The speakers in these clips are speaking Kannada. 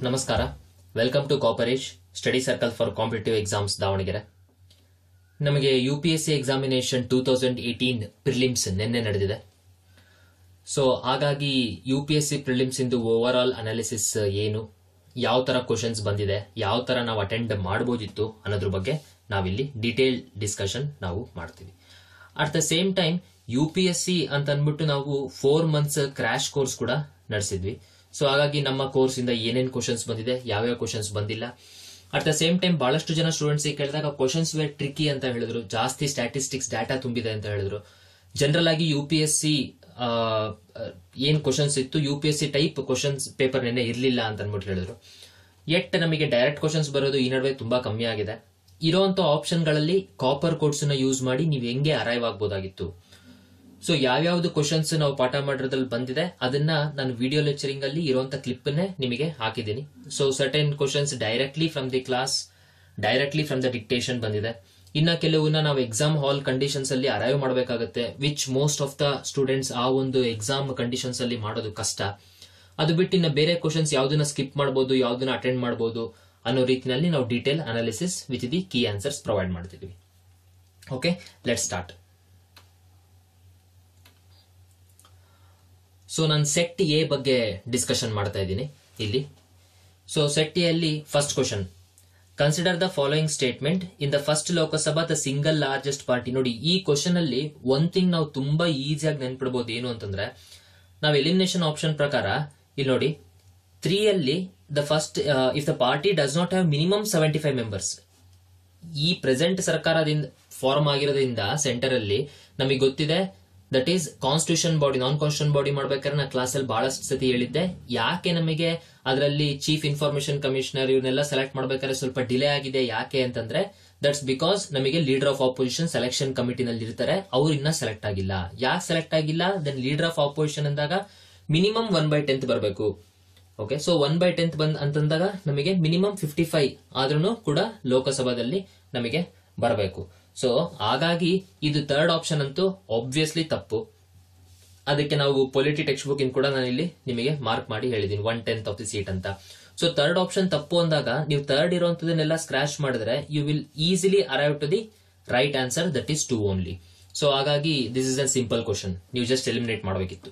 ನಮಸ್ಕಾರ welcome to Copperage study circle for competitive exams Davanagere ನಮಗೆ U P S C examination two thousand eighteen prelims ನಿನ್ನೆ ನಡೆದಿದೆ ಸೊ ಹಾಗಾಗಿ U P S C prelims ಇಂದು ಓವರ್ ಆಲ್ ಅನಾಲಿಸಿಸ್ ಏನು ಯಾವ ತರ ಕ್ವಶನ್ಸ್ ಬಂದಿದೆ ಯಾವ ತರ ನಾವು ಅಟೆಂಡ್ ಮಾಡಬಹುದಿತ್ತು ಅನ್ನೋದ್ರ ಬಗ್ಗೆ ನಾವಿಲ್ಲಿ ಡಿಟೇಲ್ ಡಿಸ್ಕಷನ್ ನಾವು ಮಾಡ್ತೀವಿ at the same time U P S C ಅಂತ ಅಂದ್ಬಿಟ್ಟು ನಾವು ಫೋರ್ ಮಂತ್ಸ್ ಕ್ರಾಶ್ ಕೋರ್ಸ್ ಕೂಡ ನಡೆಸಿದ್ವಿ ಸೊ ಹಾಗಾಗಿ ನಮ್ಮ ಕೋರ್ಸ್ ಇಂದ ಏನೇನ್ ಕ್ವಶನ್ಸ್ ಬಂದಿದೆ ಯಾವ್ಯಾವ ಕ್ವಶನ್ಸ್ ಬಂದಿಲ್ಲ ಅಟ್ ದ ಸೇಮ್ ಟೈಮ್ ಬಹಳಷ್ಟು ಜನ ಸ್ಟೂಡೆಂಟ್ಸ್ ಕೇಳಿದಾಗ ಕ್ವಶನ್ಸ್ ವೇರ್ ಟ್ರಿಕಿ ಅಂತ ಹೇಳಿದ್ರು ಜಾಸ್ತಿ ಸ್ಟ್ಯಾಟಿಸ್ಟಿಕ್ಸ್ ಡಾಟಾ ತುಂಬಿದೆ ಅಂತ ಹೇಳಿದ್ರು ಜನರಲ್ ಆಗಿ ಯು ಪಿ ಎಸ್ ಸಿ ಏನ್ ಕ್ವಶನ್ಸ್ ಇತ್ತು U P S C type questions paper ನೆನ್ನೆ ಇರಲಿಲ್ಲ ಅಂತ ಅಂದ್ಬಿಟ್ಟು ಹೇಳಿದ್ರು ಎಟ್ ನಮಗೆ ಡೈರೆಕ್ಟ್ ಕ್ವಶನ್ಸ್ ಬರೋದು ಈ ನಡುವೆ ತುಂಬಾ ಕಮ್ಮಿ ಆಗಿದೆ ಇರುವಂತ ಆಪ್ಷನ್ಗಳಲ್ಲಿ ಕಾಪರ್ ಕೋಡ್ಸ್ ನ ಯೂಸ್ ಮಾಡಿ ನೀವು ಹೆಂಗೆ ಅರೈವ್ ಆಗ್ಬೋದಾಗಿತ್ತು ಸೊ ಯಾವ್ಯಾವ್ದು ಕ್ವಶನ್ಸ್ ನಾವು ಪಾಠ ಮಾಡಿರೋದ್ರಲ್ಲಿ ಬಂದಿದೆ ಅದನ್ನ ನಾನು ವಿಡಿಯೋ ಲೆಕ್ಚರಿಂಗ್ ಅಲ್ಲಿ ಇರುವಂತ ಕ್ಲಿಪ್ ಅನ್ನೇ ನಿಮಗೆ ಹಾಕಿದ್ದೀನಿ so certain questions directly from the class directly from the dictation ಬಂದಿದೆ ಇನ್ನ ಕೆಲವನ್ನ ನಾವು ಎಕ್ಸಾಮ್ ಹಾಲ್ ಕಂಡೀಷನ್ಸ್ ಅಲ್ಲಿ ಅರೈವ್ ಮಾಡಬೇಕಾಗುತ್ತೆ which most of the students ಆ ಒಂದು ಎಕ್ಸಾಮ್ ಕಂಡೀಷನ್ಸ್ ಅಲ್ಲಿ ಮಾಡೋದು ಕಷ್ಟ ಅದು ಬಿಟ್ಟು ಇನ್ನ ಬೇರೆ ಕ್ವಶನ್ಸ್ ಯಾವ್ದನ್ನ ಸ್ಕಿಪ್ ಮಾಡಬಹುದು ಯಾವ್ದನ್ನ ಅಟೆಂಡ್ ಮಾಡಬಹುದು ಅನ್ನೋ ರೀತಿಯಲ್ಲಿ ನಾವು detail analysis with the key answers provide ಮಾಡ್ತಿದ್ವಿ ಓಕೆ ಲೆಟ್ ಸ್ಟಾರ್ಟ್ ಸೊ ನಾನು ಸೆಟ್ ಎ ಬಗ್ಗೆ ಡಿಸ್ಕಷನ್ ಮಾಡ್ತಾ ಇದ್ದೀನಿ ಇಲ್ಲಿ ಸೊ ಸೆಟ್ ಎ ಅಲ್ಲಿ first question consider the following statement in the first Lok Sabha the single largest party ನೋಡಿ ಈ ಕ್ವಶನ್ ಅಲ್ಲಿ ಒನ್ ಥಿಂಗ್ ನಾವು ತುಂಬಾ ಈಸಿಯಾಗಿ ನೆನ್ಪಿಡ್ಬೋದು ಏನು ಅಂತಂದ್ರೆ ನಾವು ಎಲಿಮಿನೇಷನ್ ಆಪ್ಷನ್ ಪ್ರಕಾರ ಇಲ್ಲಿ ನೋಡಿ ತ್ರೀ ಅಲ್ಲಿ the first if the party does not have minimum seventy five members ಈ ಪ್ರೆಸೆಂಟ್ ಸರ್ಕಾರದಿಂದ ಫಾರ್ಮ್ ಆಗಿರೋದ್ರಿಂದ ಸೆಂಟರ್ ಅಲ್ಲಿ ನಮಗೆ ಗೊತ್ತಿದೆ that is constitution body non constitution body ಮಾಡ್ಬೇಕಾದ್ರೆ ನಾ ಕ್ಲಾಸ್ ಅಲ್ಲಿ ಬಹಳಷ್ಟು ಸತಿ ಹೇಳಿದ್ದೆ ಯಾಕೆ ನಮಗೆ ಅದರಲ್ಲಿ ಚೀಫ್ ಇನ್ಫಾರ್ಮೇಶನ್ ಕಮಿಷನರ್ ಇವನ್ನೆಲ್ಲ ಸೆಲೆಕ್ಟ್ ಮಾಡ್ಬೇಕಾದ್ರೆ ಸ್ವಲ್ಪ ಡಿಲೇ ಆಗಿದೆ ಯಾಕೆ ಅಂತಂದ್ರೆ ದಟ್ಸ್ ಬಿಕಾಸ್ ನಮಗೆ ಲೀಡರ್ ಆಫ್ ಆಪೋಸಿಷನ್ ಸೆಲೆಕ್ಷನ್ ಕಮಿಟಿನಲ್ಲಿ ಇರ್ತಾರೆ ಅವ್ರು ಇನ್ನ ಸೆಲೆಕ್ಟ್ ಆಗಿಲ್ಲ ಯಾಕೆ ಸೆಲೆಕ್ಟ್ ಆಗಿಲ್ಲ ದೆನ್ ಲೀಡರ್ ಆಫ್ ಆಪೋಸಿಷನ್ ಅಂದಾಗ ಮಿನಿಮಮ್ ಒನ್ ಬೈ ಟೆಂತ್ ಬರಬೇಕು okay so one by tenth ಬಂದ್ ಅಂತಂದಾಗ ನಮಗೆ ಮಿನಿಮಮ್ ಫಿಫ್ಟಿ ಫೈವ್ ಆದ್ರೂ ಕೂಡ ಲೋಕಸಭಾದಲ್ಲಿ ನಮಗೆ ಬರಬೇಕು ಸೊ ಹಾಗಾಗಿ ಇದು ಥರ್ಡ್ ಆಪ್ಷನ್ ಅಂತೂ ಆಬ್ವಿಯಸ್ಲಿ ತಪ್ಪು ಅದಕ್ಕೆ ನಾವು ಪೊಲಿಟಿ ಟೆಕ್ಸ್ಟ್ ಬುಕ್ ಇನ್ ಕೂಡ ನಾನು ಇಲ್ಲಿ ನಿಮಗೆ ಮಾರ್ಕ್ ಮಾಡಿ ಹೇಳಿದೀನಿ one tenth of the seat ಅಂತ ಸೊ ಥರ್ಡ್ ಆಪ್ಷನ್ ತಪ್ಪು ಅಂದಾಗ ನೀವು ಥರ್ಡ್ ಇರುವಂತದನ್ನೆಲ್ಲ ಸ್ಕ್ರಾಚ್ ಮಾಡಿದ್ರೆ you will easily arrive to the right answer that is two only so ಹಾಗಾಗಿ this is a simple question ನೀವು ಜಸ್ಟ್ ಎಲಿಮಿನೇಟ್ ಮಾಡಬೇಕಿತ್ತು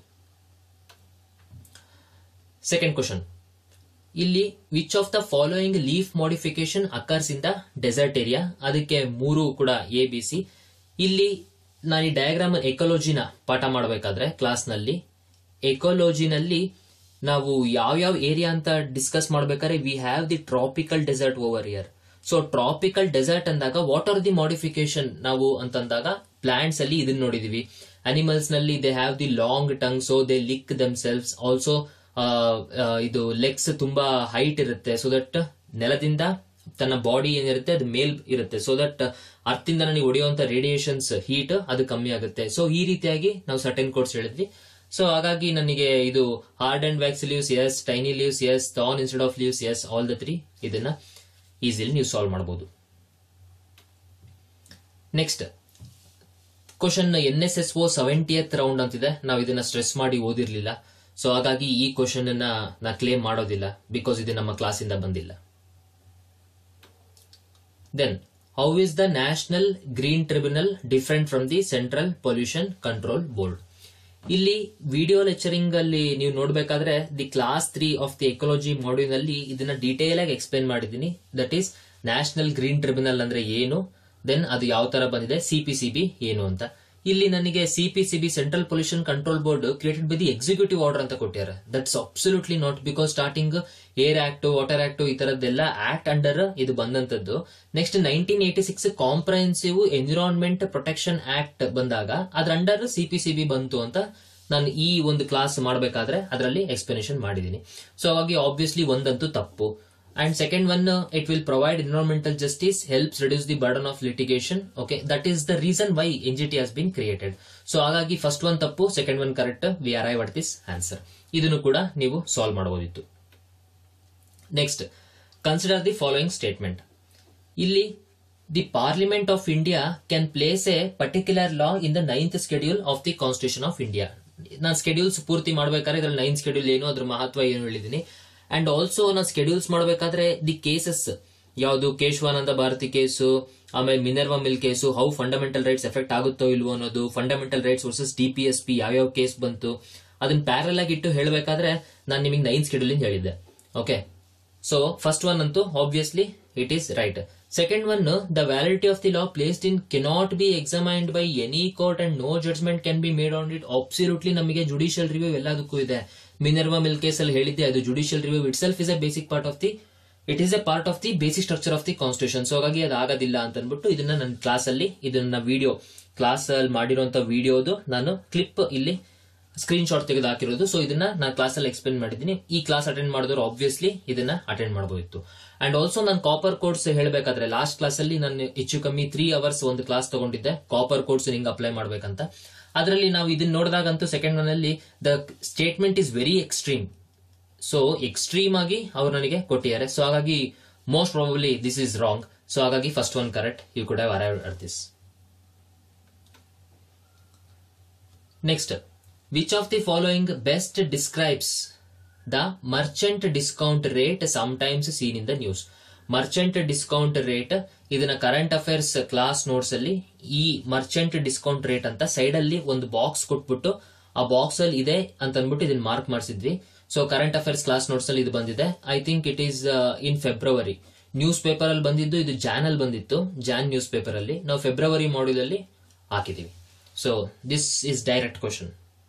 ಸೆಕೆಂಡ್ ಕ್ವಶನ್ ಇಲ್ಲಿ which of the following leaf modification occurs in the desert area ಅದಕ್ಕೆ ಮೂರು ಕೂಡ ಎ ಬಿ ಸಿ ಇಲ್ಲಿ ನಾನು ಈ ಡಯಾಗ್ರಾಮ್ ಎಕಾಲಜಿನ ಪಾಠ ಮಾಡಬೇಕಾದ್ರೆ ಕ್ಲಾಸ್ನಲ್ಲಿ ಎಕಾಲಜಿನಲ್ಲಿ ನಾವು ಯಾವ್ಯಾವ ಏರಿಯಾ ಅಂತ ಡಿಸ್ಕಸ್ ಮಾಡ್ಬೇಕಾದ್ರೆ we have the tropical desert over year so tropical desert ಅಂದಾಗ ವಾಟ್ ಆರ್ ದಿ ಮಾಡಿಫಿಕೇಶನ್ ನಾವು ಅಂತಂದಾಗ ಪ್ಲಾಂಟ್ಸ್ ಅಲ್ಲಿ ಇದನ್ನ ನೋಡಿದೀವಿ ಅನಿಮಲ್ಸ್ ನಲ್ಲಿ they have the long tongue so they lick themselves also ಇದು ಲೆಗ್ಸ್ ತುಂಬಾ ಹೈಟ್ ಇರುತ್ತೆ ಸೊ ದಟ್ ನೆಲದಿಂದ ತನ್ನ ಬಾಡಿ ಏನಿರುತ್ತೆ ಅದು ಮೇಲ್ ಇರುತ್ತೆ ಸೊ ದಟ್ ಅರ್ಥಿಂದ ನನಗೆ ಹೊಡೆಯುವಂತ ರೇಡಿಯೇಷನ್ಸ್ ಹೀಟ್ ಅದು ಕಮ್ಮಿ ಆಗುತ್ತೆ ಸೊ ಈ ರೀತಿಯಾಗಿ ನಾವು ಸರ್ಟೆನ್ ಕೋರ್ಸ್ ಹೇಳಿದ್ವಿ ಸೊ ಹಾಗಾಗಿ ನನಗೆ ಇದು hard and wax leaves S tiny leaves S thorn instead of leaves S all the three ಇದನ್ನ ಈಸಿಲಿ ನೀವು ಸಾಲ್ವ್ ಮಾಡಬಹುದು next question N S S O seventieth round ಅಂತಿದೆ ನಾವು ಇದನ್ನ ಸ್ಟ್ರೆಸ್ ಮಾಡಿ ಓದಿರ್ಲಿಲ್ಲ ಸೊ ಹಾಗಾಗಿ ಈ ಕ್ವಶನ್ ಅನ್ನ ನಾ ಕ್ಲೇಮ್ ಮಾಡೋದಿಲ್ಲ ಬಿಕಾಸ್ ಇದು ನಮ್ಮ ಕ್ಲಾಸಿಂದ ಬಂದಿಲ್ಲ then how is the national green tribunal different from the central pollution control board ಇಲ್ಲಿ ವಿಡಿಯೋ ಲೆಕ್ಚರಿಂಗ್ ಅಲ್ಲಿ ನೀವು ನೋಡಬೇಕಾದ್ರೆ the class three of the ecology module ಅಲ್ಲಿ ಇದನ್ನ ಡೀಟೇಲ್ ಆಗಿ ಎಕ್ಸ್ಪ್ಲೇನ್ ಮಾಡಿದ್ದೀನಿ that is national green tribunal ಅಂದ್ರೆ ಏನು ದೆನ್ ಅದು ಯಾವ ತರ ಬಂದಿದೆ ಸಿಪಿಸಿಬಿ ಏನು ಅಂತ ಇಲ್ಲಿ ನನಗೆ CPCB central pollution control board created by the executive order ಅಂತ ಕೊಟ್ಟಿದ್ದಾರೆ that's absolutely not because starting air act water act ಈ ತರದ್ದೆಲ್ಲ ಆಕ್ಟ್ ಅಂಡರ್ ಇದು ಬಂದಂತದ್ದು next nineteen eighty six comprehensive environment protection act ಬಂದಾಗ ಅದ್ರ ಅಂಡರ್ ಸಿಪಿಸಿಬಿ ಬಂತು ಅಂತ ನಾನು ಈ ಒಂದು ಕ್ಲಾಸ್ ಮಾಡಬೇಕಾದ್ರೆ ಅದರಲ್ಲಿ ಎಕ್ಸ್ಪ್ಲನೇಷನ್ ಮಾಡಿದ್ದೀನಿ ಸೊ ಹಾಗಾಗಿ ಆಬ್ವಿಯಸ್ಲಿ ಒಂದಂತೂ ತಪ್ಪು and second one uh, it will provide environmental justice helps reduce the burden of litigation okay that is the reason why NGT has been created so ಹಾಗಾಗಿ ಫಸ್ಟ್ ಒನ್ ತಪ್ಪು second one correct we arrive at this answer ಇದನ್ನು ಕೂಡ ನೀವು ಸಾಲ್ವ್ ಮಾಡಬಹುದಿತ್ತು next consider the following statement ಇಲ್ಲಿ the parliament of India can place a particular law in the ninth schedule of the constitution of India ನಾನು ಸ್ಕೆಡ್ಯೂಲ್ಸ್ ಪೂರ್ತಿ ಮಾಡ್ಬೇಕಾದ್ರೆ ಇದ್ರಲ್ಲಿ ನೈನ್ ಸ್ಕೆಡ್ಯೂಲ್ ಏನು ಅದ್ರ ಮಹತ್ವ ಏನು ಹೇಳಿದೀನಿ ಅಂಡ್ ಆಲ್ಸೋ ನಾನು ಸ್ಕೆಡ್ಯೂಲ್ಸ್ ಮಾಡಬೇಕಾದ್ರೆ ದಿ ಕೇಸಸ್ ಯಾವುದು ಕೇಶವಾನಂದ ಭಾರತಿ ಕೇಸು ಆಮೇಲೆ Minerva mill case how fundamental rights effect ಆಗುತ್ತೋ ಇಲ್ವೋ ಅನ್ನೋದು fundamental rights versus D P S P ಯಾವ್ಯಾವ ಕೇಸ್ ಬಂತು ಅದನ್ನ ಪ್ಯಾರಲ್ ಆಗಿ ಇಟ್ಟು ಹೇಳಬೇಕಾದ್ರೆ ನಾನು ನಿಮಗೆ ನೈನ್ ಸ್ಕೆಡ್ಯೂಲಿಂಗ್ ಹೇಳಿದ್ದೆ ಓಕೆ ಸೊ ಫಸ್ಟ್ ಒನ್ ಅಂತೂ obviously it is right second one the validity of the law placed in cannot be examined by any court and no judgement can be made on it absolutely ನಮಗೆ ಜುಡಿಷಿಯಲ್ ರಿವ್ಯೂ ಎಲ್ಲದಕ್ಕೂ ಇದೆ ಮಿನರ್ವಾ ಮಿಲ್ ಕೇಸ್ ಅಲ್ಲಿ ಹೇಳಿದ್ದೆ ಅದು judicial review itself is a basic part of the it is a part of the basic structure of the constitution so ಹಾಗಾಗಿ ಅದು ಆಗೋದಿಲ್ಲ ಅಂತ ಅಂದ್ಬಿಟ್ಟು ಇದನ್ನ ನನ್ನ ಕ್ಲಾಸ್ ಅಲ್ಲಿ ಇದನ್ನ ವಿಡಿಯೋ ಕ್ಲಾಸ್ ಅಲ್ಲಿ ಮಾಡಿರುವಂತ ವಿಡಿಯೋದು ನಾನು ಕ್ಲಿಪ್ ಇಲ್ಲಿ ಸ್ಕ್ರೀನ್ ಶಾಟ್ ತೆಗೆದು ಹಾಕಿರೋದು ಸೊ ಇದನ್ನ ನಾನು ಕ್ಲಾಸ್ ಅಲ್ಲಿ ಎಕ್ಸ್ಪ್ಲೇನ್ ಮಾಡಿದ್ದೀನಿ ಈ ಕ್ಲಾಸ್ ಅಟೆಂಡ್ ಮಾಡಿದವರು ಆಬ್ವಿಯಸ್ಲಿ ಇದನ್ನ ಅಟೆಂಡ್ ಮಾಡಬಹುದಿತ್ತು ಅಂಡ್ ಆಲ್ಸೋ ನಾನು ಕಾಪರ್ ಕೋರ್ಸ್ ಹೇಳಬೇಕಾದ್ರೆ ಲಾಸ್ಟ್ ಕ್ಲಾಸ್ ಅಲ್ಲಿ ನಾನು ಹೆಚ್ಚು ಕಮ್ಮಿ ತ್ರೀ ಅವರ್ಸ್ ಒಂದು ಕ್ಲಾಸ್ ತಗೊಂಡಿದ್ದೆ ಕಾಪರ್ ಕೋರ್ಸ್ ಹಿಂಗ್ ಅಪ್ಲೈ ಮಾಡ್ಬೇಕಂತ ಅದರಲ್ಲಿ ನಾವು ಇದನ್ನ ನೋಡಿದಾಗಂತೂ ಸೆಕೆಂಡ್ ಒನ್ ಅಲ್ಲಿ the statement is very extreme so extreme ಆಗಿ ಅವ್ರು ನನಗೆ ಕೊಟ್ಟಿದ್ದಾರೆ ಸೊ ಹಾಗಾಗಿ most probably this is wrong so ಹಾಗಾಗಿ first one correct you could have arrived at this next which of the following best describes the merchant discount rate times seen in the news merchant discount rate ಇದನ್ನ ಕರೆಂಟ್ ಅಫೇರ್ಸ್ ಕ್ಲಾಸ್ ನೋಟ್ಸ್ ಅಲ್ಲಿ ಈ ಮರ್ಚೆಂಟ್ ಡಿಸ್ಕೌಂಟ್ ರೇಟ್ ಅಂತ ಸೈಡ್ ಅಲ್ಲಿ ಒಂದು ಬಾಕ್ಸ್ ಕೊಟ್ಬಿಟ್ಟು ಆ ಬಾಕ್ಸ್ ಅಲ್ಲಿ ಇದೆ ಅಂತ ಅಂದ್ಬಿಟ್ಟು ಇದನ್ನ ಮಾರ್ಕ್ ಮಾಡಿಸಿದ್ವಿ so current affairs class notes ಅಲ್ಲಿ ಇದು ಬಂದಿದೆ I think it is in February newspaper ಅಲ್ಲಿ ಬಂದಿದ್ದು ಇದು ಜಾನ್ ಅಲ್ಲಿ ಬಂದಿತ್ತು ಜಾನ್ ನ್ಯೂಸ್ ಪೇಪರ್ ಅಲ್ಲಿ ನಾವು ಫೆಬ್ರವರಿ ಮಾಡ್ಯೂಲ್ ಅಲ್ಲಿ ಹಾಕಿದೀವಿ so this is direct question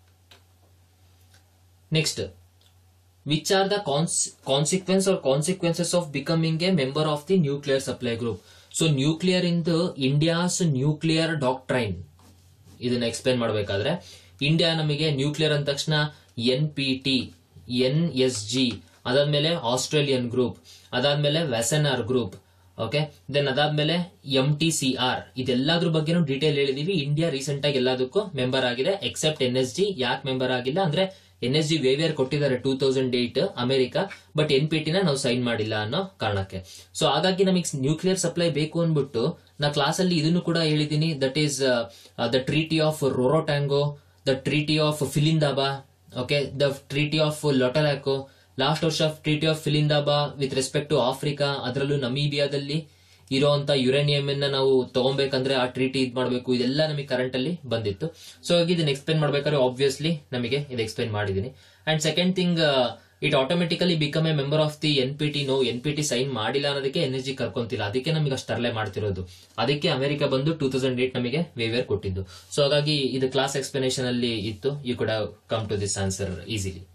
next which are the consequence or consequences of becoming a member of the nuclear supply group so nuclear in India's nuclear doctrine ಇದನ್ನ ಎಕ್ಸ್ಪ್ಲೇನ್ ಮಾಡಬೇಕಾದ್ರೆ ಇಂಡಿಯಾ ನಮಗೆ ನ್ಯೂಕ್ಲಿಯರ್ ಅಂದ ತಕ್ಷಣ N P T N S G ಅದಾದ್ಮೇಲೆ ಆಸ್ಟ್ರೇಲಿಯನ್ ಗ್ರೂಪ್ ಅದಾದ್ಮೇಲೆ ವೆಸೆನಾರ್ ಗ್ರೂಪ್ ಓಕೆ ದೆನ್ ಅದಾದ್ಮೇಲೆ ಎಂ ಟಿ ಸಿ ಆರ್ ಇದೆಲ್ಲದ್ರ ಬಗ್ಗೆನೂ ಡೀಟೇಲ್ ಹೇಳಿದೀವಿ ಇಂಡಿಯಾ ರೀಸೆಂಟ್ ಆಗಿ ಎಲ್ಲದಕ್ಕೂ ಮೆಂಬರ್ ಆಗಿದೆ ಎಕ್ಸೆಪ್ಟ್ ಎನ್ ಎಸ್ ಜಿ ಯಾಕೆ ಮೆಂಬರ್ ಆಗಿಲ್ಲ ಅಂದ್ರೆ ಎನ್ ಎಸ್ ಜಿ ವೇವಿಯರ್ ಕೊಟ್ಟಿದ್ದಾರೆ two thousand eight America but N P ಟಿನ ನಾವು ಸೈನ್ ಮಾಡಿಲ್ಲ ಅನ್ನೋ ಕಾರಣಕ್ಕೆ ಸೊ ಹಾಗಾಗಿ ನಮಗೆ ನ್ಯೂಕ್ಲಿಯರ್ ಸಪ್ಲೈ ಬೇಕು ಅಂದ್ಬಿಟ್ಟು ನಾ ಕ್ಲಾಸ್ ಅಲ್ಲಿ ಇದನ್ನು ಕೂಡ ಹೇಳಿದೀನಿ that is the treaty of Rarotonga the treaty of Pelindaba okay the treaty of Tlatelolco last ವರ್ಷ treaty of Pelindaba with respect to Africa ಅದರಲ್ಲೂ ನಮೀಬಿಯಾದಲ್ಲಿ ಇರುವಂತ ಯುರೇನಿಯಂ ಅನ್ನ ನಾವು ತಗೊಬೇಕಂದ್ರೆ ಆ ಟ್ರೀಟಿ ಇದ್ ಮಾಡಬೇಕು ಇದೆಲ್ಲ ನಮಗೆ ಕರೆಂಟ್ ಅಲ್ಲಿ ಬಂದಿತ್ತು ಸೊ ಹಾಗೆ ಇದನ್ನ ಎಕ್ಸ್ಪ್ಲೇನ್ ಮಾಡ್ಬೇಕಾದ್ರೆ ಆಬ್ವಿಯಸ್ಲಿ ನಮಗೆ ಇದು ಎಕ್ಸ್ಪ್ಲೇನ್ ಮಾಡಿದೀನಿ and second thing it automatically become a member of the N P T no N P T sign ಮಾಡಿಲ್ಲ ಅನ್ನೋದಕ್ಕೆ ಎನ್ ಎಸ್ ಜಿ ಕರ್ಕೊಂತಿಲ್ಲ ಅದಕ್ಕೆ ನಮಗೆ ಅಷ್ಟು ತರಲೆ ಮಾಡ್ತಿರೋದು ಅದಕ್ಕೆ ಅಮೆರಿಕ ಬಂದು ಟೂ ತೌಸಂಡ್ ಏಟ್ ನಮಗೆ ವೇವಿಯರ್ ಕೊಟ್ಟಿದ್ದು ಸೊ ಹಾಗಾಗಿ ಇದು ಕ್ಲಾಸ್ ಎಕ್ಸ್ಪ್ಲನೇಷನ್ ಅಲ್ಲಿ ಇತ್ತು you could have come to this answer easily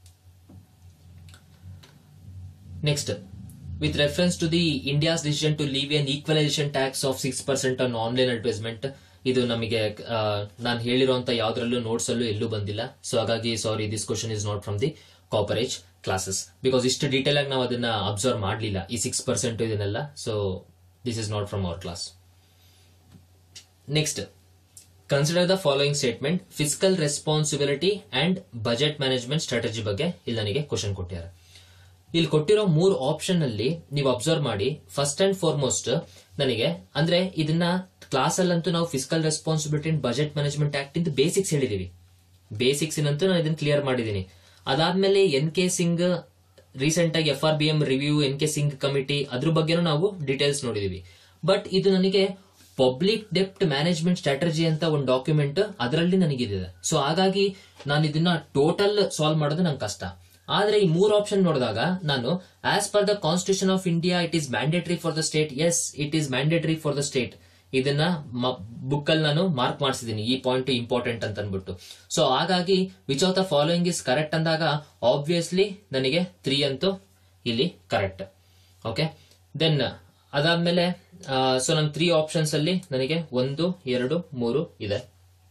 next with reference to the India's decision to leave an equalization tax of 6% on online advertisement ಇದು ನಮಗೆ ನಾನು ಹೇಳಿರುವಂತ ಯಾವ್ದ್ರಲ್ಲೂ ನೋಟ್ಸ್ ಅಲ್ಲೂ ಎಲ್ಲೂ ಬಂದಿಲ್ಲ ಸೊ ಹಾಗಾಗಿ sorry this question is not from the coverage classes because ಇಷ್ಟು ಡೀಟೇಲ್ ಆಗಿ ನಾವು ಅದನ್ನ ಅಬ್ಸರ್ವ್ ಮಾಡಲಿಲ್ಲ ಈ ಸಿಕ್ಸ್ ಪರ್ಸೆಂಟ್ ಇದನ್ನೆಲ್ಲ so this is not from our class next consider the following statement fiscal responsibility and budget management strategy ಬಗ್ಗೆ ಇಲ್ಲಿ ನನಗೆ ಕ್ವಶನ್ ಕೊಟ್ಟಿದ್ದಾರೆ ಇಲ್ಲಿ ಕೊಟ್ಟಿರೋ ಮೂರು ಆಪ್ಷನ್ ಅಲ್ಲಿ ನೀವು ಅಬ್ಸರ್ವ್ ಮಾಡಿ ಫಸ್ಟ್ ಅಂಡ್ ಫಾರ್ಮೋಸ್ಟ್ ನನಗೆ ಅಂದ್ರೆ ಇದನ್ನ ಕ್ಲಾಸ್ ಅಲ್ಲಂತೂ ನಾವು fiscal responsibility and budget management act ಇಂದ ಬೇಸಿಕ್ಸ್ ಹೇಳಿದೀವಿ ಬೇಸಿಕ್ಸ್ ನಂತೂ ನಾನು ಇದನ್ನ ಕ್ಲಿಯರ್ ಮಾಡಿದೀನಿ ಅದಾದ್ಮೇಲೆ ಎನ್ ಕೆ ಸಿಂಗ್ ರೀಸೆಂಟ್ ಆಗಿ F R B M review N K Singh committee ಅದ್ರ ಬಗ್ಗೆನೂ ನಾವು ಡೀಟೇಲ್ಸ್ ನೋಡಿದೀವಿ ಬಟ್ ಇದು ನನಗೆ ಪಬ್ಲಿಕ್ ಡೆಪ್ಟ್ ಮ್ಯಾನೇಜ್ಮೆಂಟ್ ಸ್ಟ್ರಾಟಜಿ ಅಂತ ಒಂದು ಡಾಕ್ಯುಮೆಂಟ್ ಅದರಲ್ಲಿ ನನಗಿದಿದೆ ಸೊ ಹಾಗಾಗಿ ನಾನು ಇದನ್ನ ಟೋಟಲ್ ಸಾಲ್ವ್ ಮಾಡೋದು ನಂಗೆ ಕಷ್ಟ ಆದ್ರೆ ಈ ಮೂರು ಆಪ್ಷನ್ ನೋಡಿದಾಗ ನಾನು as per the constitution of India it is mandatory for the state yes it is mandatory for the state ಇದನ್ನ ಬುಕ್ ಅಲ್ಲಿ ನಾನು ಮಾರ್ಕ್ ಮಾಡಿಸಿದೀನಿ ಈ ಪಾಯಿಂಟ್ ಇಂಪಾರ್ಟೆಂಟ್ ಅಂತ ಅನ್ಬಿಟ್ಟು ಸೊ ಹಾಗಾಗಿ which of the following is correct ಅಂದಾಗ ಆಬ್ವಿಯಸ್ಲಿ ನನಗೆ ತ್ರೀ ಅಂತೂ ಇಲ್ಲಿ ಕರೆಕ್ಟ್ ಓಕೆ ದೆನ್ ಅದಾದ್ಮೇಲೆ ಸೊ ನನ್ನ ತ್ರೀ ಆಪ್ಷನ್ಸ್ ಅಲ್ಲಿ ನನಗೆ ಒಂದು ಎರಡು ಮೂರು ಇದೆ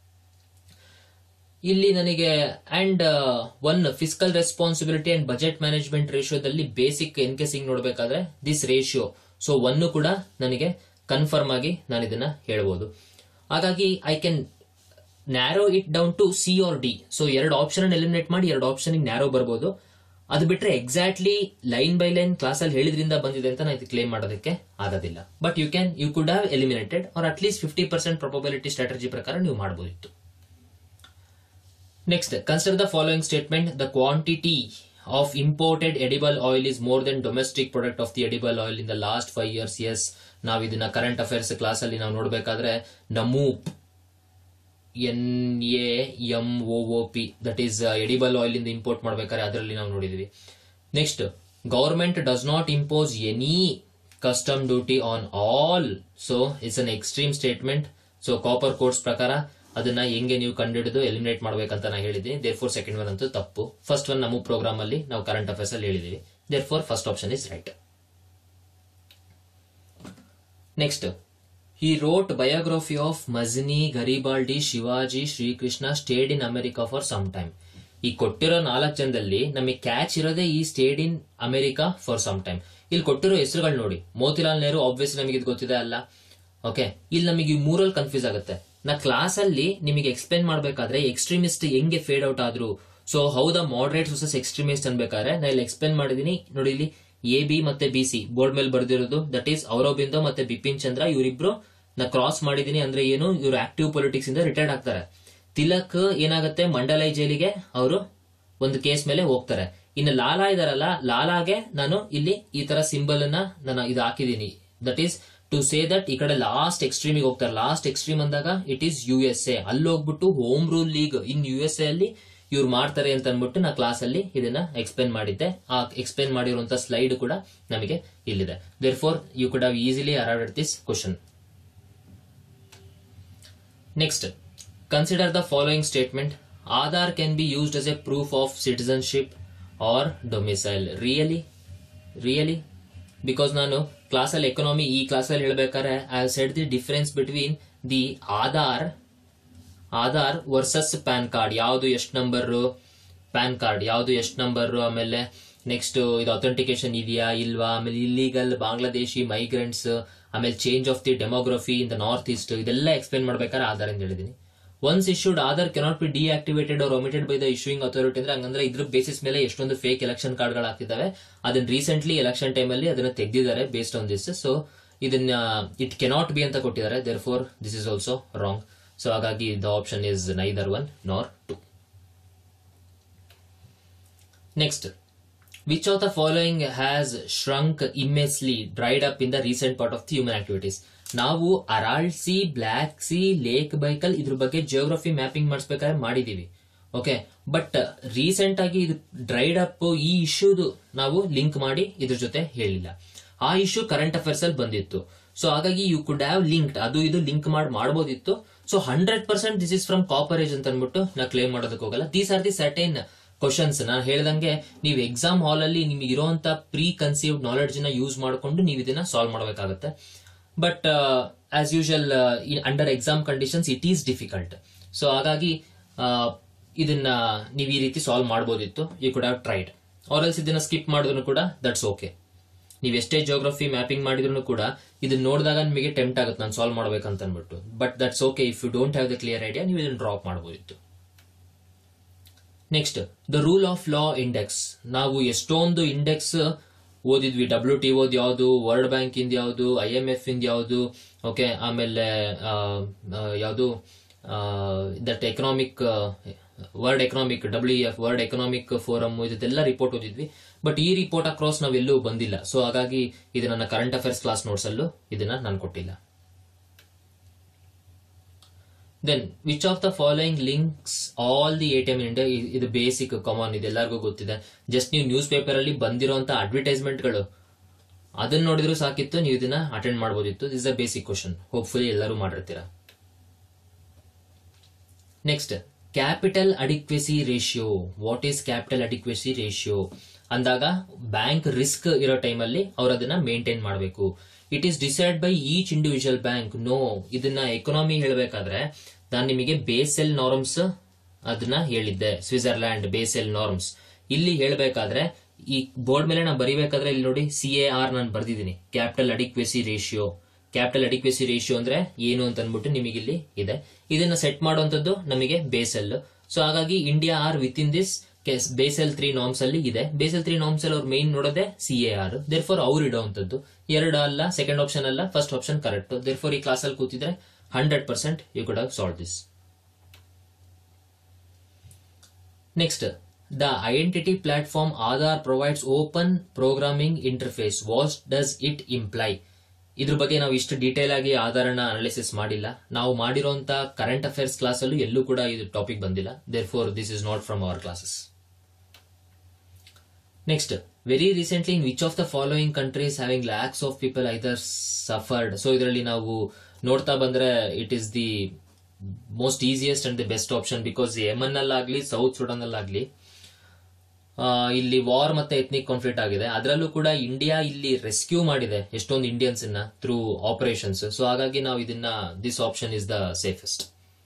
ಇಲ್ಲಿ ನನಗೆ and one fiscal responsibility and budget management ರೇಷಿಯೋದಲ್ಲಿ ಬೇಸಿಕ್ ಎನ್ ಕೆ ಸಿಂಗ್ ನೋಡಬೇಕಾದ್ರೆ ದಿಸ್ ರೇಷಿಯೋ ಸೊ ಒನ್ ಕೂಡ ನನಗೆ ಕನ್ಫರ್ಮ್ ಆಗಿ ನಾನು ಇದನ್ನ ಹೇಳ್ಬೋದು ಹಾಗಾಗಿ I can narrow it down to C R D so ಎರಡು ಆಪ್ಷನ್ ಎಲಿಮಿನೇಟ್ ಮಾಡಿ ಎರಡು ಆಪ್ಷನ್ ನ್ಯಾರೋ ಬರ್ಬೋದು ಅದು ಬಿಟ್ರೆ exactly line by line class ಅಲ್ಲಿ ಹೇಳಿದ್ರಿಂದ ಬಂದಿದೆ ಅಂತ ನಾನು ಕ್ಲೇಮ್ ಮಾಡೋದಕ್ಕೆ ಆಗೋದಿಲ್ಲ but you can you could have eliminated or at least fifty percent probability strategy ಪ್ರಕಾರ ನೀವು ಮಾಡಬಹುದಿತ್ತು next consider the following statement the quantity of imported edible oil is more then domestic product of the edible oil in the last five years yes ನಾವು ಇದನ್ನ ಕರೆಂಟ್ ಅಫೇರ್ಸ್ ಕ್ಲಾಸ್ ಅಲ್ಲಿ ನಾವು ನೋಡಬೇಕಾದ್ರೆ ನಮೂಪ್ N A M O P that is edible oil ಇಂದ ಇಂಪೋರ್ಟ್ ಮಾಡ್ಬೇಕಾದ್ರೆ ಅದರಲ್ಲಿ ನಾವು ನೋಡಿದೀವಿ next government does not impose any custom duty on all so it's an extreme statement so ಕಾಪರ್ ಕೋರ್ಸ್ ಪ್ರಕಾರ ಅದನ್ನ ಹೆಂಗೆ ನೀವು ಕಂಡುಹಿಡಿದು ಎಲಿಮಿನೇಟ್ ಮಾಡ್ಬೇಕಂತ ನಾ ಹೇಳಿದ್ದೀನಿ ದೇರ್ ಫೋರ್ ಸೆಕೆಂಡ್ ಒನ್ ಅಂತೂ ತಪ್ಪು ಫಸ್ಟ್ ಒನ್ ನಮ್ಮ ಪ್ರೋಗ್ರಾಮ್ ಅಲ್ಲಿ ನಾವು ಕರೆಂಟ್ ಅಫೇರ್ಸ್ ಅಲ್ಲಿ ಹೇಳಿದೀವಿ therefore first option is right next he wrote biography of Mazzini Garibaldi Shivaji Shrikrishna stayed in America for some time ಈ ಕೊಟ್ಟಿರೋ ನಾಲ್ಕು ಜನದಲ್ಲಿ ನಮಗೆ ಕ್ಯಾಚ್ ಇರೋದೇ ಈ stayed in America for some time ಇಲ್ಲಿ ಕೊಟ್ಟಿರೋ ಹೆಸರುಗಳು ನೋಡಿ ಮೋತಿಲಾಲ್ ನೆಹರು ಆಬ್ವಿಯಸ್ ನಮಗೆ ಇದು ಗೊತ್ತಿದೆ ಅಲ್ಲ ಓಕೆ ಇಲ್ಲಿ ನಮಗೆ ಈ ಮೂರಲ್ಲಿ ಕನ್ಫ್ಯೂಸ್ ಆಗುತ್ತೆ ನಾ ಕ್ಲಾಸ್ ಅಲ್ಲಿ ನಿಮಗೆ ಎಕ್ಸ್ಪ್ಲೇನ್ ಮಾಡ್ಬೇಕಾದ್ರೆ ಎಕ್ಸ್ಟ್ರೀಮಿಸ್ಟ್ ಹೆಂಗೆ ಫೇಡ್ ಔಟ್ ಆದ್ರು ಸೊ ಹೌದಾ ಮಾಡರೇಟ್ ವರ್ಸಸ್ ಎಕ್ಸ್ಟ್ರೀಮಿಸ್ಟ್ ಅನ್ಬೇಕಾದ್ರೆ ನಾ ಇಲ್ಲಿ ಎಕ್ಸ್ಪ್ಲೇನ್ ಮಾಡಿದೀನಿ ನೋಡಿ ಇಲ್ಲಿ ಎ ಬಿ ಮತ್ತೆ ಬಿ ಸಿ ಬೋರ್ಡ್ ಮೇಲೆ ಬರ್ದಿರೋದು ದಟ್ ಈಸ್ ಔರೋಬಿಂದೋ ಮತ್ತೆ ಬಿಪಿನ್ ಚಂದ್ರ ಇವರಿಬ್ರು ನಾ ಕ್ರಾಸ್ ಮಾಡಿದೀನಿ ಅಂದ್ರೆ ಏನು ಇವರು ಆಕ್ಟಿವ್ ಪೊಲಿಟಿಕ್ಸ್ ಇಂದ ರಿಟೈರ್ಡ್ ಆಗ್ತಾರೆ ತಿಲಕ್ ಏನಾಗುತ್ತೆ ಮಂಡಲೈ ಜೈಲಿಗೆ ಅವರು ಒಂದು ಕೇಸ್ ಮೇಲೆ ಹೋಗ್ತಾರೆ ಇನ್ನು ಲಾಲಾ ಇದಾರಲ್ಲ ಲಾಲಾಗೆ ನಾನು ಇಲ್ಲಿ ಈ ತರ ಸಿಂಬಲ್ ಅನ್ನ ನಾನು ಇದು ಹಾಕಿದೀನಿ that is to say that ಈ ಕಡೆ ಲಾಸ್ಟ್ ಎಕ್ಸ್ಟ್ರೀಮಿಗೆ ಹೋಗ್ತಾರೆ ಲಾಸ್ಟ್ ಎಕ್ಸ್ಟ್ರೀಮ್ ಅಂದಾಗ it is U S A ಅಲ್ಲಿ ಹೋಗ್ಬಿಟ್ಟು home rule league in U S A ಅಲ್ಲಿ ಇವ್ರು ಮಾಡ್ತಾರೆ ಅಂತ ಅನ್ಬಿಟ್ಟು ನಾ ಕ್ಲಾಸ್ ಅಲ್ಲಿ ಇದನ್ನ ಎಕ್ಸ್ಪ್ಲೇನ್ ಮಾಡಿದ್ದೆ ಆ ಎಕ್ಸ್ಪ್ಲೇನ್ ಮಾಡಿರುವಂತ ಸ್ಲೈಡ್ ಕೂಡ ನಮಗೆ ಇಲ್ಲಿದೆ therefore you could have easily around this question next consider the following statement Aadhaar can be used as a proof of citizenship or domicile really really because ನಾನು ಕ್ಲಾಸಲ್ಲಿ ಎಕನಾಮಿ ಈ ಕ್ಲಾಸಲ್ಲಿ ಹೇಳ್ಬೇಕಾದ್ರೆ I set the difference between the Aadhaar Aadhaar versus PAN card ಯಾವುದು ಎಷ್ಟು ನಂಬರ್ ಪ್ಯಾನ್ ಕಾರ್ಡ್ ಯಾವುದು ಎಷ್ಟು ನಂಬರ್ ಆಮೇಲೆ ನೆಕ್ಸ್ಟ್ ಇದು ಅಥೆಂಟಿಕೇಶನ್ ಇದೆಯಾ ಇಲ್ವಾ ಆಮೇಲೆ ಇಲ್ಲಿಗಲ್ ಬಾಂಗ್ಲಾದೇಶಿ ಮೈಗ್ರೆಂಟ್ಸ್ ಆಮೇಲೆ change of the demography in the north east ಇದೆಲ್ಲ ಎಕ್ಸ್ಪ್ಲೇನ್ ಮಾಡ್ಬೇಕಾದ್ರೆ ಆಧಾರ್ ಅಂತ ಹೇಳಿದೀನಿ once issued Aadhaar cannot be deactivated or omitted by the issuing authority ಅಂದ್ರೆ ಹಂಗಂದ್ರೆ ಇದ್ರ ಬೇಸಿಸ್ ಮೇಲೆ ಎಷ್ಟೊಂದು ಫೇಕ್ ಎಲೆಕ್ಷನ್ ಕಾರ್ಡ್ಗಳು ಆಗ್ತಿದ್ದಾವೆ ಅದನ್ನ ರೀಸೆಂಟ್ಲಿ ಎಲೆಕ್ಷನ್ ಟೈಮ್ ಅಲ್ಲಿ ಅದನ್ನ ತೆಗೆದಿದ್ದಾರೆ ಬೇಸ್ಡ್ ಆನ್ ದಿಸ್ ಸೊ ಇದನ್ನ ಇಟ್ ಕೆನಾಟ್ ಬಿ ಅಂತ ಕೊಟ್ಟಿದ್ದಾರೆ therefore this is also wrong so ಹಾಗಾಗಿ the option is neither one nor two next which of the following has shrunk immensely dried up in the recent part of the human activities ನಾವು Aral sea Black sea lake Baikal ಇದ್ರ ಬಗ್ಗೆ ಜಿಯೋಗ್ರಫಿ ಮ್ಯಾಪಿಂಗ್ ಮಾಡಿಸ್ಬೇಕಾದ್ರೆ ಮಾಡಿದೀವಿ ಓಕೆ ಬಟ್ ರೀಸೆಂಟ್ ಆಗಿ ಇದು ಡ್ರೈಡ್ ಅಪ್ ಈ ಇಶ್ಯೂದು ನಾವು ಲಿಂಕ್ ಮಾಡಿ ಇದ್ರ ಜೊತೆ ಹೇಳಿಲ್ಲ ಆ ಇಶ್ಯೂ ಕರೆಂಟ್ ಅಫೇರ್ಸ್ ಅಲ್ಲಿ ಬಂದಿತ್ತು ಸೊ ಹಾಗಾಗಿ ಯು ಕುಡ್ ಹ್ಯಾವ್ ಲಿಂಕ್ಡ್ ಅದು ಇದು ಲಿಂಕ್ ಮಾಡಿ ಮಾಡಬಹುದಿತ್ತು so hundred percent this is from coverage ಅಂತ ಅನ್ಬಿಟ್ಟು ನಾ ಕ್ಲೇಮ್ ಮಾಡೋದಕ್ಕೆ ಹೋಗಲ್ಲ these are the certain questions ನಾನು ಹೇಳ್ದಂಗೆ ನೀವು ಎಕ್ಸಾಮ್ ಹಾಲ್ ಅಲ್ಲಿ ನಿಮಗೆ ಇರುವಂತ ಪ್ರೀ ಕನ್ಸೀವ್ಡ್ ನಾಲೆಡ್ಜ್ ನ ಯೂಸ್ ಮಾಡಿಕೊಂಡು ನೀವು ಇದನ್ನ ಸಾಲ್ವ್ ಮಾಡಬೇಕಾಗುತ್ತೆ but as usual under exam conditions it is difficult so ಹಾಗಾಗಿ ಆ, ಇದನ್ನ ನೀವು ಈ ರೀತಿ ಸಾಲ್ವ್ ಮಾಡಬಹುದಿತ್ತು you could have tried or else ಇದನ್ನ ಸ್ಕಿಪ್ ಮಾಡಿದ್ರು ಕೂಡ ದಟ್ಸ್ ಓಕೆ ನೀವು ಎಷ್ಟೇ ಜೋಗ್ರಫಿ ಮ್ಯಾಪಿಂಗ್ ಮಾಡಿದ್ರು ಕೂಡ ಇದನ್ನ ನೋಡಿದಾಗ ನಿಮಗೆ ಟೆಂಪ್ಟ್ ಆಗುತ್ತೆ ನಾನು ಸಾಲ್ವ್ ಮಾಡ್ಬೇಕಂತ ಅನ್ಬಿಟ್ಟು but that's okay if you don't have the clear idea ನೀವು ಇದನ್ನ ಡ್ರಾಪ್ ಮಾಡಬಹುದಿತ್ತು next the rule of law index ನಾವು ಎಷ್ಟೊಂದು ಇಂಡೆಕ್ಸ್ ಓದಿದ್ವಿ ಡಬ್ಲ್ಯೂ ಟಿ ಓದ್ ಯಾವುದು ವರ್ಲ್ಡ್ ಬ್ಯಾಂಕ್ ಇಂದ ಯಾವುದು ಐ ಎಂ ಎಫ್ ಇಂದ ಯಾವುದು ಓಕೆ ಆಮೇಲೆ ಯಾವುದು that economic world economic W F world economic forum ಇದೆಲ್ಲ ರಿಪೋರ್ಟ್ ಓದಿದ್ವಿ ಬಟ್ ಈ ರಿಪೋರ್ಟ್ ಅಕ್ರಾಸ್ ನಾವೆಲ್ಲೂ ಬಂದಿಲ್ಲ ಸೊ ಹಾಗಾಗಿ ಇದು ನನ್ನ ಕರೆಂಟ್ ಅಫೇರ್ಸ್ ಕ್ಲಾಸ್ ನೋಟ್ಸಲ್ಲೂ ಇದನ್ನ ನಾನು ಕೊಟ್ಟಿಲ್ಲ then which of the following links all the A T M India ಇದು ಬೇಸಿಕ್ ಕಾಮನ್ ಇದೆಲ್ಲರಿಗೂ ಗೊತ್ತಿದೆ ಜಸ್ಟ್ ನೀವು ನ್ಯೂಸ್ ಪೇಪರ್ ಅಲ್ಲಿ ಬಂದಿರುವಂತ ಅಡ್ವರ್ಟೈಸ್ಮೆಂಟ್ಗಳು ಅದನ್ನ ನೋಡಿದ್ರು ಸಾಕಿತ್ತು ನೀವು ಇದನ್ನ ಅಟೆಂಡ್ ಮಾಡಬಹುದಿತ್ತು this a basic question hopefully ಎಲ್ಲರೂ ಮಾಡಿರ್ತೀರಾ next capital adequacy ratio what is capital adequacy ratio ಅಂದಾಗ ಬ್ಯಾಂಕ್ ರಿಸ್ಕ್ ಇರೋ ಟೈಮಲ್ಲಿ ಅವ್ರು ಅದನ್ನ ಮೇಂಟೈನ್ ಮಾಡಬೇಕು it is decide by each individual bank no ಇದನ್ನ ಎಕನಾಮಿ ಹೇಳಬೇಕಾದ್ರೆ ನಾನು ನಿಮಗೆ ಬೇಸೆಲ್ ನಾರ್ಮ್ಸ್ ಅದನ್ನ ಹೇಳಿದ್ದೆ ಸ್ವಿಟ್ಜರ್ಲ್ಯಾಂಡ್ ಬೇಸೆಲ್ ನಾರ್ಮ್ಸ್ ಇಲ್ಲಿ ಹೇಳಬೇಕಾದ್ರೆ ಈ ಬೋರ್ಡ್ ಮೇಲೆ ನಾನು ಬರಿಬೇಕಾದ್ರೆ ಇಲ್ಲಿ ನೋಡಿ ಸಿ ಎ ಆರ್ ನಾನು ಬರ್ದಿದ್ದೀನಿ capital adequacy ratio capital adequacy ratio ಅಂದ್ರೆ ಏನು ಅಂತ ಅಂದ್ಬಿಟ್ಟು ನಿಮಗೆ ಇಲ್ಲಿ ಇದೆ ಇದನ್ನ ಸೆಟ್ ಮಾಡುವಂತದ್ದು ನಮಗೆ ಬೇಸೆಲ್ ಸೊ ಹಾಗಾಗಿ India are with in this Basel three norms ಅಲ್ಲಿ ಇದೆ ಬೇಸೆಲ್ ತ್ರೀ ನಾಮ್ಸ್ ಅಲ್ಲಿ ಅವ್ರು ಮೇನ್ ನೋಡೋದೆ C A R therefore ಅವ್ರು ಇಡುವಂತದ್ದು ಎರಡು ಅಲ್ಲ ಸೆಕೆಂಡ್ ಆಪ್ಷನ್ ಅಲ್ಲ first option correct therefore ಈ ಕ್ಲಾಸ್ ಅಲ್ಲಿ ಕೂತಿದ್ರೆ hundred percent you could have solve this next the identity platform Aadhaar provides open programming interface what does it imply ಇದ್ರ ಬಗ್ಗೆ ನಾವು ಇಷ್ಟು ಡೀಟೇಲ್ ಆಗಿ ಆಧಾರನ ಅನಾಲಿಸಿಸ್ ಮಾಡಿಲ್ಲ ನಾವು ಮಾಡಿರುವಂತ ಕರೆಂಟ್ ಅಫೇರ್ಸ್ ಕ್ಲಾಸ್ ಅಲ್ಲೂ ಎಲ್ಲೂ ಕೂಡ ಇದು ಟಾಪಿಕ್ ಬಂದಿಲ್ಲ therefore this is not from our classes next very recently in which of the following countries having lakhs of people either suffered so ಇದರಲ್ಲಿ ನಾವು ನೋಡ್ತಾ ಬಂದ್ರೆ it is the most easiest and the best option because Yemen ಅಲ್ಲಾಗ್ಲಿ ಸೌತ್ ಸುಡನ್ ಅಲ್ಲಾಗ್ಲಿ ಆ, ಇಲ್ಲಿ ವಾರ್ ಮತ್ತೆ ಎಥ್ನಿಕ್ ಕಾನ್ಫ್ಲಿಕ್ಟ್ ಆಗಿದೆ ಅದರಲ್ಲೂ ಕೂಡ ಇಂಡಿಯಾ ಇಲ್ಲಿ ರೆಸ್ಕ್ಯೂ ಮಾಡಿದೆ ಎಷ್ಟೊಂದು ಇಂಡಿಯನ್ಸ್ ನ ಥ್ರೂ ಆಪರೇಷನ್ಸ್ ಸೊ ಹಾಗಾಗಿ ನಾವು ಇದನ್ನ this option is the safest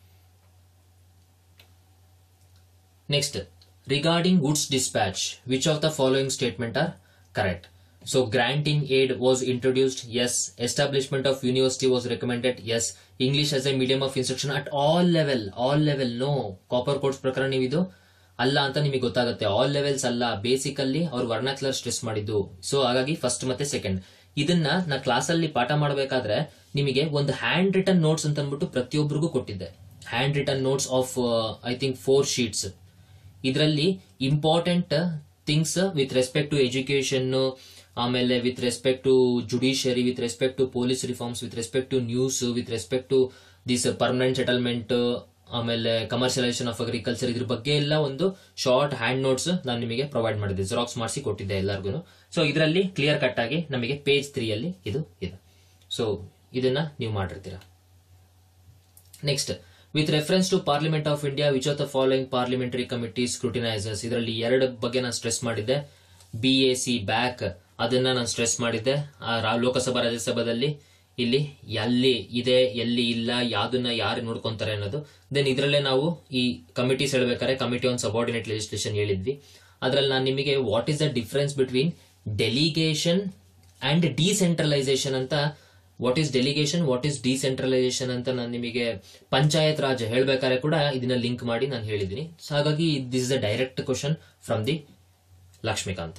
next regarding goods dispatch which of the following statement are correct so granting aid was introduced yes establishment of university was recommended yes English as a medium of instruction at all level all level no ಕಾಪರ್ ಕೋರ್ಸ್ ಪ್ರಕಾರ ನೀವು ಇದು ಅಲ್ಲ ಅಂತ ನಿಮಗೆ ಗೊತ್ತಾಗುತ್ತೆ ಆಲ್ ಲೆವೆಲ್ಸ್ ಅಲ್ಲ ಬೇಸಿಕಲ್ಲಿ ಅವ್ರು ವರ್ನಾಕ್ಯುಲರ್ ಸ್ಟ್ರೆಸ್ ಮಾಡಿದ್ದು ಸೊ ಹಾಗಾಗಿ ಫಸ್ಟ್ ಮತ್ತೆ ಸೆಕೆಂಡ್ ಇದನ್ನ ನಾ ಕ್ಲಾಸಲ್ಲಿ ಪಾಠ ಮಾಡಬೇಕಾದ್ರೆ ನಿಮಗೆ ಒಂದು ಹ್ಯಾಂಡ್ ರಿಟನ್ ನೋಟ್ಸ್ ಅಂತ ಅಂದ್ಬಿಟ್ಟು ಪ್ರತಿಯೊಬ್ಬರಿಗೂ ಕೊಟ್ಟಿದ್ದೆ hand return notes of I think four sheets ಇದರಲ್ಲಿ important things with respect to education ಆಮೇಲೆ with respect to judiciary with respect to police reforms with respect to news with respect to this permanent settlement ಆಮೇಲೆ ಕಮರ್ಷಿಯಲೈಸೇಷನ್ ಆಫ್ ಅಗ್ರಿಕಲ್ಚರ್ ಇದ್ರ ಬಗ್ಗೆ ಎಲ್ಲ ಒಂದು ಶಾರ್ಟ್ ಹ್ಯಾಂಡ್ ನೋಟ್ಸ್ ನಾನು ನಿಮಗೆ ಪ್ರೊವೈಡ್ ಮಾಡಿದ್ದೆ ಜೆರಾಕ್ಸ್ ಮಾಡಿಸಿ ಕೊಟ್ಟಿದ್ದೆ ಎಲ್ಲರಿಗೂ ಸೊ ಇದರಲ್ಲಿ ಕ್ಲಿಯರ್ ಕಟ್ ಆಗಿ ನಮಗೆ ಪೇಜ್ ತ್ರೀ ಅಲ್ಲಿ ಇದು ಇದೆ ಸೊ ಇದನ್ನ ನೀವು ಮಾಡಿರ್ತೀರಾ next with reference to parliament of India which of the following parliamentary committee scrutinisers ಇದರಲ್ಲಿ ಎರಡು ಬಗ್ಗೆ ನಾನು ಸ್ಟ್ರೆಸ್ ಮಾಡಿದ್ದೆ ಬಿ ಎ ಸಿ ಬ್ಯಾಕ್ ಅದನ್ನ ನಾನು ಸ್ಟ್ರೆಸ್ ಮಾಡಿದ್ದೆ ಆ ರಾ- ಲೋಕಸಭಾ ರಾಜ್ಯಸಭಾದಲ್ಲಿ ಇಲ್ಲಿ ಎಲ್ಲಿ ಇದೆ ಎಲ್ಲಿ ಇಲ್ಲ ಯಾವ್ದನ್ನ ಯಾರು ನೋಡ್ಕೊಂತಾರೆ ಅನ್ನೋದು ದೆನ್ ಇದರಲ್ಲೇ ನಾವು ಈ ಕಮಿಟೀಸ್ ಹೇಳ್ಬೇಕಾದ್ರೆ ಕಮಿಟಿ ಆನ್ ಸಬಾರ್ಡಿನೇಟ್ ಲೆಜಿಸ್ಲೇಷನ್ ಹೇಳಿದ್ವಿ ಅದ್ರಲ್ಲಿ ನಾನು ನಿಮಗೆ what is the difference between delegation and decentralisation ಅಂತ what is delegation what is decentralisation ಅಂತ ನಾನು ನಿಮಗೆ ಪಂಚಾಯತ್ ರಾಜ್ ಹೇಳ್ಬೇಕಾದ್ರೆ ಕೂಡ ಇದನ್ನ ಲಿಂಕ್ ಮಾಡಿ ನಾನು ಹೇಳಿದ್ದೀನಿ ಸೊ ಹಾಗಾಗಿ this is a direct question from the Laxmikanth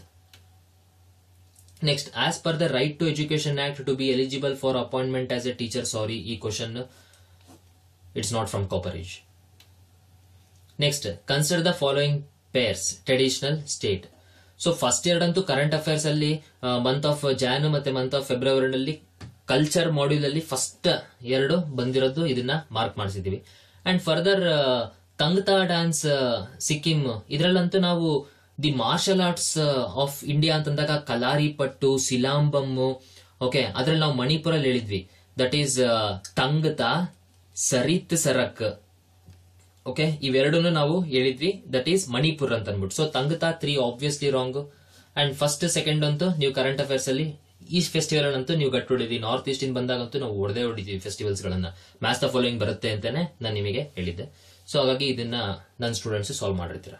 next as per the right to education act to be eligible for appointment as a teacher sorry ಈ question it's not from coverage next consider the following pairs traditional state so first year ಅಂತೂ ಕರೆಂಟ್ ಅಫೇರ್ಸ್ ಅಲ್ಲಿ ಮಂತ್ ಆಫ್ ಜಾನ್ ಮತ್ತೆ ಮಂತ್ ಆಫ್ ಫೆಬ್ರವರಿನಲ್ಲಿ ಕಲ್ಚರ್ ಮಾಡ್ಯೂಲ್ ಅಲ್ಲಿ ಫಸ್ಟ್ ಎರಡು ಬಂದಿರೋದು ಇದನ್ನ ಮಾರ್ಕ್ ಮಾಡಿಸಿದೀವಿ and further Thangta dance Sikkim ಇದರಲ್ಲಂತೂ ನಾವು the martial arts of India ಅಂತಂದಾಗ ಕಲಾರಿ ಪಟ್ಟು ಸಿಲಾಂಬಮ್ಮು ಓಕೆ ಅದ್ರಲ್ಲಿ ನಾವು ಮಣಿಪುರಲ್ಲಿ ಹೇಳಿದ್ವಿ ದಟ್ ಈಸ್ ತಂಗ್ತಾ ಸರಿತ್ ಸರಕ್ ಓಕೆ ಇವೆರಡನ್ನು ನಾವು ಹೇಳಿದ್ವಿ ದಟ್ ಈಸ್ ಮಣಿಪುರ್ ಅಂತ ಅನ್ಬಿಟ್ಟು so Thangta three obviously wrong and first second ಅಂತೂ ನೀವು ಕರೆಂಟ್ ಅಫೇರ್ಸ್ ಅಲ್ಲಿ ಈ ಫೆಸ್ಟಿವಲ್ ಅಂತೂ ನೀವು ಗಟ್ಟು ಹೊಡಿದ್ವಿ ನಾರ್ತ್ ಈಸ್ಟ್ ಇಂದ ಬಂದಾಗಂತೂ ನಾವು ಹೊಡೆದೇ ಹೊಡಿದ್ವಿ ಫೆಸ್ಟಿವಲ್ಸ್ ಗಳನ್ನ ಮ್ಯಾಚ್ ದ ಫಾಲೋಯಿಂಗ್ ಬರುತ್ತೆ ಅಂತಾನೆ ನಾನು ನಿಮಗೆ ಹೇಳಿದ್ದೆ ಸೊ ಹಾಗಾಗಿ ಇದನ್ನ ನನ್ನ ಸ್ಟೂಡೆಂಟ್ಸ್ ಸಾಲ್ವ್ ಮಾಡಿರ್ತೀರ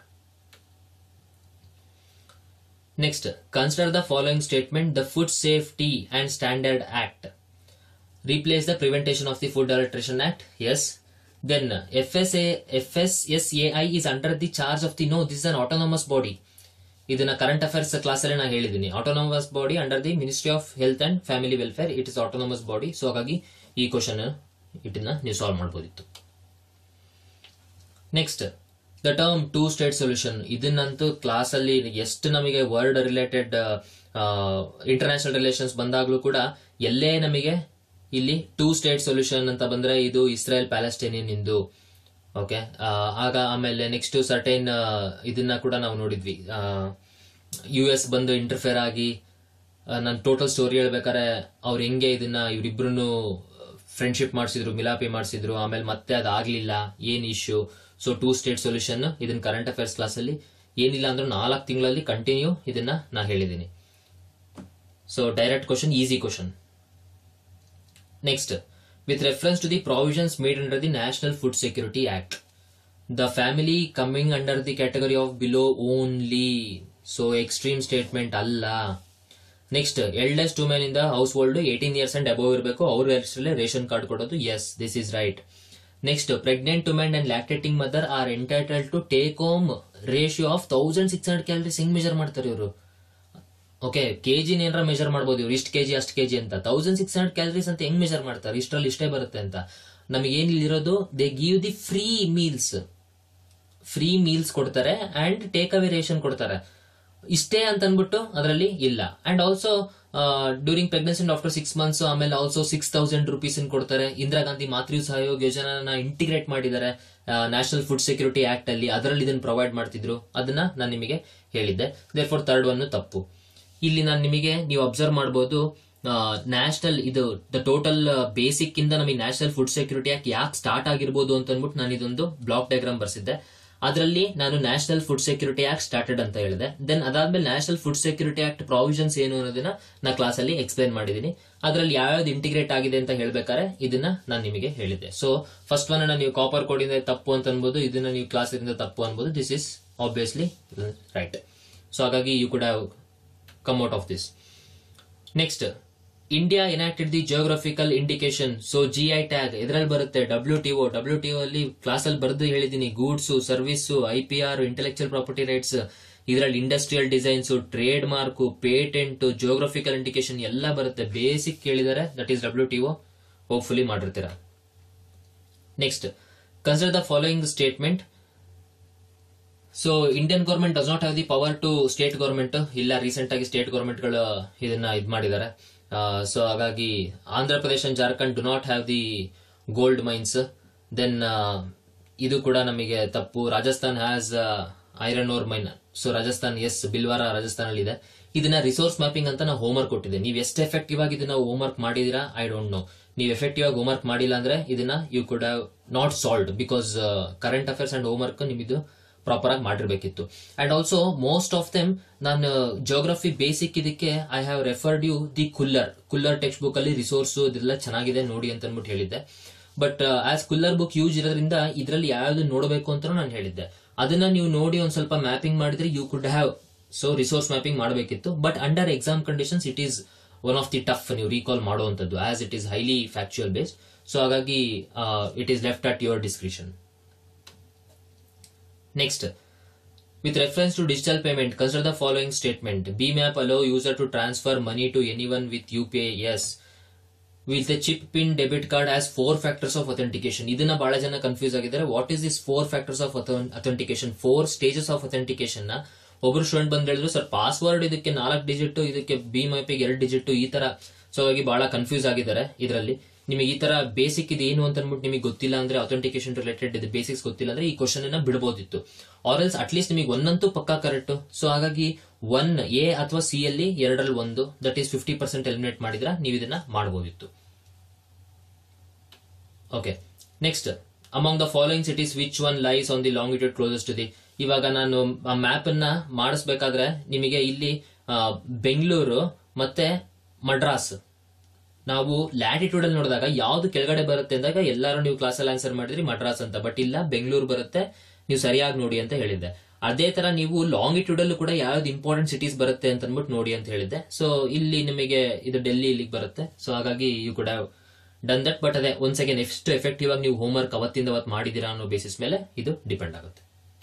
next consider the following statement the food safety and standard act replace the prevention of the food adulteration act yes then fsa fssai is under the charge of the no this is an autonomous body ಇದನ್ನ ಕರೆಂಟ್ ಅಫೇರ್ಸ್ ಕ್ಲಾಸ್ ಅಲ್ಲಿ ನಾನು ಹೇಳಿದ್ದೀನಿ autonomous body under the ministry of health and family welfare it is autonomous body so ಹಾಗಾಗಿ ಈ ಕ್ವಶನ್ ಇದನ್ನ ನೀವು ಸಾಲ್ವ್ ಮಾಡಬಹುದಿತ್ತು next the term two state solution ಇದನ್ನಂತೂ ಕ್ಲಾಸ್ ಅಲ್ಲಿ ಎಷ್ಟು ನಮಗೆ ವರ್ಲ್ಡ್ ರಿಲೇಟೆಡ್ ಇಂಟರ್ನ್ಯಾಷನಲ್ ರಿಲೇಷನ್ಸ್ ಬಂದಾಗ್ಲೂ ಕೂಡ ಎಲ್ಲೇ ನಮಗೆ ಇಲ್ಲಿ ಟೂ ಸ್ಟೇಟ್ ಸೊಲ್ಯೂಷನ್ ಅಂತ ಬಂದ್ರೆ ಇದು ಇಸ್ರೇಲ್ ಪ್ಯಾಲೆಸ್ಟೈನಿಯನ್ ಇಂದು ಓಕೆ ಆಗ ಆಮೇಲೆ ನೆಕ್ಸ್ಟ್ ಸರ್ಟೈನ್ ಇದನ್ನ ಕೂಡ ನಾವು ನೋಡಿದ್ವಿ ಯು ಎಸ್ ಬಂದು ಇಂಟರ್ಫೇರ್ ಆಗಿ ನಾನು ಟೋಟಲ್ ಸ್ಟೋರಿ ಹೇಳ್ಬೇಕಾರೆ ಅವ್ರು ಹೆಂಗೆ ಇದನ್ನ ಇವರಿಬ್ರು ಫ್ರೆಂಡ್ಶಿಪ್ ಮಾಡಿಸಿದ್ರು ಮಿಲಾಪಿ ಮಾಡಿಸಿದ್ರು ಆಮೇಲೆ ಮತ್ತೆ ಅದಾಗ್ಲಿಲ್ಲ ಏನ್ issue so two state solution ಇದನ್ನ ಕರೆಂಟ್ ಅಫೇರ್ಸ್ ಕ್ಲಾಸ್ ಅಲ್ಲಿ ಏನಿಲ್ಲ ಅಂದ್ರೆ ನಾಲ್ಕು ತಿಂಗಳಲ್ಲಿ ಕಂಟಿನ್ಯೂ ಇದನ್ನ ನಾ ಹೇಳಿದ್ದೀನಿ so direct question easy question next with reference to the provisions made under the national food security act the family coming under the category of below only so extreme statement ಅಲ್ಲ ನೆಕ್ಸ್ಟ್ ಎಲ್ಡೆಸ್ಟ್ ವುಮೆನ್ ಇಂದ household eighteen years and above ಇರಬೇಕು ಅವ್ರ ಹೆಸರಲ್ಲೇ ರೇಷನ್ ಕಾರ್ಡ್ ಕೊಡೋದು S this is right next pregnant women and lactating mother are entitle to take home ratio of thousand six hundred calories ಹೆಂಗ್ ಮೆಜರ್ ಮಾಡ್ತಾರೆ ಇವರು ಓಕೆ ಕೆಜಿ ಏನಾರ ಮೆಜರ್ ಮಾಡ್ಬೋದು ಇವ್ರು ಇಷ್ಟು ಕೆಜಿ ಅಷ್ಟು ಕೆಜಿ ಅಂತ ತೌಸಂಡ್ ಸಿಕ್ಸ್ ಹಂಡ್ರೆಡ್ ಕ್ಯಾಲರೀಸ್ ಅಂತ ಹೆಂಗ್ ಮೆಜರ್ ಮಾಡ್ತಾರೆ ಇಷ್ಟರಲ್ಲಿ ಇಷ್ಟೇ ಬರುತ್ತೆ ಅಂತ ನಮಗೆ ಏನಿಲ್ಲಿರೋದು they give the free meals free meals ಕೊಡ್ತಾರೆ ಅಂಡ್ ಟೇಕ್ ಅವೇ ರೇಷನ್ ಕೊಡ್ತಾರೆ ಇಷ್ಟೇ ಅಂತ ಅನ್ಬಿಟ್ಟು ಅದರಲ್ಲಿ ಇಲ್ಲ and also during pregnancy after six months ಆಮೇಲೆ ಆಲ್ಸೋ ಸಿಕ್ಸ್ ತೌಸಂಡ್ ರುಪೀಸ್ ಕೊಡ್ತಾರೆ ಇಂದಿರಾ ಗಾಂಧಿ ಮಾತೃ ಸಹಯೋಗ ಯೋಜನೆನ ಇಂಟಿಗ್ರೇಟ್ ಮಾಡಿದ್ದಾರೆ ನ್ಯಾಷನಲ್ ಫುಡ್ ಸೆಕ್ಯೂರಿಟಿ ಆಕ್ಟ್ ಅಲ್ಲಿ ಅದರಲ್ಲಿ ಇದನ್ನ ಪ್ರೊವೈಡ್ ಮಾಡ್ತಿದ್ರು ಅದನ್ನ ನಾನು ನಿಮಗೆ ಹೇಳಿದ್ದೆ ದೇರ್ ಫಾರ್ ಥರ್ಡ್ ಒನ್ ತಪ್ಪು ಇಲ್ಲಿ ನಾನು ನಿಮಗೆ ನೀವು ಅಬ್ಸರ್ವ್ ಮಾಡಬಹುದು ನ್ಯಾಷನಲ್ ಇದು ದ ಟೋಟಲ್ ಬೇಸಿಕ್ ಇಂದ ನಮಗೆ ನ್ಯಾಷನಲ್ ಫುಡ್ ಸೆಕ್ಯೂರಿಟಿ ಆಕ್ಟ್ ಯಾಕೆ ಸ್ಟಾರ್ಟ್ ಆಗಿರ್ಬೋದು ಅಂತ ಅಂದ್ಬಿಟ್ಟು ನಾನು ಇದೊಂದು ಬ್ಲಾಕ್ ಡಯಾಗ್ರಾಮ್ ಬರ್ಸಿದ್ದೆ ಅದರಲ್ಲಿ ನಾನು national food security act started ಅಂತ ಹೇಳಿದೆ ದೆನ್ ಅದಾದ್ಮೇಲೆ national food security act provisions ಏನು ಅನ್ನೋದನ್ನ ನಾ ಕ್ಲಾಸ್ ಅಲ್ಲಿ ಎಕ್ಸ್ಪ್ಲೈನ್ ಮಾಡಿದೀನಿ ಅದರಲ್ಲಿ ಯಾವ್ಯಾವ್ದು ಇಂಟಿಗ್ರೇಟ್ ಆಗಿದೆ ಅಂತ ಹೇಳ್ಬೇಕಾದ್ರೆ ಇದನ್ನ ನಾನು ನಿಮಗೆ ಹೇಳಿದ್ದೆ ಸೊ ಫಸ್ಟ್ ಒನ್ ನೀವು ಕಾಪರ್ ಕೋಡಿಂದ ತಪ್ಪು ಅಂತ ಅನ್ಬೋದು ಇದನ್ನ ನೀವು ಕ್ಲಾಸ್ ಇಂದ ತಪ್ಪು ಅನ್ಬೋದು this is obviously right so ಹಾಗಾಗಿ you could have come out of this next India enacted the geographical indication so G I tag ಇದರಲ್ಲಿ ಬರುತ್ತೆ W T O W T ಅಲ್ಲಿ ಕ್ಲಾಸ್ ಅಲ್ಲಿ ಬರೆದು ಹೇಳಿದೀನಿ goods service I P R intellectual property rights ಇದರಲ್ಲಿ industrial designs trademark patent geographical indication ಎಲ್ಲ ಬರುತ್ತೆ ಬೇಸಿಕ್ ಕೇಳಿದರೆ that is W T O hopefully ಮಾಡಿರ್ತೀರಾ next consider the following statement so Indian government does not have the power to state government ಇಲ್ಲ ರೀಸೆಂಟ್ ಆಗಿ ಸ್ಟೇಟ್ ಗೌರ್ಮೆಂಟ್ಗಳು ಇದನ್ನ ಇದ್ ಮಾಡಿದ್ದಾರೆ ಸೊ ಹಾಗಾಗಿ Andhra Pradesh and Jharkhand do not have the gold mines then ಇದು ಕೂಡ ನಮಗೆ ತಪ್ಪು Rajasthan has iron ore mine so Rajasthan yes Bhilwara Rajasthan ಅಲ್ಲಿ ಇದೆ ಇದನ್ನ ರಿಸೋರ್ಸ್ ಮ್ಯಾಪಿಂಗ್ ಅಂತ ನಾವು ಹೋಮ್ವರ್ಕ್ ಕೊಟ್ಟಿದೆ ನೀವು ಎಷ್ಟು ಎಫೆಕ್ಟಿವ್ ಆಗಿ ಇದನ್ನ ಹೋಮ್ವರ್ಕ್ ಮಾಡಿದೀರಾ ಐ ಡೋಂಟ್ ನೋ ನೀವು ಎಫೆಕ್ಟಿವ್ ಆಗಿ ಹೋಮ್ವರ್ಕ್ ಮಾಡಿಲ್ಲ ಅಂದ್ರೆ ಇದನ್ನ you could have not solved because current affairs and homework ನಿಮ್ದು ಪ್ರಾಪರ್ ಆಗಿ ಮಾಡಿರ್ಬೇಕಿತ್ತು and also most of them ನಾನು ಜೋಗ್ರಫಿ ಬೇಸಿಕ್ ಇದಕ್ಕೆ I have referred you the Khullar Khullar textbook ಅಲ್ಲಿ ರಿಸೋರ್ಸ್ ಇದೆಲ್ಲ ಚೆನ್ನಾಗಿದೆ ನೋಡಿ ಅಂತ ಅಂದ್ಬಿಟ್ಟು ಹೇಳಿದ್ದೆ but as Khullar book use ಇರೋದ್ರಿಂದ ಇದರಲ್ಲಿ ಯಾವ್ದು ನೋಡಬೇಕು ಅಂತ ನಾನು ಹೇಳಿದ್ದೆ ಅದನ್ನ ನೀವು ನೋಡಿ ಒಂದ್ ಸ್ವಲ್ಪ ಮ್ಯಾಪಿಂಗ್ ಮಾಡಿದ್ರೆ you could have so resource mapping ಮಾಡಬೇಕಿತ್ತು but under exam conditions it is one of the tough ನೀವು ರೀಕಾಲ್ ಮಾಡುವಂತದ್ದು as it is highly factual based so ಹಾಗಾಗಿ it is left at your description Next, with reference to digital payment, consider the following statement. BMAP allow user to transfer money to anyone with UPI. Yes. With the chip pin debit card has four factors of authentication. ಇದನ್ನ ಬಹಳ ಜನ ಕನ್ಫ್ಯೂಸ್ ಆಗಿದ್ದಾರೆ what is this four factors of authentication four stages of authentication ನ ಒಬ್ರು ಸ್ಟೂಡೆಂಟ್ ಬಂದ್ ಹೇಳಿದ್ರು ಸರ್ ಪಾಸ್ವರ್ಡ್ ಇದಕ್ಕೆ ನಾಲ್ಕು ಡಿಜಿಟ್ ಇದಕ್ಕೆ ಬಿ ಮ್ಯಾಪಿಗೆ ಎರಡು ಡಿಜಿಟ್ ಈ ತರ ಸೊ ಹಾಗಾಗಿ ಬಹಳ ಕನ್ಫ್ಯೂಸ್ ಆಗಿದ್ದಾರೆ ಇದರಲ್ಲಿ ನಿಮಗೆ ಈ ತರ ಬೇಸಿಕ್ ಇದು ಏನು ಅಂತ ಅಂದ್ಬಿಟ್ಟು ನಿಮಗೆ ಗೊತ್ತಿಲ್ಲ ಅಂದ್ರೆ ಅಥೆಂಟಿಕೇಶನ್ ರಿಲೇಟೆಡ್ ಇದು ಬೇಸಿಕ್ಸ್ ಗೊತ್ತಿಲ್ಲ ಅಂದ್ರೆ ಈ ಕ್ವಶನ್ ಅನ್ನ ಬಿಡಬಹುದಿತ್ತು ಆರ್ಎಲ್ಸ್ ಅಟ್ಲೀಸ್ಟ್ ನಿಮಗೆ ಒಂದಂತೂ ಪಕ್ಕಾ ಕರೆಕ್ಟ್ ಸೊ ಹಾಗಾಗಿ ಒನ್ ಎ ಅಥವಾ ಸಿ ಅಲ್ಲಿ ಎರಡರಲ್ಲಿ ಒಂದು that is fifty percent eliminate ಮಾಡಿದ್ರೆ ನೀವು ಇದನ್ನ ಮಾಡಬಹುದಿತ್ತು okay next among the following cities which one lies on the longitude closest to the ಇವಾಗ ನಾನು ಆ ಮ್ಯಾಪ್ ಅನ್ನ ಮಾಡಿಸ್ಬೇಕಾದ್ರೆ ನಿಮಗೆ ಇಲ್ಲಿ ಆ, ಬೆಂಗಳೂರು ಮತ್ತೆ ಮಡ್ರಾಸ್ ನಾವು ಲ್ಯಾಟಿಟ್ಯೂಡ್ ಅಲ್ಲಿ ನೋಡಿದಾಗ ಯಾವ್ದು ಕೆಳಗಡೆ ಬರುತ್ತೆ ಅಂದಾಗ ಎಲ್ಲರೂ ನೀವು ಕ್ಲಾಸಲ್ಲಿ ಆನ್ಸರ್ ಮಾಡಿದ್ರಿ ಮಡ್ರಾಸ್ ಅಂತ ಬಟ್ ಇಲ್ಲ ಬೆಂಗಳೂರು ಬರುತ್ತೆ ನೀವು ಸರಿಯಾಗಿ ನೋಡಿ ಅಂತ ಹೇಳಿದ್ದೆ ಅದೇ ತರ ನೀವು ಲಾಂಗಿಟ್ಯೂಡ್ ಅಲ್ಲೂ ಕೂಡ ಯಾವ್ದು ಇಂಪಾರ್ಟೆಂಟ್ ಸಿಟೀಸ್ ಬರುತ್ತೆ ಅಂತ ಅಂದ್ಬಿಟ್ಟು ನೋಡಿ ಅಂತ ಹೇಳಿದ್ದೆ ಸೊ ಇಲ್ಲಿ ನಿಮಗೆ ಇದು ಡೆಲ್ಲಿ ಇಲ್ಲಿಗೆ ಬರುತ್ತೆ ಸೊ ಹಾಗಾಗಿ you could have done that but ಅದೇ ಒಂದ್ ಸೆಕೆಂಡ್ ಎಷ್ಟು ಎಫೆಕ್ಟಿವ್ ಆಗಿ ನೀವು ಹೋಮ್ವರ್ಕ್ ಅವತ್ತಿಂದ ಅವತ್ತು ಮಾಡಿದೀರಾ ಅನ್ನೋ ಬೇಸಿಸ್ ಮೇಲೆ ಇದು ಡಿಪೆಂಡ್ ಆಗುತ್ತೆ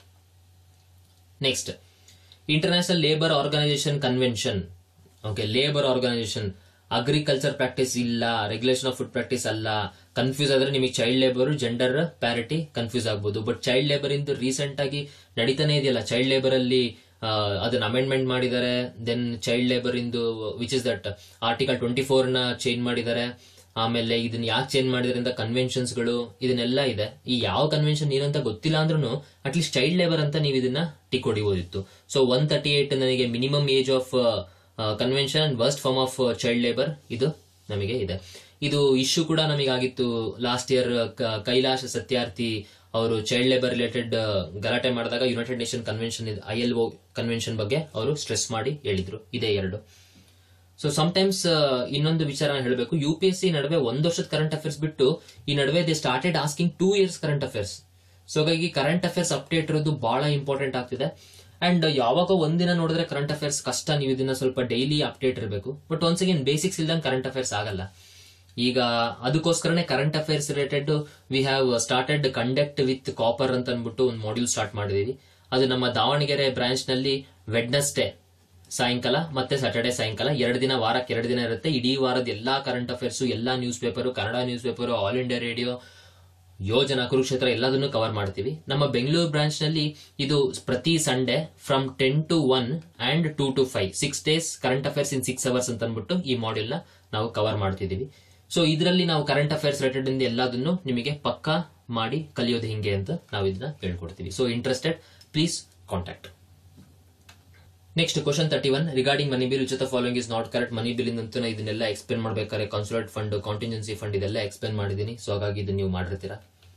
next international labour organisation convention okay labour organisation agriculture practice ಇಲ್ಲ ರೆಗ್ಯುಲೇಷನ್ ಆಫ್ ಫುಡ್ ಪ್ರಾಕ್ಟೀಸ್ ಅಲ್ಲ ಕನ್ಫ್ಯೂಸ್ ಆದ್ರೆ ನಿಮಗೆ child labour gender parity confuse ಆಗ್ಬೋದು ಬಟ್ ಚೈಲ್ಡ್ ಲೇಬರ್ ಇಂದು ರೀಸೆಂಟ್ ಆಗಿ ನಡೀತಾನೆ ಇದೆಯಲ್ಲ ಚೈಲ್ಡ್ ಲೇಬರ್ ಅಲ್ಲಿ ಆ, ಅದನ್ನ ಅಮೆಂಡ್ಮೆಂಟ್ ಮಾಡಿದ್ದಾರೆ ದೆನ್ ಚೈಲ್ಡ್ ಲೇಬರ್ ಇಂದು which is that article twenty four ನ ಚೇಂಜ್ ಮಾಡಿದ್ದಾರೆ ಆಮೇಲೆ ಇದನ್ನ ಯಾಕೆ ಚೇಂಜ್ ಮಾಡಿದ್ರಿಂದ ಕನ್ವೆನ್ಷನ್ಸ್ ಗಳು ಇದನ್ನೆಲ್ಲ ಇದೆ ಈ ಯಾವ ಕನ್ವೆನ್ಷನ್ ಏನಂತ ಗೊತ್ತಿಲ್ಲ ಅಂದ್ರೂ ಅಟ್ಲೀಸ್ಟ್ ಚೈಲ್ಡ್ ಲೇಬರ್ ಅಂತ ನೀವು ಇದನ್ನ ಟಿಕ್ ಹೊಡಿಬೋದಿತ್ತು ಸೊ ಒನ್ ತರ್ಟಿ ಏಟ್ ನನಗೆ minimum age of convention and worst form of child labour ಇದು ನಮಗೆ ಇದೆ ಇದು ಇಶ್ಯೂ ಕೂಡ ನಮಗಾಗಿತ್ತು ಲಾಸ್ಟ್ ಇಯರ್ ಕೈಲಾಶ ಸತ್ಯಾರ್ಥಿ ಅವರು ಚೈಲ್ಡ್ ಲೇಬರ್ ರಿಲೇಟೆಡ್ ಗಲಾಟೆ ಮಾಡಿದಾಗ united nation convention I L O convention ಬಗ್ಗೆ ಅವರು ಸ್ಟ್ರೆಸ್ ಮಾಡಿ ಹೇಳಿದ್ರು ಇದೇ ಎರಡು ಸೊ ಟೈಮ್ಸ್ ಇನ್ನೊಂದು ವಿಚಾರ ನಾನು ಹೇಳಬೇಕು ಯು ಪಿ ಎಸ್ ಸಿ ನಡುವೆ ಒಂದ್ ವರ್ಷದ ಕರೆಂಟ್ ಅಫೇರ್ಸ್ ಬಿಟ್ಟು ಈ ನಡುವೆ they started asking two years current affairs so ಹಾಗಾಗಿ ಕರೆಂಟ್ ಅಫೇರ್ಸ್ ಅಪ್ಡೇಟ್ ಇರೋದು ಬಹಳ ಇಂಪಾರ್ಟೆಂಟ್ ಆಗ್ತಿದೆ ಅಂಡ್ ಯಾವಾಗ ಒಂದಿನ ನೋಡಿದ್ರೆ ಕರೆಂಟ್ ಅಫೇರ್ಸ್ ಕಷ್ಟ ನೀವು ಇದನ್ನ ಸ್ವಲ್ಪ ಡೈಲಿ ಅಪ್ಡೇಟ್ ಇರಬೇಕು ಬಟ್ ಒನ್ಸ್ ಅಗೇನ್ ಬೇಸಿಕ್ಸ್ ಇಲ್ದಂಗೆ ಕರೆಂಟ್ ಅಫೇರ್ಸ್ ಆಗಲ್ಲ ಈಗ ಅದಕ್ಕೋಸ್ಕರನೇ current affairs related we have started conduct with copper ಅಂತ ಅನ್ಬಿಟ್ಟು ಒಂದು ಮಾಡ್ಯೂಲ್ ಸ್ಟಾರ್ಟ್ ಮಾಡಿದೀವಿ ಅದು ನಮ್ಮ ದಾವಣಗೆರೆ ಬ್ರಾಂಚ್ ನಲ್ಲಿ ವೆಡ್ನೆಸ್ಡೇ ಸಾಯಂಕಾಲ ಮತ್ತೆ ಸ್ಯಾಟರ್ಡೆ ಸಾಯಂಕಾಲ ಎರಡು ದಿನ ವಾರಕ್ಕೆ ಎರಡು ದಿನ ಇರುತ್ತೆ ಇಡೀ ವಾರದ ಎಲ್ಲಾ ಕರೆಂಟ್ ಅಫೇರ್ಸ್ ಎಲ್ಲಾ newspaper Kannada newspaper all India radio Yojana Kurukshetra ಎಲ್ಲದನ್ನು ಕವರ್ ಮಾಡ್ತೀವಿ ನಮ್ಮ ಬೆಂಗಳೂರು ಬ್ರಾಂಚ್ ನಲ್ಲಿ ಇದು ಪ್ರತಿ Sunday from ten to one and two to five six days current affairs in six hours ಅಂತ ಅಂದ್ಬಿಟ್ಟು ಈ ಮಾಡ್ಯೂಲ್ ನ ನಾವು ಕವರ್ ಮಾಡ್ತಿದೀವಿ ಸೊ ಇದರಲ್ಲಿ ನಾವು ಕರೆಂಟ್ ಅಫೇರ್ಸ್ ರಿಲೇಟೆಡ್ ಇಂದ ಎಲ್ಲದನ್ನು ನಿಮಗೆ ಪಕ್ಕಾ ಮಾಡಿ ಕಲಿಯೋದು ಹಿಂಗೆ ಅಂತ ನಾವು ಇದನ್ನ ಹೇಳ್ಕೊಡ್ತೀವಿ so interested please contact next question thirty one regarding money bill which following is not correct money bill ಅಂತ ನಾ ಇದನ್ನೆಲ್ಲ ಎಕ್ಸ್ಪ್ಲೇನ್ ಮಾಡ್ಬೇಕಾದ್ರೆ ಕಾನ್ಸುಲೇಟ್ ಫಂಡ್ ಕಾಂಟಿಂಜೆನ್ಸಿ ಫಂಡ್ ಇದೆಲ್ಲ ಎಕ್ಸ್ಪ್ಲೇನ್ ಮಾಡಿದ್ದೀನಿ ಸೊ ಹಾಗಾಗಿ ಇದನ್ನ ನೀವು ಮಾಡಿರ್ತೀರಾ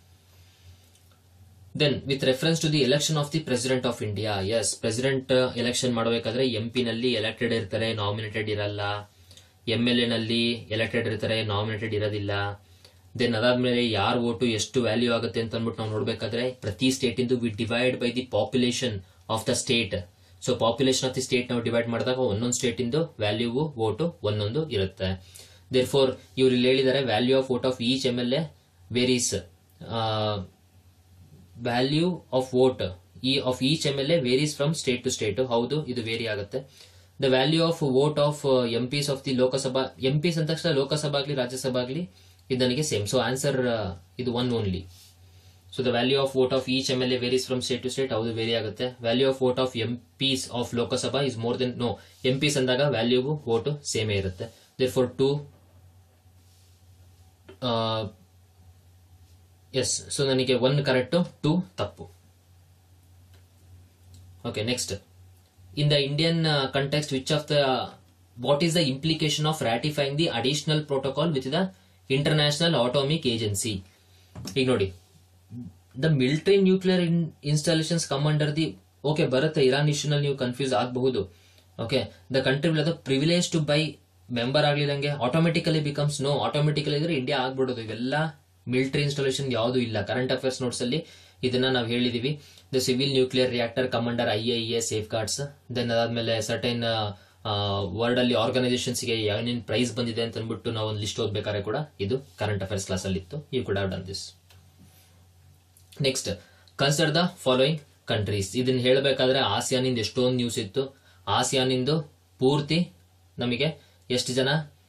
then with reference to the election of the president of India yes president election ಮಾಡಬೇಕಾದ್ರೆ ಎಂ ಪಿ ನಲ್ಲಿ ಎಲೆಕ್ಟೆಡ್ ಇರ್ತಾರೆ ನಾಮಿನೇಟೆಡ್ ಇರಲ್ಲ ಎಂ ಎಲ್ ಎ ನಲ್ಲಿ ಎಲೆಕ್ಟೆಡ್ ಇರ್ತಾರೆ ನಾಮಿನೇಟೆಡ್ ಇರೋದಿಲ್ಲ ದೆನ್ ಅದಾದ್ಮೇಲೆ ಯಾರ್ ಓಟು ಎಷ್ಟು ವ್ಯಾಲ್ಯೂ ಆಗುತ್ತೆ ಅಂತ ಅಂದ್ಬಿಟ್ಟು ನಾವು ನೋಡ್ಬೇಕಾದ್ರೆ ಪ್ರತಿ ಸ್ಟೇಟ್ ಇಂದು we divide by the population of the state so population of the state ನಾವು ಡಿವೈಡ್ ಮಾಡಿದಾಗ ಒಂದೊಂದು ಸ್ಟೇಟ್ ಇಂದು ವ್ಯಾಲ್ಯೂ ವೋಟು ಒಂದೊಂದು ಇರುತ್ತೆ ದೇರ್ ಫೋರ್ ಇವ್ರು ಇಲ್ಲಿ ಹೇಳಿದ್ದಾರೆ value of vote of each M L A varies value of vote ಈ of each M L A varies from state to state ಹೌದು ಇದು ವೇರಿ ಆಗುತ್ತೆ the value of vote of MPs of the Lok Sabha MPs ಅಂದ ತಕ್ಷಣ ಲೋಕಸಭಾ ಆಗಲಿ ರಾಜ್ಯಸಭಾ ಆಗಲಿ ಇದು ನನಗೆ ಸೇಮ್ ಸೊ ಆನ್ಸರ್ ಇದು one only so the value of vote of each M L A varies from state to state ಹೌದು ವೇರಿ ಆಗುತ್ತೆ value of vote of MPs of Lok Sabha is more than no MPs ಅಂದಾಗ ವ್ಯಾಲ್ಯೂ ವೋಟ್ ಸೇಮೇ ಇರುತ್ತೆ therefore two yes so ನನಗೆ ಒನ್ ಕರೆಕ್ಟ್ ಟು ತಪ್ಪು okay next in the Indian context which of the what is the implication of ratifying the additional protocol with the international atomic agency ಈಗ ನೋಡಿ the military nuclear installations come under the okay ಬರುತ್ತೆ ಇರಾನ್ ಇಶ್ಯೂನಲ್ಲಿ ನೀವು ಕನ್ಫ್ಯೂಸ್ ಆಗಬಹುದು okay the country will the privilege to by member ಆಗ್ಲಿದಂಗೆ ಆಟೋಮೆಟಿಕಲಿ ಬಿಕಮ್ಸ್ ನೋ ಆಟೋಮೆಟಿಕಲಿ ಇದ್ರೆ ಇಂಡಿಯಾ ಆಗ್ಬಿಡೋದು ಇವೆಲ್ಲ ಮಿಲಿಟರಿ ಇನ್ಸ್ಟಾಲೇಷನ್ ಯಾವುದು ಇಲ್ಲ ಕರೆಂಟ್ ಅಫೇರ್ಸ್ ನೋಟ್ಸ್ ಅಲ್ಲಿ ಇದನ್ನ ನಾವು ಹೇಳಿದೀವಿ the civil nuclear reactor commander I I A safeguards then ಅದಾದ್ಮೇಲೆ ಸರ್ಟೈನ್ ವರ್ಲ್ಡ್ ಅಲ್ಲಿ ಆರ್ಗನೈಸೇಷನ್ಸ್ ಗೆ ಏನೇನ್ ಪ್ರೈಸ್ ಬಂದಿದೆ ಅಂತ ಅಂದ್ಬಿಟ್ಟು ನಾವು ಒಂದು ಲಿಸ್ಟ್ ಓದ್ಬೇಕಾದ್ರೆ ಕೂಡ ಇದು ಕರೆಂಟ್ ಅಫೇರ್ಸ್ ಕ್ಲಾಸ್ ಅಲ್ಲಿ ಇತ್ತು you could have done this next consider the following countries ಇದನ್ನ ಹೇಳಬೇಕಾದ್ರೆ ಆಸಿಯಾನ್ ಇಂದ ಎಷ್ಟೊಂದು ನ್ಯೂಸ್ ಇತ್ತು ಆಸಿಯಾನ್ ಇಂದು ಪೂರ್ತಿ ನಮಗೆ ಎಷ್ಟು ಜನ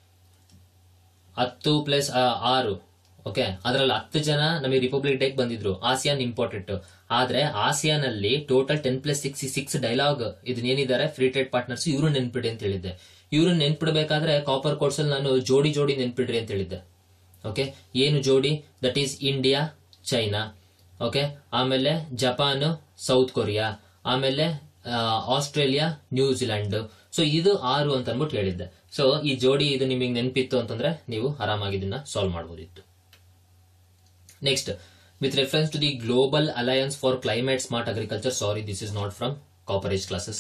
ಹತ್ತು ಪ್ಲಸ್ ಆರು ಓಕೆ ಅದರಲ್ಲಿ ಹತ್ತು ಜನ ನಮಗೆ ರಿಪಬ್ಲಿಕ್ ಡೇಗೆ ಬಂದಿದ್ರು ಆಸಿಯಾನ್ ಇಂಪಾರ್ಟೆಂಟ್ ಆದ್ರೆ ಆಸಿಯಾನ್ ಅಲ್ಲಿ total ten plus six six dialogue ಇದನ್ನೇನಿದ್ದಾರೆ ಫ್ರೀ ಟ್ರೇಡ್ ಪಾರ್ಟ್ನರ್ಸ್ ಇವರು ನೆನ್ಪಿಡಿ ಅಂತ ಹೇಳಿದ್ದೆ ಇವ್ರು ನೆನ್ಪಿಡ್ಬೇಕಾದ್ರೆ ಕಾಪರ್ ಕೋರ್ಸ್ ಅಲ್ಲಿ ನಾನು ಜೋಡಿ ಜೋಡಿ ನೆನ್ಪಿಡ್ರಿ ಅಂತ ಹೇಳಿದ್ದೆ ಓಕೆ ಏನು ಜೋಡಿ that is India China okay ಆಮೇಲೆ ಜಪಾನ್ ಸೌತ್ ಕೊರಿಯಾ ಆಮೇಲೆ ಆಸ್ಟ್ರೇಲಿಯಾ ನ್ಯೂಜಿಲೆಂಡ್ ಸೊ ಇದು ಆರು ಅಂತ ಅಂದ್ಬಿಟ್ಟು ಹೇಳಿದ್ದೆ ಸೊ ಈ ಜೋಡಿ ಇದು ನಿಮಗೆ ನೆನಪಿತ್ತು ಅಂತಂದ್ರೆ ನೀವು ಆರಾಮಾಗಿ ಇದನ್ನ ಸಾಲ್ವ್ ಮಾಡಬಹುದಿತ್ತು next with reference to the global alliance for climate smart agriculture sorry this is not from coverage classes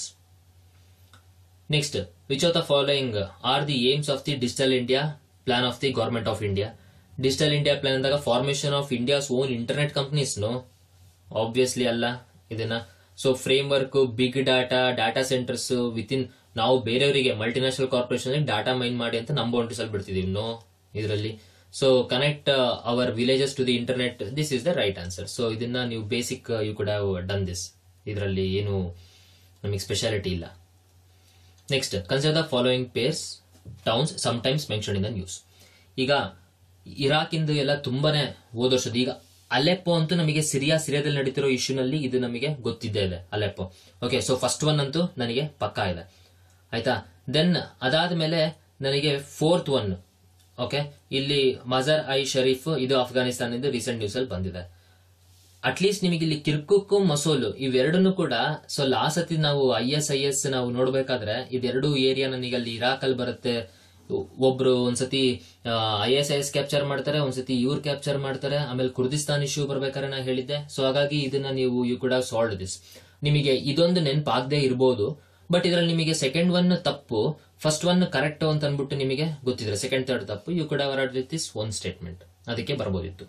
next which of the following are the aims of the digital India plan of the government of India digital India plan ಅಂದಾಗ formation of India's own internet companies no obviously ಅಲ್ಲ ಇದನ್ನ so framework big data data centres within ನಾವು ಬೇರೆಯವರಿಗೆ ಮಲ್ಟಿನ್ಯಾಷನಲ್ ಕಾರ್ಪೊರೇಷನ್ ಡಾಟಾ ಮೈನ್ ಮಾಡಿ ಅಂತ ನಮ್ಮ ಬೌಂಡ್ರೀಸ್ ಅಲ್ಲಿ ಬಿಡ್ತಿದೀವಿ ನೋ ಇದರಲ್ಲಿ so connect our villages to the internet this is the right answer so ಇದನ್ನ ನೀವು basic you could have done this ಇದರಲ್ಲಿ ಏನು ನಮಗೆ ಸ್ಪೆಷಾಲಿಟಿ ಇಲ್ಲ next consider the following pairs towns sometimes mention in the news ಈಗ ಇರಾಕಿಂದು ಎಲ್ಲ ತುಂಬಾನೇ ಓದೋರ್ಷದ ಈಗ ಅಲೆಪ್ಪೋ ಅಂತೂ ನಮಗೆ ಸಿರಿಯಾ ಸಿರಿಯಾದಲ್ಲಿ ನಡೀತಿರೋ ಇಶ್ಯೂನಲ್ಲಿ ಇದು ನಮಗೆ ಗೊತ್ತಿದ್ದೇ ಇದೆ Aleppo okay so first one ಅಂತೂ ನನಗೆ ಪಕ್ಕಾ ಇದೆ ಆಯ್ತಾ ದೆನ್ ಅದಾದ್ಮೇಲೆ ನನಗೆ ಫೋರ್ತ್ ಒನ್ ಓಕೆ ಇಲ್ಲಿ ಮಜರ್ ಐ ಶರೀಫ್ ಇದು ಅಫ್ಘಾನಿಸ್ತಾನದಿಂದ ರೀಸೆಂಟ್ ನ್ಯೂಸ್ ಅಲ್ಲಿ ಬಂದಿದೆ ಅಟ್ಲೀಸ್ಟ್ ನಿಮಗೆ ಇಲ್ಲಿ ಕಿರ್ಕುಕ್ಕು ಮಸೋಲು ಇವೆರಡನ್ನು ಕೂಡ ಸೊ ಲಾಸ್ಟ್ ಸತಿ ನಾವು ಐ ಎಸ್ ಐ ಎಸ್ ನಾವು ನೋಡ್ಬೇಕಾದ್ರೆ ಇದೆರಡು ಏರಿಯಾ ನನಗೆ ಅಲ್ಲಿ ಇರಾಕ್ ಅಲ್ಲಿ ಬರುತ್ತೆ ಒಬ್ರು ಒಂದ್ಸತಿ I S I S capture ಮಾಡ್ತಾರೆ ಒಂದ್ಸತಿ ಇವ್ರು ಕ್ಯಾಪ್ಚರ್ ಮಾಡ್ತಾರೆ ಆಮೇಲೆ ಕುರ್ದಿಸ್ತಾನ್ ಇಶ್ಯೂ ಬರ್ಬೇಕಾದ್ರೆ ನಾ ಹೇಳಿದ್ದೆ ಸೊ ಹಾಗಾಗಿ ಇದನ್ನ ನೀವು you could have solve this ನಿಮಗೆ ಇದೊಂದು ನೆನಪಾಗದೆ ಇರ್ಬೋದು ಬಟ್ ಇದರಲ್ಲಿ ನಿಮಗೆ ಸೆಕೆಂಡ್ ಒನ್ ತಪ್ಪು ಫಸ್ಟ್ ಒನ್ ಕರೆಕ್ಟ್ ಅಂತ ಅನ್ಬಿಟ್ಟು ನಿಮಗೆ ಗೊತ್ತಿದ್ರೆ ಸೆಕೆಂಡ್ ಥರ್ಡ್ ತಪ್ಪು you could have with this one statement ಅದಕ್ಕೆ ಬರ್ಬೋದಿತ್ತು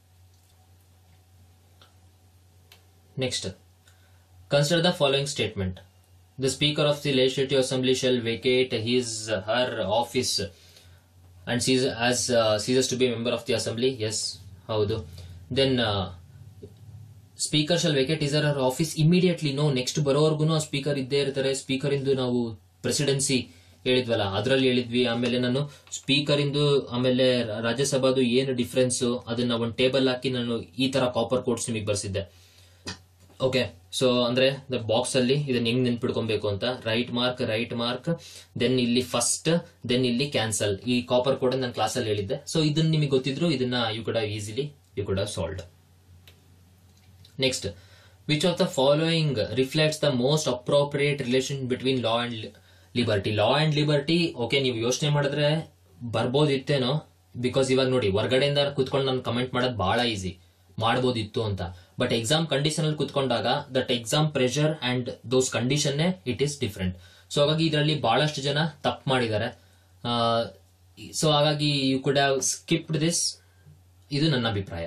next consider the following statement the speaker of the legislative assembly shall vacate his her office and cease as ceases to be member of the assembly yes ಹೌದು then speaker shall vacate is her office immediately no next ಬರೋವರೆಗೂ ಸ್ಪೀಕರ್ ಇದ್ದೇ ಇರ್ತಾರೆ ಸ್ಪೀಕರ್ ಇಂದು ನಾವು ಪ್ರೆಸಿಡೆನ್ಸಿ ಹೇಳಿದ್ವಲ್ಲ ಅದ್ರಲ್ಲಿ ಹೇಳಿದ್ವಿ ಆಮೇಲೆ ನಾನು ಸ್ಪೀಕರ್ ಇಂದು ಆಮೇಲೆ ರಾಜ್ಯಸಭಾದು ಏನು ಡಿಫ್ರೆನ್ಸ್ ಅದನ್ನ ಒಂದು ಟೇಬಲ್ ಹಾಕಿ ನಾನು ಈ ತರ ಕಾಪರ್ ಕೋಡ್ಸ್ ನಿಮಗೆ ಬರ್ಸಿದ್ದೆ ಓಕೆ ಸೊ ಅಂದ್ರೆ ಬಾಕ್ಸ್ ಅಲ್ಲಿ ಇದನ್ನ ಹೆಂಗ್ ನೆನ್ಪಿಡ್ಕೊಬೇಕು ಅಂತ right mark right mark then ಇಲ್ಲಿ ಫಸ್ಟ್ ದೆನ್ ಇಲ್ಲಿ ಕ್ಯಾನ್ಸಲ್ ಈ ಕಾಪರ್ ಕೋಡ್ ನಾನು ಕ್ಲಾಸ್ ಅಲ್ಲಿ ಹೇಳಿದ್ದೆ ಸೊ ಇದನ್ನ ನಿಮಗೆ ಗೊತ್ತಿದ್ರು ಇದನ್ನ you could easily you could solve next which of the following reflects the most appropriate relation between law and liberty law and liberty okay ನೀವು ಯೋಚನೆ ಮಾಡಿದ್ರೆ ಬರ್ಬೋದಿತ್ತೇನೋ ಬಿಕಾಸ್ ಇವಾಗ ನೋಡಿ ಹೊರಗಡೆಯಿಂದ ಕುತ್ಕೊಂಡು ನಾನು ಕಮೆಂಟ್ ಮಾಡೋದು ಬಹಳ ಈಸಿ ಮಾಡ್ಬೋದಿತ್ತು ಅಂತ ಬಟ್ ಎಕ್ಸಾಮ್ ಕಂಡೀಷನ್ ಅಲ್ಲಿ ಕುತ್ಕೊಂಡಾಗ that exam pressure and those condition it is different so ಹಾಗಾಗಿ ಇದರಲ್ಲಿ ಬಹಳಷ್ಟು ಜನ ತಪ್ಪು ಮಾಡಿದ್ದಾರೆ ಸೊ ಹಾಗಾಗಿ you could have skipped this ಇದು ನನ್ನ ಅಭಿಪ್ರಾಯ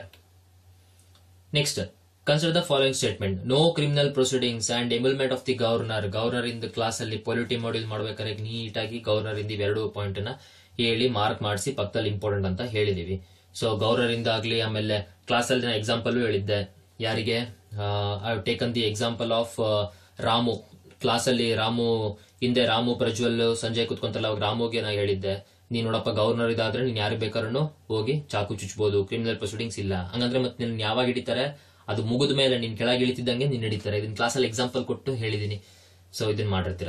next consider the following statement no criminal proceedings and emolument of the governor governor ಇಂದ ಕ್ಲಾಸ್ ಅಲ್ಲಿ ಪೊಲಿಟಿ ಮಾಡ್ಯೂಲ್ ಮಾಡ್ಬೇಕಾದ್ರೆ ನೀಟಾಗಿ ಗವರ್ನರ್ ಇಂದ ಇವೆರಡು ಪಾಯಿಂಟ್ ನ ಹೇಳಿ ಮಾರ್ಕ್ ಮಾಡಿಸಿ ಪಕ್ಕದಲ್ಲಿ ಇಂಪಾರ್ಟೆಂಟ್ ಅಂತ ಹೇಳಿದೀವಿ ಸೊ ಗವರ್ನರ್ ಇಂದ ಆಗ್ಲಿ ಆಮೇಲೆ ಕ್ಲಾಸ್ ಅಲ್ಲಿ ನಾನು ಎಕ್ಸಾಂಪಲ್ ಹೇಳಿದ್ದೆ ಯಾರಿಗೆ I taken the example of Ramu class ಅಲ್ಲಿ ರಾಮು ಹಿಂದೆ ರಾಮು ಪ್ರಜ್ವಲ್ ಸಂಜಯ್ ಕುತ್ಕೊಂತಲ್ಲ ಅವಾಗ ರಾಮುಗೆ ನಾ ಹೇಳಿದ್ದೆ ನೀನ್ ನೋಡಪ್ಪ ಗವರ್ನರ್ ಇದಾದ್ರೆ ನೀನ್ ಯಾರು ಬೇಕಾದ್ರೂ ಹೋಗಿ ಚಾಕು ಚುಚ್ಬೋದು ಕ್ರಿಮಿನಲ್ ಪ್ರೊಸೀಡಿಂಗ್ಸ್ ಇಲ್ಲ ಹಂಗಂದ್ರೆ ಮತ್ತೆ ನಿನ್ ಯಾವಾಗ ಹಿಡಿತಾರೆ ಅದು ಮುಗಿದ ಮೇಲೆ ನೀನ್ ಕೆಳಗೆ ಇಳಿತಿದ್ದಂಗೆ ನೀನ್ ಹಿಡಿತಾರೆ ಇದನ್ನ ಕ್ಲಾಸಲ್ಲಿ ಎಕ್ಸಾಂಪಲ್ ಕೊಟ್ಟು ಹೇಳಿದೀನಿ ಸೊ ಇದನ್ನ ಮಾಡಿರ್ತೀರ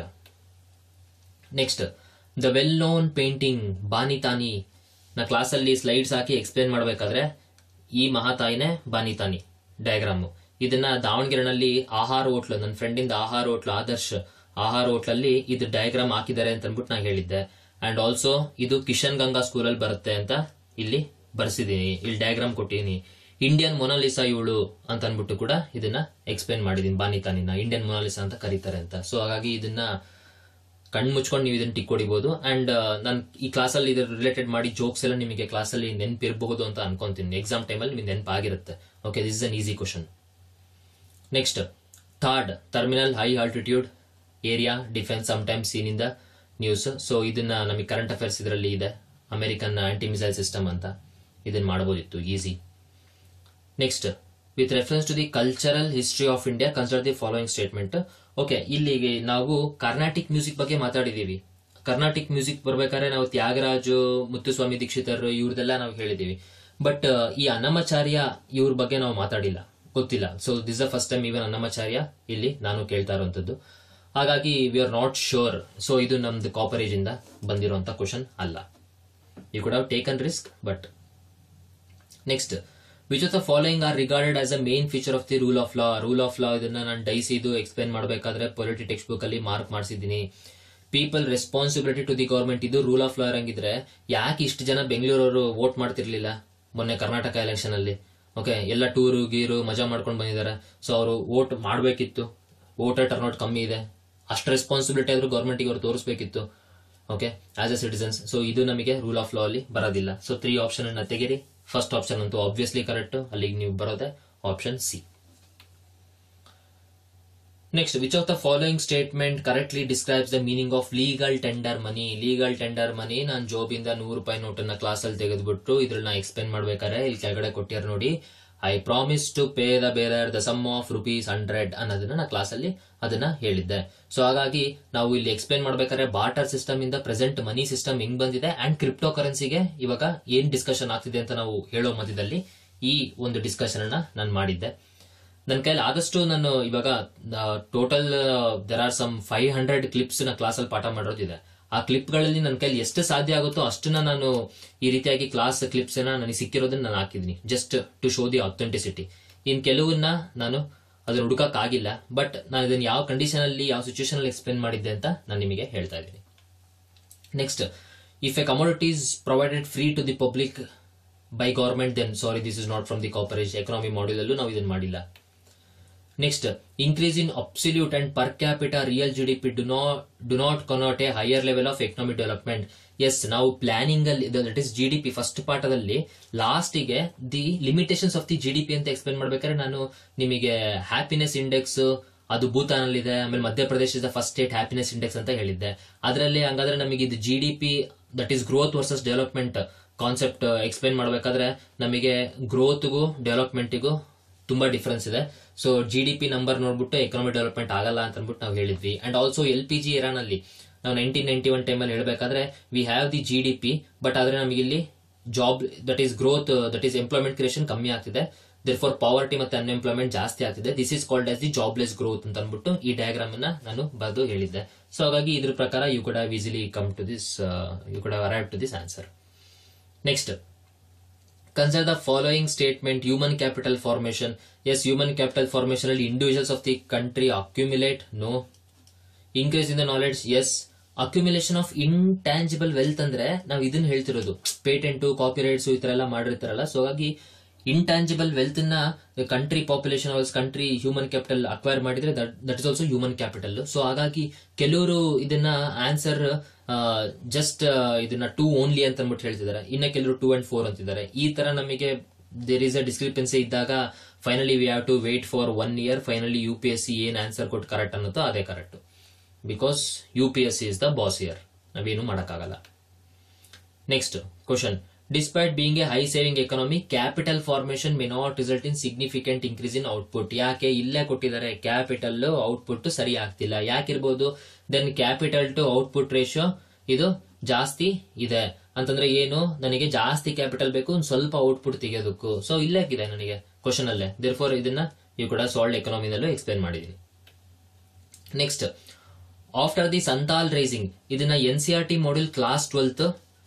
next the well known painting Bani Thani ನಾ ಕ್ಲಾಸಲ್ಲಿ ಸ್ಲೈಡ್ಸ್ ಹಾಕಿ ಎಕ್ಸ್ಪ್ಲೇನ್ ಮಾಡಬೇಕಾದ್ರೆ ಈ ಮಹಾತಾಯಿನೇ ಬಾನಿತಾನಿ ಡಯಾಗ್ರಾಮು ಇದನ್ನ ದಾವಣಗೆರೆನಲ್ಲಿ ಆಹಾರ ಹೋಟ್ಲು ನನ್ನ ಫ್ರೆಂಡಿಂದ ಆಹಾರ ಹೋಟ್ಲು ಆದರ್ಶ್ ಆಹಾರ ಹೋಟ್ಲಲ್ಲಿ ಇದು ಡಯಾಗ್ರಾಮ್ ಹಾಕಿದ್ದಾರೆ ಅಂತ ಅಂದ್ಬಿಟ್ಟು ನಾ ಹೇಳಿದ್ದೆ ಅಂಡ್ ಆಲ್ಸೋ ಇದು ಕಿಶನ್ ಗಂಗಾ ಸ್ಕೂಲಲ್ಲಿ ಬರುತ್ತೆ ಅಂತ ಇಲ್ಲಿ ಬರ್ಸಿದೀನಿ ಇಲ್ಲಿ ಡಯಾಗ್ರಾಮ್ ಕೊಟ್ಟಿದ್ದೀನಿ ಇಂಡಿಯನ್ ಮೊನಾಲಿಸಾ ಇವಳು ಅಂತ ಅನ್ಬಿಟ್ಟು ಕೂಡ ಇದನ್ನ ಎಕ್ಸ್ಪ್ಲೇನ್ ಮಾಡಿದೀನಿ ಬಾನಿತಾನಿನ ಇಂಡಿಯನ್ ಮೊನಾಲಿಸಾ ಅಂತ ಕರೀತಾರೆ ಅಂತ ಸೊ ಹಾಗಾಗಿ ಇದನ್ನ ಕಣ್ ಮುಚ್ಕೊಂಡು ನೀವು ಇದನ್ನ ಟಿಕ್ ಹೊಡಿಬಹುದು ಅಂಡ್ ನಾನು ಈ ಕ್ಲಾಸಲ್ಲಿ ಇದ್ರ ರಿಲೇಟೆಡ್ ಮಾಡಿ ಜೋಕ್ಸ್ ಎಲ್ಲ ನಿಮಗೆ ಕ್ಲಾಸಲ್ಲಿ ನೆನಪಿರಬಹುದು ಅಂತ ಅನ್ಕೊಂತೀನಿ ಎಕ್ಸಾಮ್ ಟೈಮಲ್ಲಿ ನಿಮ್ಗೆ ನೆನಪಾಗಿರುತ್ತೆ okay this is an easy question next third terminal high altitude area defence times seen in the news so ಇದನ್ನ ನಮಗೆ ಕರೆಂಟ್ ಅಫೇರ್ಸ್ ಇದರಲ್ಲಿ ಇದೆ ಅಮೆರಿಕನ್ ಆಂಟಿ ಮಿಸೈಲ್ ಸಿಸ್ಟಮ್ ಅಂತ ಇದನ್ನ ಮಾಡಬಹುದಿತ್ತು easy next with reference to the cultural history of India consider the following statement okay ಇಲ್ಲಿಗೆ ನಾವು ಕರ್ನಾಟಿಕ್ ಮ್ಯೂಸಿಕ್ ಬಗ್ಗೆ ಮಾತಾಡಿದೀವಿ ಕರ್ನಾಟಿಕ್ ಮ್ಯೂಸಿಕ್ ಬರ್ಬೇಕಾದ್ರೆ ನಾವು ತ್ಯಾಗರಾಜು ಮುತ್ತುಸ್ವಾಮಿ ದೀಕ್ಷಿತರ್ ಇವ್ರದೆಲ್ಲ ನಾವು ಹೇಳಿದೀವಿ ಬಟ್ ಈ ಅನ್ನಮಾಚಾರ್ಯ ಇವ್ರ ಬಗ್ಗೆ ನಾವು ಮಾತಾಡಿಲ್ಲ ಗೊತ್ತಿಲ್ಲ so this a first time even Annamacharya ಇಲ್ಲಿ ನಾನು ಕೇಳ್ತಾ ಇರುವಂತದ್ದು ಹಾಗಾಗಿ we are not sure so ಇದು ನಮ್ದು ಕಾಪರೇಜ್ ಇಂದ ಬಂದಿರುವಂತ ಕ್ವಶನ್ ಅಲ್ಲ you could have taken risk but next which of the following are regarded as a main feature of the rule of law rule of law ಇದನ್ನ ನಾನು ಡೈಸ್ ಇದು ಎಕ್ಸ್ಪ್ಲೇನ್ ಮಾಡಬೇಕಾದ್ರೆ ಪೊಲಿಟಿ ಟೆಕ್ಸ್ಟ್ ಬುಕ್ ಅಲ್ಲಿ ಮಾರ್ಕ್ ಮಾಡಿಸಿದ್ದೀನಿ people responsibility to the government ಇದು ರೂಲ್ ಆಫ್ ಲಾ ಇರಂಗಿದ್ರೆ ಯಾಕೆ ಇಷ್ಟು ಜನ ಬೆಂಗಳೂರವರು ವೋಟ್ ಮಾಡ್ತಿರ್ಲಿಲ್ಲ ಮೊನ್ನೆ ಕರ್ನಾಟಕ ಎಲೆಕ್ಷನ್ ಅಲ್ಲಿ ಓಕೆ ಎಲ್ಲ ಟೂರು ಗೀರು ಮಜಾ ಮಾಡ್ಕೊಂಡು ಬಂದಿದ್ದಾರೆ ಸೊ ಅವರು ವೋಟ್ ಮಾಡಬೇಕಿತ್ತು ವೋಟರ್ ಟರ್ನ್ಔಟ್ ಕಮ್ಮಿ ಇದೆ ಅಷ್ಟು ರೆಸ್ಪಾನ್ಸಿಬಿಲಿಟಿ ಆದ್ರೂ ಗೌರ್ಮೆಂಟ್ಗೆ ಅವ್ರು ತೋರಿಸ್ಬೇಕಿತ್ತು okay as a citizens so ಇದು ನಮಗೆ ರೂಲ್ ಆಫ್ ಲಾ ಅಲ್ಲಿ ಬರೋದಿಲ್ಲ ಸೊ ತ್ರೀ ಆಪ್ಷನ್ ಅನ್ನ ತೆಗಿರಿ ಫಸ್ಟ್ ಆಪ್ಷನ್ ಅಂತೂ ಆಬ್ವಿಯಸ್ಲಿ ಕರೆಕ್ಟ್ ಅಲ್ಲಿಗೆ ನೀವು ಬರೋದೆ option C next which of the following statement correctly describes the meaning of legal tender money legal tender money ನಾನು ಜೋಬಿಂದ ನೂರು ರೂಪಾಯಿ ನೋಟನ್ನ ಕ್ಲಾಸ್ ಅಲ್ಲಿ ತೆಗೆದ್ಬಿಟ್ಟು ಇದ್ರನ್ನ ಎಕ್ಸ್ಪ್ಲೇನ್ ಮಾಡ್ಬೇಕಾದ್ರೆ ಇಲ್ಲಿ ಕೆಳಗಡೆ ಕೊಟ್ಟಿರ ನೋಡಿ I promise to pay the bearer the sum of rupees hundred ಅನ್ನೋದನ್ನ ನಾ ಕ್ಲಾಸ್ ಅಲ್ಲಿ ಅದನ್ನ ಹೇಳಿದ್ದೆ ಸೊ ಹಾಗಾಗಿ ನಾವು ಇಲ್ಲಿ ಎಕ್ಸ್ಪ್ಲೇನ್ ಮಾಡ್ಬೇಕಾದ್ರೆ ಬಾಟರ್ ಸಿಸ್ಟಮ್ ಇಂದ ಪ್ರೆಸೆಂಟ್ ಮನಿ ಸಿಸ್ಟಮ್ ಹೆಂಗ್ ಬಂದಿದೆ ಅಂಡ್ ಕ್ರಿಪ್ಟೋ ಕರೆನ್ಸಿಗೆ ಇವಾಗ ಏನ್ ಡಿಸ್ಕಷನ್ ಆಗ್ತಿದೆ ಅಂತ ನಾವು ಹೇಳೋ ಮಧ್ಯದಲ್ಲಿ ಈ ಒಂದು ಡಿಸ್ಕಷನ್ ಅನ್ನ ನಾನು ಮಾಡಿದ್ದೆ ನನ್ನ ಕೈಲಿ ಆದಷ್ಟು ನಾನು ಇವಾಗ total there are some five hundred clips ನ ಕ್ಲಾಸ್ ಅಲ್ಲಿ ಪಾಠ ಮಾಡೋದಿದೆ ಆ ಕ್ಲಿಪ್ಗಳಲ್ಲಿ ನನ್ನ ಕೈಲಿ ಎಷ್ಟು ಸಾಧ್ಯ ಆಗುತ್ತೋ ಅಷ್ಟನ್ನ ನಾನು ಈ ರೀತಿಯಾಗಿ ಕ್ಲಾಸ್ ಕ್ಲಿಪ್ಸ್ ನನಗೆ ಸಿಕ್ಕಿರೋದನ್ನ ನಾನು ಹಾಕಿದ್ದೀನಿ just to show the authenticity in ಕೆಲವನ್ನ ನಾನು ಅದನ್ನ ಹುಡುಕಕ್ ಆಗಿಲ್ಲ ಬಟ್ ನಾನು ಇದನ್ನ ಯಾವ ಕಂಡೀಷನ್ ಅಲ್ಲಿ ಯಾವ ಸಿಚುವೇಶನ್ ಅಲ್ಲಿ ಎಕ್ಸ್ಪ್ಲೇನ್ ಮಾಡಿದ್ದೆ ಅಂತ ನಾನು ನಿಮಗೆ ಹೇಳ್ತಾ ಇದ್ದೀನಿ next if a commodities provided free to the public by government then sorry this is not from the coverage economy module ಅಲ್ಲೂ ನಾವು ಇದನ್ನ ಮಾಡಿಲ್ಲ next increase in absolute and per capita real G D P do not do not connote a higher level of economic development yes ನಾವು ಪ್ಲಾನಿಂಗ್ ಅಲ್ಲಿ that is G D P first ಪಾಠದಲ್ಲಿ ಲಾಸ್ಟಿಗೆ the limitations of the G D P ಅಂತ ಎಕ್ಸ್ಪ್ಲೇನ್ ಮಾಡ್ಬೇಕಾದ್ರೆ ನಾನು ನಿಮಗೆ ಹ್ಯಾಪಿನೆಸ್ ಇಂಡೆಕ್ಸ್ ಅದು ಭೂತಾನ್ ಇದೆ ಆಮೇಲೆ Madhya Pradesh is the first state happiness index ಅಂತ ಹೇಳಿದ್ದೆ ಅದರಲ್ಲಿ ಹಂಗಾದ್ರೆ ನಮಗೆ ಇದು G D P that is growth versus development concept explain ಮಾಡಬೇಕಾದ್ರೆ ನಮಗೆ ಗ್ರೋತ್ಗೂ ಡೆವಲಪ್ಮೆಂಟಿಗೂ ತುಂಬಾ ಡಿಫ್ರೆನ್ಸ್ ಇದೆ so G D P number ನೋಡ್ಬಿಟ್ಟು ಎಕನಾಮಿಕ್ ಡೆವಲಪ್ಮೆಂಟ್ ಆಗಲ್ಲ ಅಂತ ಅಂದ್ಬಿಟ್ಟು ನಾವು ಹೇಳಿದ್ವಿ and also L P G ಇರಾನಲ್ಲಿ ನಾವು ನೈನ್ಟೀನ್ ನೈನ್ಟಿ ಒನ್ ಟೈಮಲ್ಲಿ ಹೇಳ್ಬೇಕಾದ್ರೆ we have the G D P but ಆದ್ರೆ ನಮಗೆ ಇಲ್ಲಿ job that is growth that is employment creation ಕಮ್ಮಿ ಆಗ್ತಿದೆ ದೇರ್ ಫಾರ್ ಪಾವರ್ಟಿ ಮತ್ತೆ ಅನ್ಎಂಪ್ಲಾಯ್ಮೆಂಟ್ ಜಾಸ್ತಿ ಆಗ್ತಿದೆ this is called as the jobless growth ಅಂತ ಅಂದ್ಬಿಟ್ಟು ಈ ಡಯಾಗ್ರಾಮ್ ಅನ್ನ ನಾನು ಬರೆದು ಹೇಳಿದ್ದೆ ಸೊ ಹಾಗಾಗಿ ಇದ್ರ ಪ್ರಕಾರ you could have easily come to this you could have arrive to this answer next consider the following statement human capital formation yes human capital formation ಅಲ್ಲಿ individuals of the country accumulate no increase in the knowledge yes accumulation of intangible wealth ಅಂದ್ರೆ ನಾವು ಇದನ್ನ ಹೇಳ್ತಿರೋದು ಪೇಟೆಂಟ್ ಕಾಪಿರೈಟ್ಸ್ ಈ ತರ ಎಲ್ಲ ಮಾಡಿರ್ತಾರಲ್ಲ ಸೊ ಹಾಗಾಗಿ ಇಂಟ್ಯಾಂಜಿಬಲ್ ವೆಲ್ತ್ ನ country population country human capital acquire ಮಾಡಿದ್ರೆ that is also human capital so ಹಾಗಾಗಿ ಕೆಲವರು ಇದನ್ನ ಆನ್ಸರ್ ಜಸ್ಟ್ ಇದನ್ನ ಟೂ ಓನ್ಲಿ ಅಂತ ಅಂದ್ಬಿಟ್ಟು ಹೇಳ್ತಿದ್ದಾರೆ ಇನ್ನ ಕೆಲವರು ಟೂ ಅಂಡ್ ಫೋರ್ ಅಂತಿದ್ದಾರೆ ಈ ತರ ನಮಗೆ ದೇರ್ ಇಸ್ ಅ ಡಿಸ್ಕ್ರಿಪೆನ್ಸಿ ಇದ್ದಾಗ finally we have to wait for one year finally U P S C ಏನ್ ಆನ್ಸರ್ ಕೊಟ್ಟು ಕರೆಕ್ಟ್ ಅನ್ನೋದು ಅದೇ correct because U P S C is the boss here ನಾವೇನು ಮಾಡೋಕ್ಕಾಗಲ್ಲ next question despite being a high saving economy capital formation may not result in significant increase in output ಯಾಕೆ ಇಲ್ಲೇ ಕೊಟ್ಟಿದ್ದಾರೆ ಕ್ಯಾಪಿಟಲ್ ಔಟ್ಪುಟ್ ಸರಿ ಆಗ್ತಿಲ್ಲ ಯಾಕಿರ್ಬೋದು then capital to output ratio ಇದು ಜಾಸ್ತಿ ಇದೆ ಅಂತಂದ್ರೆ ಏನು ನನಗೆ ಜಾಸ್ತಿ ಕ್ಯಾಪಿಟಲ್ ಬೇಕು ಒಂದ್ ಸ್ವಲ್ಪ ಔಟ್ಪುಟ್ ತೆಗೆಯೋದಕ್ಕೂ ಸೊ ಇಲ್ಲೇಕಿದೆ ನನಗೆ ಕ್ವಶನ್ ಅಲ್ಲೇ ದೇರ್ ಫಾರ್ ಇದನ್ನ ಇವು ಕೂಡ ಸಾಲ್ಡ್ ಎಕನಾಮಿನಲ್ಲೂ ಎಕ್ಸ್ಪ್ಲೇನ್ ಮಾಡಿದೀನಿ next after the Santhal rising ಇದನ್ನ N C R T module class twelfth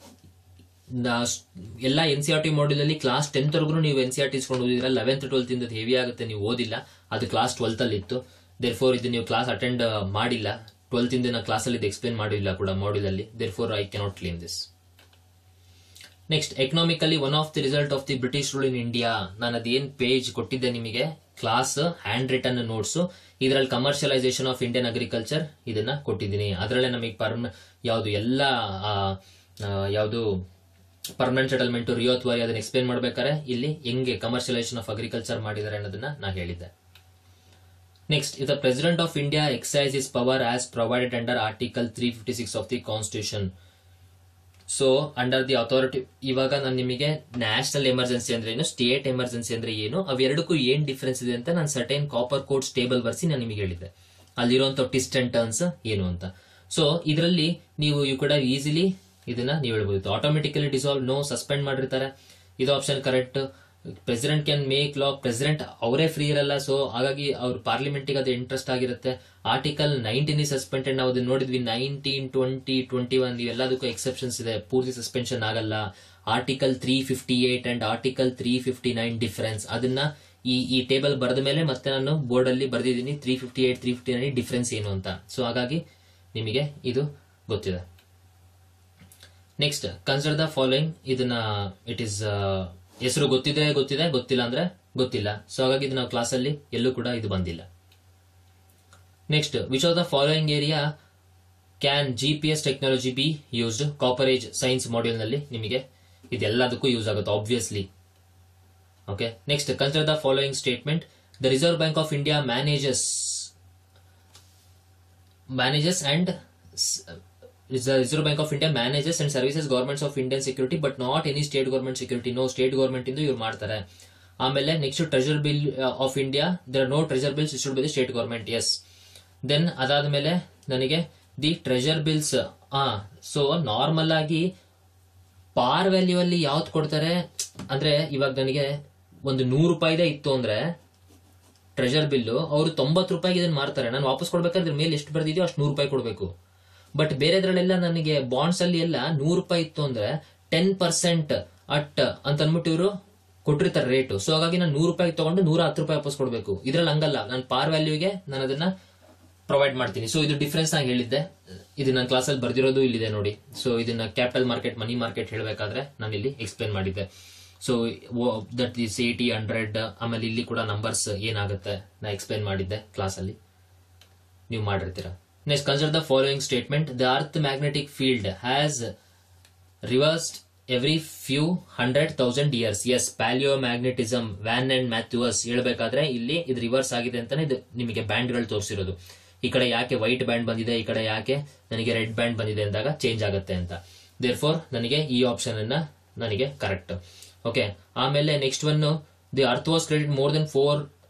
ಎಲ್ಲ N C R T module ಅಲ್ಲಿ ಕ್ಲಾಸ್ ಟೆಂತ್ ವರ್ಗು ನೀವು ಎನ್ ಸಿ ಆರ್ ಟಿ ಇಸ್ಕೊಂಡು ಓದಿದ್ರೆ ಲೆವೆಂತ್ ಟ್ವೆಲ್ತ್ ಇಂದ ಹೆವಿ ಆಗುತ್ತೆ ನೀವು ಓದಿಲ್ಲ ಅದು ಕ್ಲಾಸ್ ಟ್ವೆಲ್ತ್ ಅಲ್ಲಿ ಇತ್ತು ದೇರ್ ಫೋರ್ ಇದು ನೀವು ಕ್ಲಾಸ್ ಅಟೆಂಡ್ ಮಾಡಿಲ್ಲ ಟ್ವೆಲ್ತ್ ಇಂದ ಕ್ಲಾಸ್ ಅಲ್ಲಿ ಎಕ್ಸ್ಪ್ಲೇನ್ ಮಾಡಿಲ್ಲ ಕೂಡ ಮಾಡ್ಯೂಲ್ ಅಲ್ಲಿ therefore I cannot clean this next economically one of the result of the British rule in India ನಾನು ಅದೇನ್ ಪೇಜ್ ಕೊಟ್ಟಿದ್ದೆ ನಿಮಗೆ ಕ್ಲಾಸ್ ಹ್ಯಾಂಡ್ ರಿಟರ್ನ್ ನೋಟ್ಸ್ ಇದರಲ್ಲಿ ಕಮರ್ಷಿಯಲೈಸೇಷನ್ ಆಫ್ ಇಂಡಿಯನ್ ಅಗ್ರಿಕಲ್ಚರ್ ಇದನ್ನ ಕೊಟ್ಟಿದ್ದೀನಿ ಅದರಲ್ಲೇ ನಮಗೆ ಪರ್ಮ ಯಾವುದು ಎಲ್ಲ ಯಾವುದು ಪರ್ಮನೆಂಟ್ ಸೆಟಲ್ಮೆಂಟ್ ರಿಯೋತ್ವಾರಿ ಅದನ್ನ ಎಕ್ಸ್ಪ್ಲೇನ್ ಮಾಡ್ಬೇಕಾದ್ರೆ ಇಲ್ಲಿ ಹೆಂಗೆ ಕಮರ್ಷಿಯಲೈಸೇಷನ್ ಆಫ್ ಅಗ್ರಿಕಲ್ಚರ್ ಮಾಡಿದ್ದಾರೆ ಅನ್ನೋದನ್ನ ನಾ ಹೇಳಿದ್ದೆ next if the president of India exercise his power as provided under article three fifty six of the constitution so under the authority ಇವಾಗ ನಾನು ನಿಮಗೆ ನ್ಯಾಷನಲ್ ಎಮರ್ಜೆನ್ಸಿ ಅಂದ್ರೆ ಏನು ಸ್ಟೇಟ್ ಎಮರ್ಜೆನ್ಸಿ ಅಂದ್ರೆ ಏನು ಅವೆರಡಕ್ಕೂ ಏನ್ ಡಿಫ್ರೆನ್ಸ್ ಇದೆ ಅಂತ ನಾನು ಸರ್ಟೈನ್ ಕಾಪರ್ ಕೋಡ್ಸ್ ಟೇಬಲ್ ಬರ್ಸಿ ನಾನು ನಿಮಗೆ ಹೇಳಿದ್ದೆ ಅಲ್ಲಿರುವಂತ ಟಿಸ್ಟ್ ಅಂಡ್ ಟರ್ನ್ಸ್ ಏನು ಅಂತ ಸೊ ಇದರಲ್ಲಿ ನೀವು ಯು ಕೂಡ ಈಸಿಲಿ ಇದನ್ನ ನೀವು ಹೇಳ್ಬೋದು ಆಟೋಮೆಟಿಕಲಿ ಡಿಸಾಲ್ವ್ ನೋ ಸಸ್ಪೆಂಡ್ ಮಾಡಿರ್ತಾರೆ ಇದು option correct president can make law president ಅವರೇ ಫ್ರೀ ಇರಲ್ಲ ಸೊ ಹಾಗಾಗಿ ಅವ್ರ ಪಾರ್ಲಿಮೆಂಟ್ ಅದು ಇಂಟ್ರೆಸ್ಟ್ ಆಗಿರುತ್ತೆ ಆರ್ಟಿಕಲ್ ನೈನ್ಟೀನ್ ಸಸ್ಪೆಂಡೆಡ್ ನಾವು ಅದನ್ನ ನೋಡಿದ್ವಿ ನೈನ್ಟೀನ್ ಟ್ವೆಂಟಿ ಟ್ವೆಂಟಿ ಒನ್ ಇವೆಲ್ಲದಕ್ಕೂ ಎಕ್ಸೆಪ್ಷನ್ಸ್ ಇದೆ ಪೂರ್ತಿ ಸಸ್ಪೆನ್ಷನ್ ಆಗಲ್ಲ article three fifty eight and article three fifty nine difference ಅದನ್ನ ಈ ಈ ಟೇಬಲ್ ಬರೆದ ಮೇಲೆ ಮತ್ತೆ ನಾನು ಬೋರ್ಡ್ ಅಲ್ಲಿ ಬರೆದಿದ್ದೀನಿ three fifty eight three fifty nine difference ಏನು ಅಂತ ಸೊ ಹಾಗಾಗಿ ನಿಮಗೆ ಇದು ಗೊತ್ತಿದೆ ನೆಕ್ಸ್ಟ್ ಕನ್ಸಿಡರ್ ದ ಫಾಲೋಯಿಂಗ್ ಇದನ್ನ ಇಟ್ ಇಸ್ ಹೆಸರು ಗೊತ್ತಿದೆ ಗೊತ್ತಿದೆ ಗೊತ್ತಿಲ್ಲ ಅಂದ್ರೆ ಗೊತ್ತಿಲ್ಲ ಸೊ ಹಾಗಾಗಿ ಇದು ನಾವು ಕ್ಲಾಸಲ್ಲಿ ಎಲ್ಲೂ ಕೂಡ ಇದು ಬಂದಿಲ್ಲ next which of the following area can G P S technology be used coverage science module ನಲ್ಲಿ ನಿಮಗೆ ಇದೆಲ್ಲದಕ್ಕೂ ಯೂಸ್ ಆಗುತ್ತೆ obviously okay next consider the following statement the reserve bank of India manages manages and reserve bank of India manages and services governments of Indian security but not any state government security no state government ಇಂದ ಇವ್ರು ಮಾಡ್ತಾರೆ ಆಮೇಲೆ next treasury bill of India there no treasury bills issued by the state government yes then ಅದಾದ್ಮೇಲೆ ನನಗೆ ದಿ ಟ್ರೆಜರ್ ಬಿಲ್ಸ್ ಆ ಸೊ ನಾರ್ಮಲ್ ಆಗಿ ಪಾರ್ ವ್ಯಾಲ್ಯೂ ಅಲ್ಲಿ ಯಾವ್ದು ಕೊಡ್ತಾರೆ ಅಂದ್ರೆ ಇವಾಗ ನನಗೆ ಒಂದು ನೂರು ರೂಪಾಯಿದೇ ಇತ್ತು ಅಂದ್ರೆ ಟ್ರೆಜರ್ ಬಿಲ್ ಅವರು ತೊಂಬತ್ತು ರೂಪಾಯಿಗೆ ಇದನ್ನ ಮಾರ್ತಾರೆ ನಾನು ವಾಪಸ್ ಕೊಡ್ಬೇಕಾದ್ರೆ ಮೇಲೆ ಎಷ್ಟು ಬರ್ದಿದೆಯೋ ಅಷ್ಟು ನೂರು ರೂಪಾಯಿ ಕೊಡಬೇಕು ಬಟ್ ಬೇರೆದ್ರಲ್ಲೆಲ್ಲ ನನಗೆ ಬಾಂಡ್ಸ್ ಅಲ್ಲಿ ಎಲ್ಲ ನೂರು ರೂಪಾಯಿ ಇತ್ತು ಅಂದ್ರೆ ಟೆನ್ ಪರ್ಸೆಂಟ್ ಅಟ್ ಅಂತ ಅಂದ್ಬಿಟ್ಟು ಇವರು ಕೊಟ್ಟಿರ್ತಾರೆ ರೇಟ್ ಸೊ ಹಾಗಾಗಿ ನಾನು ನೂರು ರೂಪಾಯಿ ತಗೊಂಡು ನೂರ ಹತ್ತು ರೂಪಾಯಿ ವಾಪಸ್ ಕೊಡಬೇಕು ಇದ್ರಲ್ಲಿ ಹಂಗಲ್ಲ ನಾನು ಪಾರ್ ವ್ಯಾಲ್ಯೂಗೆ ನಾನು ಅದನ್ನ ಪ್ರೊವೈಡ್ ಮಾಡ್ತೀನಿ ಸೊ ಇದು ಡಿಫ್ರೆನ್ಸ್ ನಾನು ಹೇಳಿದ್ದೆ ಇದು ನನ್ನ ಕ್ಲಾಸಲ್ಲಿ ಬರ್ದಿರೋದು ಇಲ್ಲಿದೆ ನೋಡಿ ಸೊ ಇದನ್ನ ಕ್ಯಾಪಿಟಲ್ ಮಾರ್ಕೆಟ್ ಮನಿ ಮಾರ್ಕೆಟ್ ಹೇಳಬೇಕಾದ್ರೆ ನಾನು ಇಲ್ಲಿ ಎಕ್ಸ್ಪ್ಲೇನ್ ಮಾಡಿದ್ದೆ so that is eighty hundred ಆಮೇಲೆ ಇಲ್ಲಿ ಕೂಡ ನಂಬರ್ಸ್ ಏನಾಗುತ್ತೆ ನಾ ಎಕ್ಸ್ಪ್ಲೇನ್ ಮಾಡಿದ್ದೆ ಕ್ಲಾಸಲ್ಲಿ ನೀವು ಮಾಡಿರ್ತೀರಾ next consider the following statement the earth magnetic field has reversed every few hundred thousand years as paleomagnetism Vine and Matthews ಹೇಳ್ಬೇಕಾದ್ರೆ ಇಲ್ಲಿ ಇದು ರಿವರ್ಸ್ ಆಗಿದೆ ಅಂತಾನೆ ಇದು ನಿಮಗೆ ಬ್ಯಾಂಡ್ಗಳು ತೋರಿಸಿರೋದು ಈ ಕಡೆ ಯಾಕೆ ವೈಟ್ ಬ್ಯಾಂಡ್ ಬಂದಿದೆ ಈ ಕಡೆ ಯಾಕೆ ನನಗೆ ರೆಡ್ ಬ್ಯಾಂಡ್ ಬಂದಿದೆ ಅಂದಾಗ ಚೇಂಜ್ ಆಗುತ್ತೆ ಅಂತ ದೇರ್ ಫೋರ್ ನನಗೆ ಈ ಆಪ್ಷನ್ ಅನ್ನ ನನಗೆ ಕರೆಕ್ಟ್ ಓಕೆ ಆಮೇಲೆ next one the earth was created more than four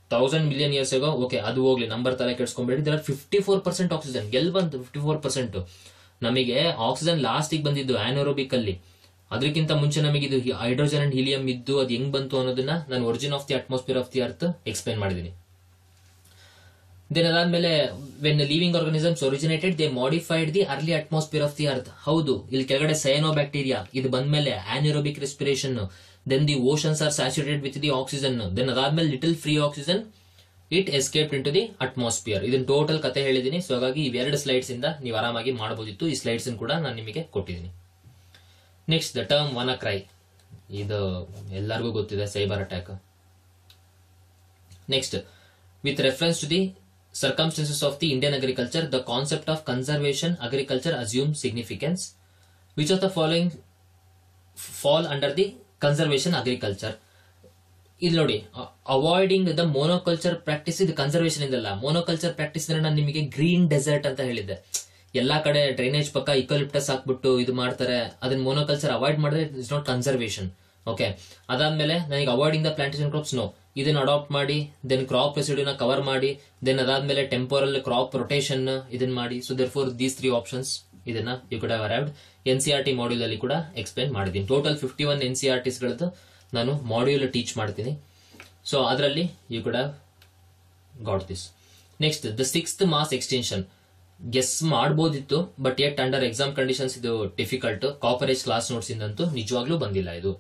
thousand million years ago okay ಅದು ಹೋಗ್ಲಿ ನಂಬರ್ ತಲೆ ಕೆಡ್ಸ್ಕೊಂಬೇಡಿ there fifty four percent oxygen ಎಲ್ ಬಂತು ಫಿಫ್ಟಿ ಫೋರ್ ಪರ್ಸೆಂಟ್ ನಮಗೆ ಆಕ್ಸಿಜನ್ ಲಾಸ್ಟಿಗೆ ಬಂದಿದ್ದು ಆನೋರೋಬಿಕ್ ಅಲ್ಲಿ ಅದಕ್ಕಿಂತ ಮುಂಚೆ ನಮಗೆ ಇದು ಹೈಡ್ರೋಜನ್ ಅಂಡ್ ಹೀಲಿಯಂ ಇದ್ದು ಅದು ಹೆಂಗ್ ಬಂತು ಅನ್ನೋದನ್ನ ನಾನು origin of the atmosphere of the earth explain ಮಾಡಿದ್ದೀನಿ ದೆನ್ ಅದಾದ್ಮೇಲೆ when living organisms originated they modified the early atmosphere of the earth ಹೌದು ಇಲ್ಲಿ ಕೆಳಗಡೆ ಸೈನೋ ಬ್ಯಾಕ್ಟೀರಿಯಾ ಇದು ಬಂದ್ಮೇಲೆ anaerobic respiration then the oceans are saturated with the oxygen then ಅದಾದ್ಮೇಲೆ little free oxygen it escape into the atmosphere ಇದನ್ನ ಟೋಟಲ್ ಕತೆ ಹೇಳಿದೀನಿ ಸೊ ಹಾಗಾಗಿ ಇವೆರಡು ಸ್ಲೈಡ್ಸ್ ಇಂದ ನೀವು ಆರಾಮಾಗಿ ಮಾಡಬಹುದಿತ್ತು ಈ ಸ್ಲೈಡ್ಸ್ ಕೂಡ ನಾನು ನಿಮಗೆ ಕೊಟ್ಟಿದ್ದೀನಿ next the term WannaCry ಇದು ಎಲ್ಲರಿಗೂ ಗೊತ್ತಿದೆ cyber attack next with reference to the circumstances of the Indian agriculture, the concept of conservation agriculture assumes significance. Which of the following fall under the conservation agriculture? ಇಲ್ಲಿ ನೋಡಿ ಅವಾಯ್ಡಿಂಗ್ ದ ಮೋನೋಕಲ್ಚರ್ ಪ್ರಾಕ್ಟೀಸ್ ಇದು ಕನ್ಸರ್ವೇಷನ್ ಇಂದಲ್ಲ ಮೋನೋಕಲ್ಚರ್ ಪ್ರಾಕ್ಟೀಸ್ ನಾನು ನಿಮಗೆ ಗ್ರೀನ್ ಡೆಸರ್ಟ್ ಅಂತ ಹೇಳಿದ್ದೆ ಎಲ್ಲಾ ಕಡೆ ಡ್ರೈನೇಜ್ ಪಕ್ಕ ಇಕೋಲಿಪ್ಟಸ್ ಹಾಕ್ಬಿಟ್ಟು ಇದು ಮಾಡ್ತಾರೆ ಅದನ್ನ ಮೋನೋಕಲ್ಚರ್ ಅವಾಯ್ಡ್ ಮಾಡಿದ್ರೆ ಇಟ್ಸ್ ನಾಟ್ ಕನ್ಸರ್ವೇಷನ್ ಓಕೆ ಅದಾದ್ಮೇಲೆ ನನಗೆ avoiding the plantation crops no ಇದನ್ನ ಅಡಾಪ್ಟ್ ಮಾಡಿ ದೆನ್ ಕ್ರಾಪ್ ರೆಸಿಡ್ಯೂನ ಕವರ್ ಮಾಡಿ ದೆನ್ ಅದಾದ್ಮೇಲೆ ಟೆಂಪೋರಲ್ ಕ್ರಾಪ್ ರೊಟೇಷನ್ ಇದನ್ನ ಮಾಡಿ so therefore these three options ಇದನ್ನ you could have arrived N C R T module ಅಲ್ಲಿ ಕೂಡ ಎಕ್ಸ್ಪ್ಲೈನ್ ಮಾಡಿದ್ದೀನಿ total fifty one N C R Ts ಗಳದ್ದು ನಾನು ಮಾಡ್ಯೂಲ್ ಟೀಚ್ ಮಾಡ್ತೀನಿ ಸೊ ಅದರಲ್ಲಿ you could have got this next the sixth mass extinction guess ಮಾಡಬಹುದಿತ್ತು but yet under exam conditions ಇದು ಡಿಫಿಕಲ್ಟ್ ಕಾಪರೇಜ್ ಕ್ಲಾಸ್ ನೋಟ್ಸ್ ಇಂದಂತೂ ನಿಜವಾಗ್ಲೂ ಬಂದಿಲ್ಲ ಇದು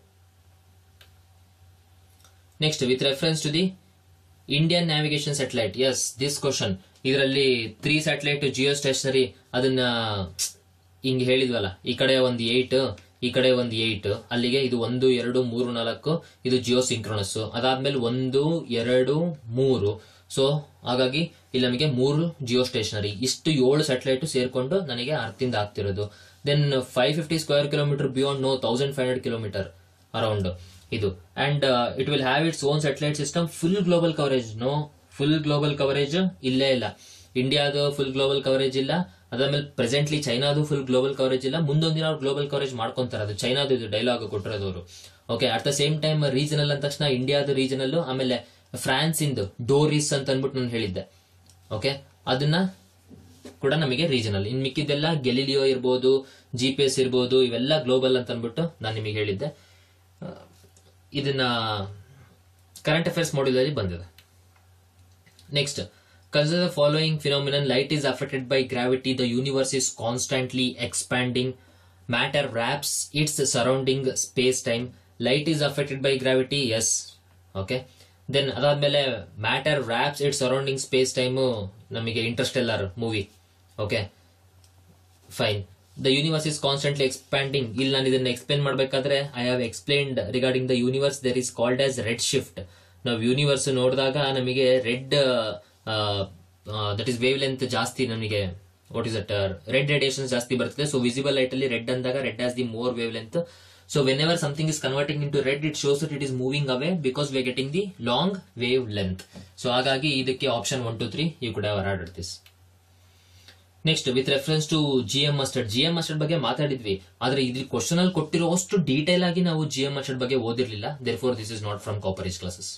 next with reference to the Indian navigation satellite as this question ಇದರಲ್ಲಿ ತ್ರೀ ಸ್ಯಾಟಲೈಟ್ ಜಿಯೋ ಸ್ಟೇಷನರಿ ಅದನ್ನ ಹಿಂಗ್ ಹೇಳಿದ್ವಲ್ಲ ಈ ಕಡೆ ಒಂದು ಏಟ್ ಈ ಕಡೆ ಒಂದು ಏಟ್ ಅಲ್ಲಿಗೆ ಇದು ಒಂದು ಎರಡು ಮೂರು ನಾಲ್ಕು ಇದು ಜಿಯೋ ಸಿಂಕ್ರೋನಸ್ ಅದಾದ್ಮೇಲೆ ಒಂದು ಎರಡು ಮೂರು ಸೊ ಹಾಗಾಗಿ ಇಲ್ಲಿ ನಮಗೆ ಮೂರು ಜಿಯೋ ಸ್ಟೇಷನರಿ ಇಷ್ಟು ಏಳು ಸ್ಯಾಟಲೈಟ್ ಸೇರ್ಕೊಂಡು ನನಗೆ ಅರ್ಥಿಂದ ಆಗ್ತಿರೋದು then five fifty square kilometer beyond no thousand five hundred kilometer around ಇದು and it will have its own satellite system full global coverage no full global coverage ಇಲ್ಲೇ ಇಲ್ಲ ಇಂಡಿಯಾದು ಫುಲ್ ಗ್ಲೋಬಲ್ ಕವರೇಜ್ ಇಲ್ಲ ಅದಾದ್ಮೇಲೆ ಪ್ರೆಸೆಂಟ್ಲಿ ಚೈನಾದು ಫುಲ್ ಗ್ಲೋಬಲ್ ಕವರೇಜ್ ಇಲ್ಲ ಮುಂದೊಂದಿನ ಅವ್ರು ಗ್ಲೋಬಲ್ ಕವರೇಜ್ ಮಾಡ್ಕೊಂತಾರೆ ಅದು ಚೈನಾದು ಇದು ಡೈಲಾಗ್ ಕೊಟ್ಟಿರೋದವರು okay at the same time regional ಅಂದ ತಕ್ಷಣ ಇಂಡಿಯಾದ ರೀಜನಲ್ ಆಮೇಲೆ ಫ್ರಾನ್ಸ್ ಇಂದು ಡೋರಿಸ್ ಅಂತ ಅಂದ್ಬಿಟ್ಟು ನಾನು ಹೇಳಿದ್ದೆ ಓಕೆ ಅದನ್ನ ಕೂಡ ನಮಗೆ ರೀಜನಲ್ ಇನ್ ಮಿಕ್ಕಿದ್ದೆಲ್ಲ ಗೆಲಿಲಿಯೋ ಇರ್ಬೋದು ಜಿ ಪಿ ಎಸ್ ಇರ್ಬೋದು ಇವೆಲ್ಲ ಗ್ಲೋಬಲ್ ಅಂತ ಅಂದ್ಬಿಟ್ಟು ನಾನು ನಿಮಗೆ ಹೇಳಿದ್ದೆ ಆ, ಇದನ್ನ ಕರೆಂಟ್ ಅಫೇರ್ಸ್ ಮಾಡ್ಯೂಲಲ್ಲಿ ಬಂದಿದೆ next consider the following phenomenon light is affected by gravity the universe is constantly expanding matter warps its surrounding space time light is affected by gravity yes okay then ಅದಾದ್ಮೇಲೆ matter warps its surrounding space time ನಮಗೆ interstellar movie okay fine the universe is constantly expanding ಇಲ್ಲಿ ನಾನು ಇದನ್ನ ಎಕ್ಸ್ಪ್ಲೇನ್ ಮಾಡಬೇಕಾದ್ರೆ I have explained regarding the universe there is called as red shift ನಾವು ಯೂನಿವರ್ಸ್ ನೋಡಿದಾಗ ನಮಗೆ red that is wavelength ಜಾಸ್ತಿ ನಮಗೆ what is at red radiation ಜಾಸ್ತಿ ಬರ್ತದೆ ಸೊ ವಿಸಿಬಲ್ ಲೈಟ್ ಅಲ್ಲಿ ರೆಡ್ ಅಂದಾಗ red as the more wavelength so whenever something is converting into red it shows it is moving away because we getting the long wavelength so ಹಾಗಾಗಿ ಇದಕ್ಕೆ option one two three you could have arrived this next with reference to G M mustard G M mustard ಬಗ್ಗೆ ಮಾತಾಡಿದ್ವಿ ಆದ್ರೆ ಇಲ್ಲಿ ಕ್ವಶನ್ ಅಲ್ಲಿ ಕೊಟ್ಟಿರೋ ಅಷ್ಟು ಡೀಟೇಲ್ ಆಗಿ ನಾವು ಜಿ ಎಂ ಮಸ್ಟರ್ಡ್ ಬಗ್ಗೆ ಓದಿರ್ಲಿಲ್ಲ therefore this is not from coverage classes